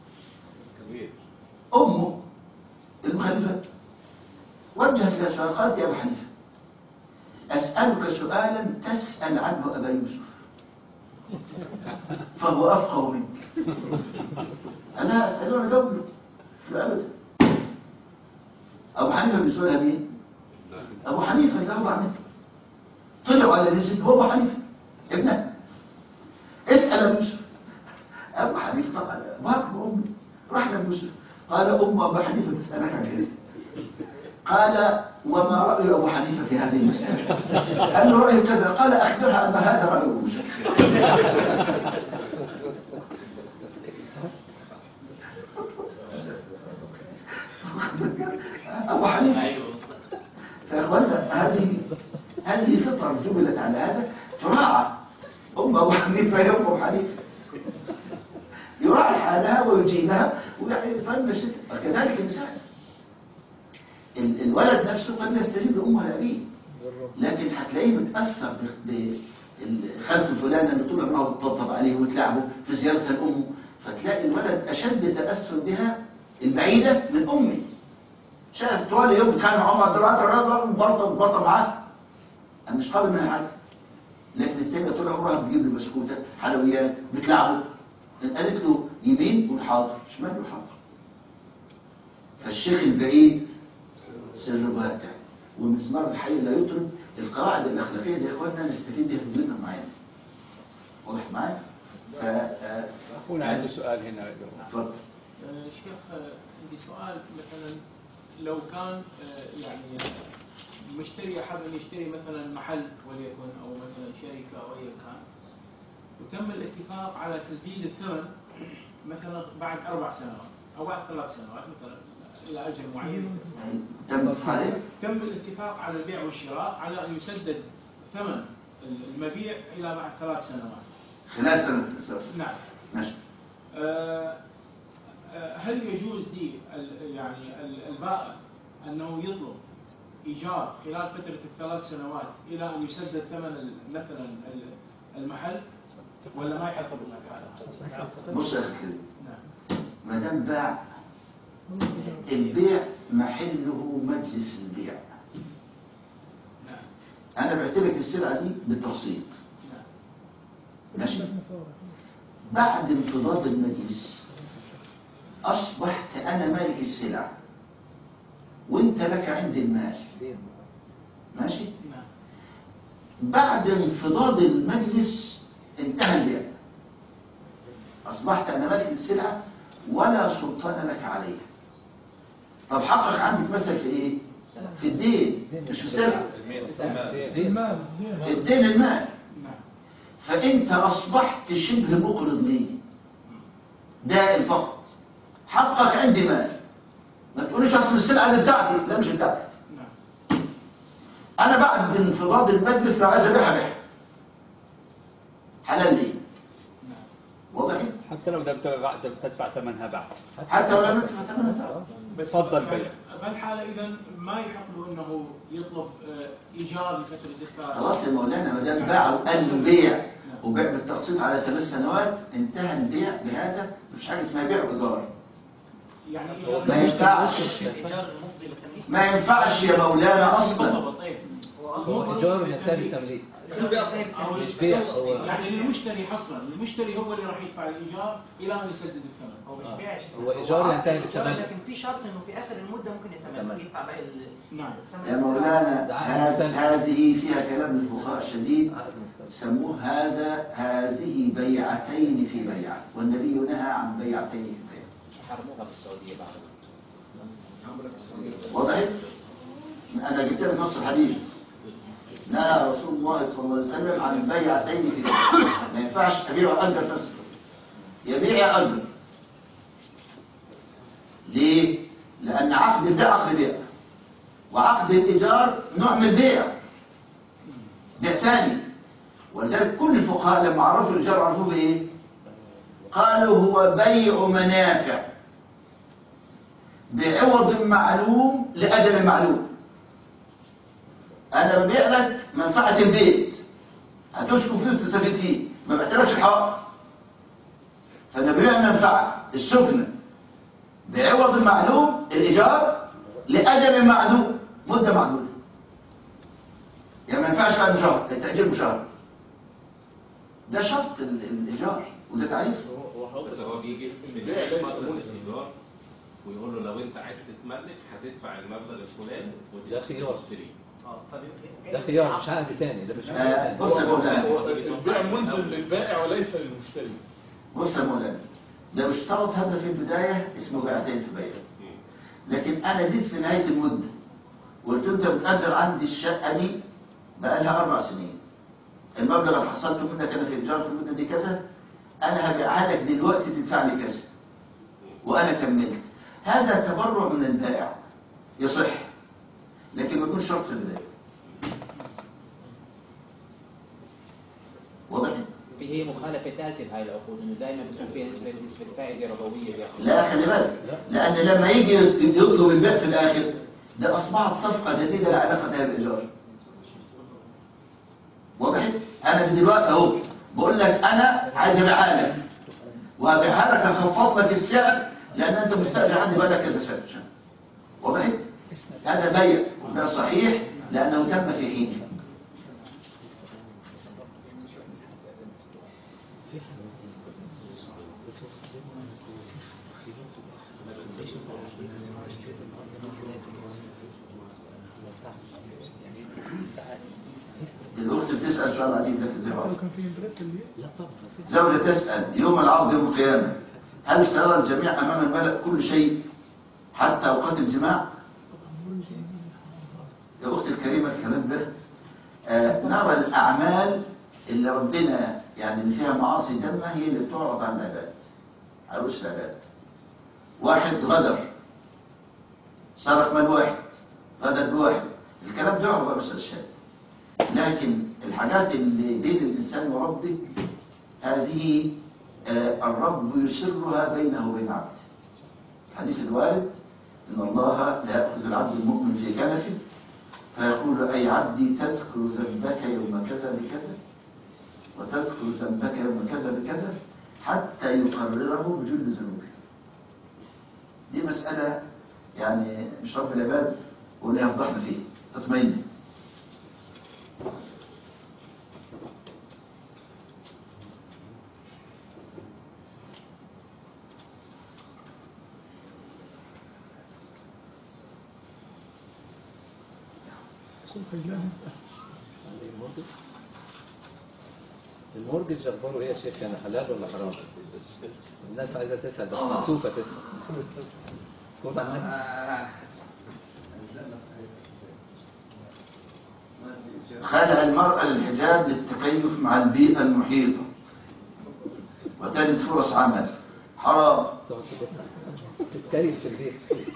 أمه المخلفة وجهت إلى سؤال قالت يا أبو حنيفة أسألك سؤالا تسأل عنه أبا يوسف فهو أفقه منك أنا أسأله أنا جاوب له لا أبدا أبو حنيفة بيسألها مين؟ أبو حنيفة يجاوب عنه طلعوا على نسيت هو أبو حنيفة ابنه اسأل أبو يوسف أبو حنيفة طبعا بابا أمي راح لأبو يوسف قال أم أبو حنيفة تسألك عن كذا قال وما رأي أبو حنيفة في هذه المسألة قال له رأي كذا قال أخبرها أن هذا رأي أبو يوسف حنيفه ايوه فيا اخوانا هذه هذه فطره جبلت على هذا تراعى ام ابو حنيفه يا ام ابو حنيفه يراعي حالها ويجيبها ويعني فهم الست كذلك النساء ال- الولد نفسه قد يستجيب لامه لابيه لكن هتلاقيه متاثر ب- بخالته فلانه اللي طول عمرها بتطبطب عليه وتلعبه في زيارتها لامه فتلاقي الولد اشد تاثر بها البعيده من امه شاف طوال يوم كان عمر عبد الوهاب الرضا برضه برضه معاه انا مش قابل من حاجه لكن التانية طول عمرها بتجيب له بسكوتة حلويات بتلعبه قالت له يمين يقول حاضر شمال يقول حاضر فالشيخ البعيد سر باتع والمسمار الحي لا يطرب القواعد الاخلاقيه دي يا اخواننا نستفيد بيها في بيوتنا معانا واضح معايا؟ ف آه، اخونا عنده سؤال هنا اتفضل آه، شيخ آه، عندي سؤال مثلا لو كان آه، يعني آه، مشتري حاب ان يشتري مثلا محل وليكن او مثلا شركه او ايا كان وتم الاتفاق على تسديد الثمن مثلا بعد اربع سنوات او بعد ثلاث سنوات مثلا الى اجل معين تم عليه تم الاتفاق على البيع والشراء على ان يسدد ثمن المبيع الى بعد ثلاث سنوات خلال سنه نعم ماشي آه، آه، هل يجوز لي ال- يعني ال- البائع انه يطلب ايجار خلال فتره الثلاث سنوات الى ان يسدد ثمن ال- مثلا ال- المحل ولا ما يحصل هذا؟ بص يا اخي كده نعم ما دام باع البيع محله مجلس البيع انا بعت لك السلعه دي بالتقسيط ماشي بعد انفضاض المجلس اصبحت انا مالك السلع وانت لك عندي المال ماشي نعم بعد انفضاض المجلس انتهى البيع اصبحت انا مالك السلعه ولا سلطان لك عليها طب حقك عندي تمثل في ايه في الدين مش في السلعه المال الدين المال نعم فانت اصبحت شبه مقرض لي دائم فقط حقك عندي مال ما تقوليش اصل السلعه اللي بتاعتي لا مش بتاعتي نعم انا بعد انفضاض المجلس لو عايز ابيعها بيعها حلال لي واضح حتى لو لم تدفع تدفع ثمنها بعد حتى لو لم تدفع ثمنها بس تفضل بيع بهالحاله اذا ما يحق له انه يطلب آه، ايجار لفتره الثلاث خلاص يا مولانا ما دام باع وقال له بيع وبيع بالتقسيط على ثلاث سنوات انتهى البيع بهذا مفيش حاجه اسمها بيع وايجار يعني ما ينفعش ما ينفعش يا مولانا اصلا هو ايجار منتهي التمليك مش بيع هو يعني المشتري حصلا المشتري هو اللي راح يدفع الايجار الى ان يسدد الثمن هو مش بيعش هو إيجار ينتهي إيجار، بالتملك. لكن في شرط انه في اخر المده ممكن يتملك يدفع باقي ال- نعم يا مولانا هذا- هذه فيها كلام للفقهاء شديد سموه هذا هذه بيعتين في بيعة والنبي نهى عن بيعتين في بيعة حرموها في السعوديه بعد واضح؟ أنا جبت لك نص الحديث نهى رسول الله صلى الله عليه وسلم عن بيعتين في بيعة ما ينفعش أبيع وأجر نفسه يبيع يا أجر ليه؟ لأن عقد البيع عقد بيع وعقد الإيجار نوع من البيع بيع ثاني ولذلك كل الفقهاء لما عرفوا الإيجار عرفوه بإيه؟ قالوا هو بيع منافع بعوض معلوم لأجل معلوم أنا ببيع لك منفعة البيت هتسكن فيه وتستفيد فيه ما بعتلكش الحق فأنا ببيع منفعة السكنة بعوض معلوم الإيجار لأجل معلوم مدة معدودة يعني ما ينفعش بعد شهر التأجير بشهر ده شرط ال- الإيجار وده تعريف بس هو بيجي البيع في ليس فترة ملزم. الايجار ويقول له لو انت عايز تتملك هتدفع المبلغ الفلاني ده خيار. وتشتري ده خيار مش عقد تاني ده مش عقد آه، تاني بص يا مولانا هو البيع ملزم للبائع وليس للمشتري بص يا مولانا لو اشترط هذا في البداية اسمه بيعتين في بيع لكن أنا جيت في نهاية المدة وقلت له أنت بتأجر عندي الشقة دي بقى لها أربع سنين المبلغ اللي حصلته منك أنا في الإيجار في المدة دي كذا أنا هبيعها لك دلوقتي تدفع لي كذا وأنا كملت هذا تبرع من البائع يصح لكن ما يكونش شرط في البداية واضح؟ في هي مخالفة ثالثة بهاي العقود انه دائما بتكون فيها نسبة نسبة فائدة ربوية بياخذ لا خلي بالك لأن لما يجي يطلب البيع في الآخر ده أصبحت صفقة جديدة لا علاقة لها بالإيجار واضح؟ أنا من دلوقتي أهو بقول لك أنا عايز أبيعها لك وأبيعها لك أخفض لك السعر لأن أنت مستأجر عندي بقالك كذا سنة واضح؟ هذا بيع بيع صحيح لأنه تم في حينه الأخت بتسأل سؤال عجيب لك زي بعض كان في امبريس اللي زوجة تسأل يوم العرض يوم القيامة هل سيرى الجميع أمام الملأ كل شيء حتى أوقات الجماع يا أختي الكريمة الكلام ده آه نرى الأعمال اللي ربنا يعني اللي فيها معاصي جنة هي اللي بتعرض على العباد على وش العباد واحد غدر سرق مال واحد غدر بواحد الكلام ده يعرض على وش الشهادة لكن الحاجات اللي بين الإنسان وربه هذه آه، الرب يسرها بينه وبين عبده حديث الوارد إن الله لا يأخذ العبد المؤمن في كنفه فيقول أي عبدي تذكر ذنبك يوم كذا بكذا وتذكر ذنبك يوم كذا بكذا حتى يقرره بجل ذنوبه دي مسألة يعني مش رب العباد واللي يفضحنا فيه اطمئن المورجج اخباره ايه يا شيخ يعني حلال ولا حرام؟ الناس عايزه تسال بس مكسوفه تسال خد عنك خلع المرأة الحجاب للتكيف مع البيئة المحيطة وتجد فرص عمل حرام تتكيف في البيت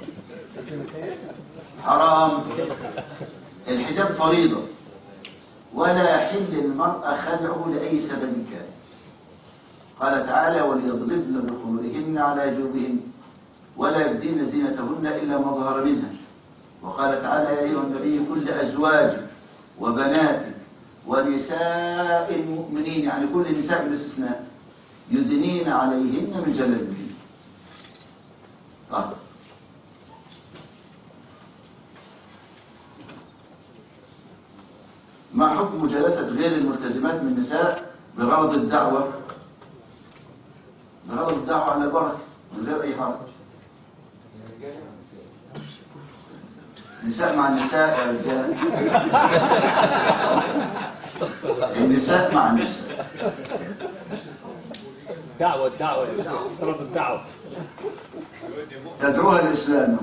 حرام الحجاب فريضة ولا يحل للمرأة خلعه لأي سبب كان قال تعالى وليضربن بخمرهن على جوبهن ولا يبدين زينتهن إلا ما ظهر منها وقال تعالى يا أيها النبي كل أزواجك وبناتك ونساء المؤمنين يعني كل النساء بالاستثناء يدنين عليهن من جلابيبهن طيب ما حكم مجالسة غير الملتزمات من النساء بغرض الدعوة بغرض الدعوة على البركة من غير أي حرج نساء مع النساء يا رجال النساء مع النساء دعوة دعوة يا شيخ طلب الدعوة تدعوها الإسلام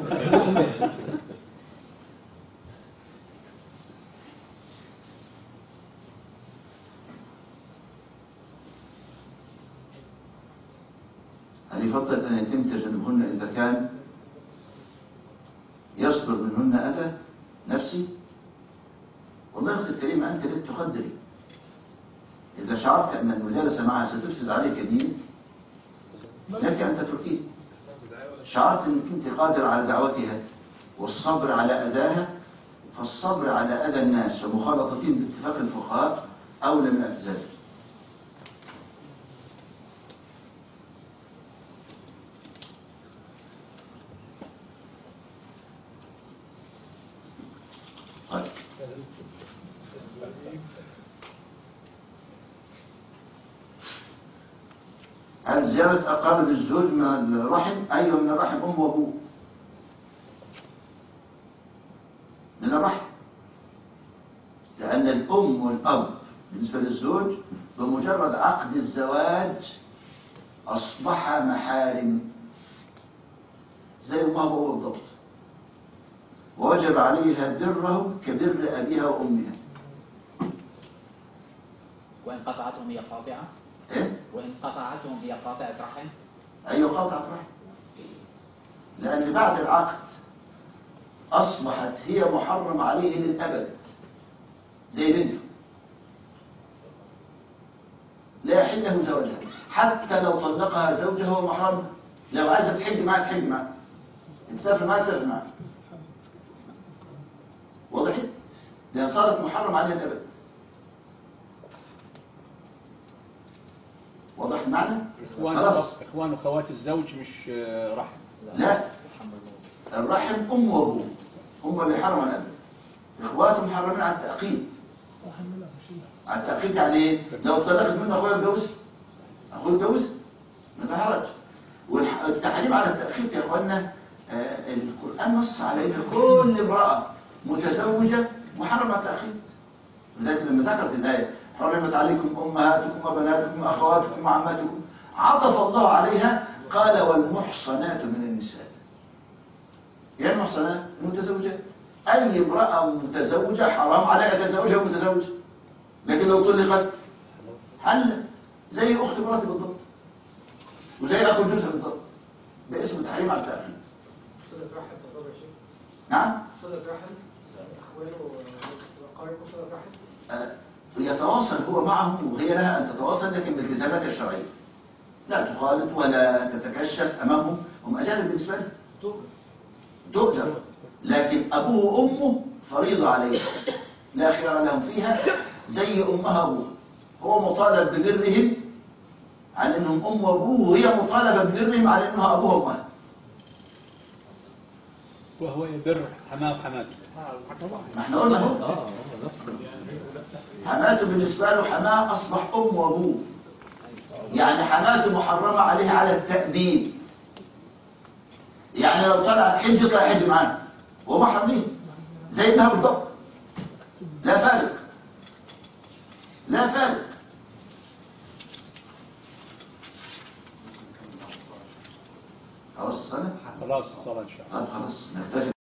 هل يفضل أن يتم تجنبهن إذا كان يصدر منهن أذى نفسي والله يا أختي الكريمة أنت لن تقدري إذا شعرت أن المجالسة معها ستفسد عليك دينك لك أن تتركيه شعرت أنك أنت قادر على دعوتها والصبر على أذاها فالصبر على أذى الناس ومخالطتهم باتفاق الفقهاء أولى من اعتزالهم طيب هل زيارة أقارب الزوج من الرحم؟ أيوة من الرحم أم وأبوه من الرحم لأن الأم والأب بالنسبة للزوج بمجرد عقد الزواج أصبح محارم زي أمها وأبوه بالضبط ووجب عليها بره كبر أبيها وأمها وإن قطعتهم هي قاطعة إيه؟ وإن قطعتهم هي قاطعة رحم أيوة قاطعة رحم لأن بعد العقد أصبحت هي محرم عليه للأبد زي بنته لا يحل له زواجها حتى لو طلقها زوجها هو محرم لو عايزة تحج معاه تحج معاه تسافر معاه تسافر معاه وضحت؟ لأن صارت محرم عليها الأبد واضح المعنى؟ اخوان خلاص اخوان واخوات الزوج مش آه، رحم لا الرحم أم وأبوه هم اللي حرم على الأبد إخواته محرمين على التأقيد على التأقيد يعني إيه؟ لو طلقت منه أخويا اتجوز أخويا اتجوز ما في حرج والتحريم على التأقيد يا إخوانا آه، القرآن نص على إن كل امرأة متزوجة محرم على التأقيد لذلك لما ذكرت الآية حرمت عليكم أمهاتكم وبناتكم وأخواتكم وعماتكم عطف الله عليها قال والمحصنات من النساء يعني المحصنات المتزوجات أي امرأة متزوجة حرام عليها تزوجها متزوجة لكن لو طلقت حل زي أخت مراتي بالضبط وزي أخو جوزها بالضبط ده اسمه تحريم على التأخير صلة رحم تضرب يا شيخ نعم صلة رحم أخوانه وقاربه صلة رحم آه، يتواصل هو معهم وهي لها أن تتواصل لكن بالتزاماتها الشرعية لا تخالط ولا تتكشف أمامهم هم أجانب بالنسبة لهم تؤجر لكن أبوه وأمه فريضة عليه لا خيار لهم فيها زي أمها أبوه هو مطالب ببرهم على أنهم أم وأبوه وهي مطالبة ببرهم على أنها أبوها وأمها وهو يبر حماه وحماته ما احنا قلنا اهو اه نفس حماته بالنسبة له حماه أصبح أم وأبوه يعني حماته محرمة عليه على التأبيد يعني لو طلع حج طلع حج معاه هو محرم ليه زي ابنها بالضبط لا فارق لا فارق خلاص السنة خلاص صار ان شاء الله طب خلاص نكتفي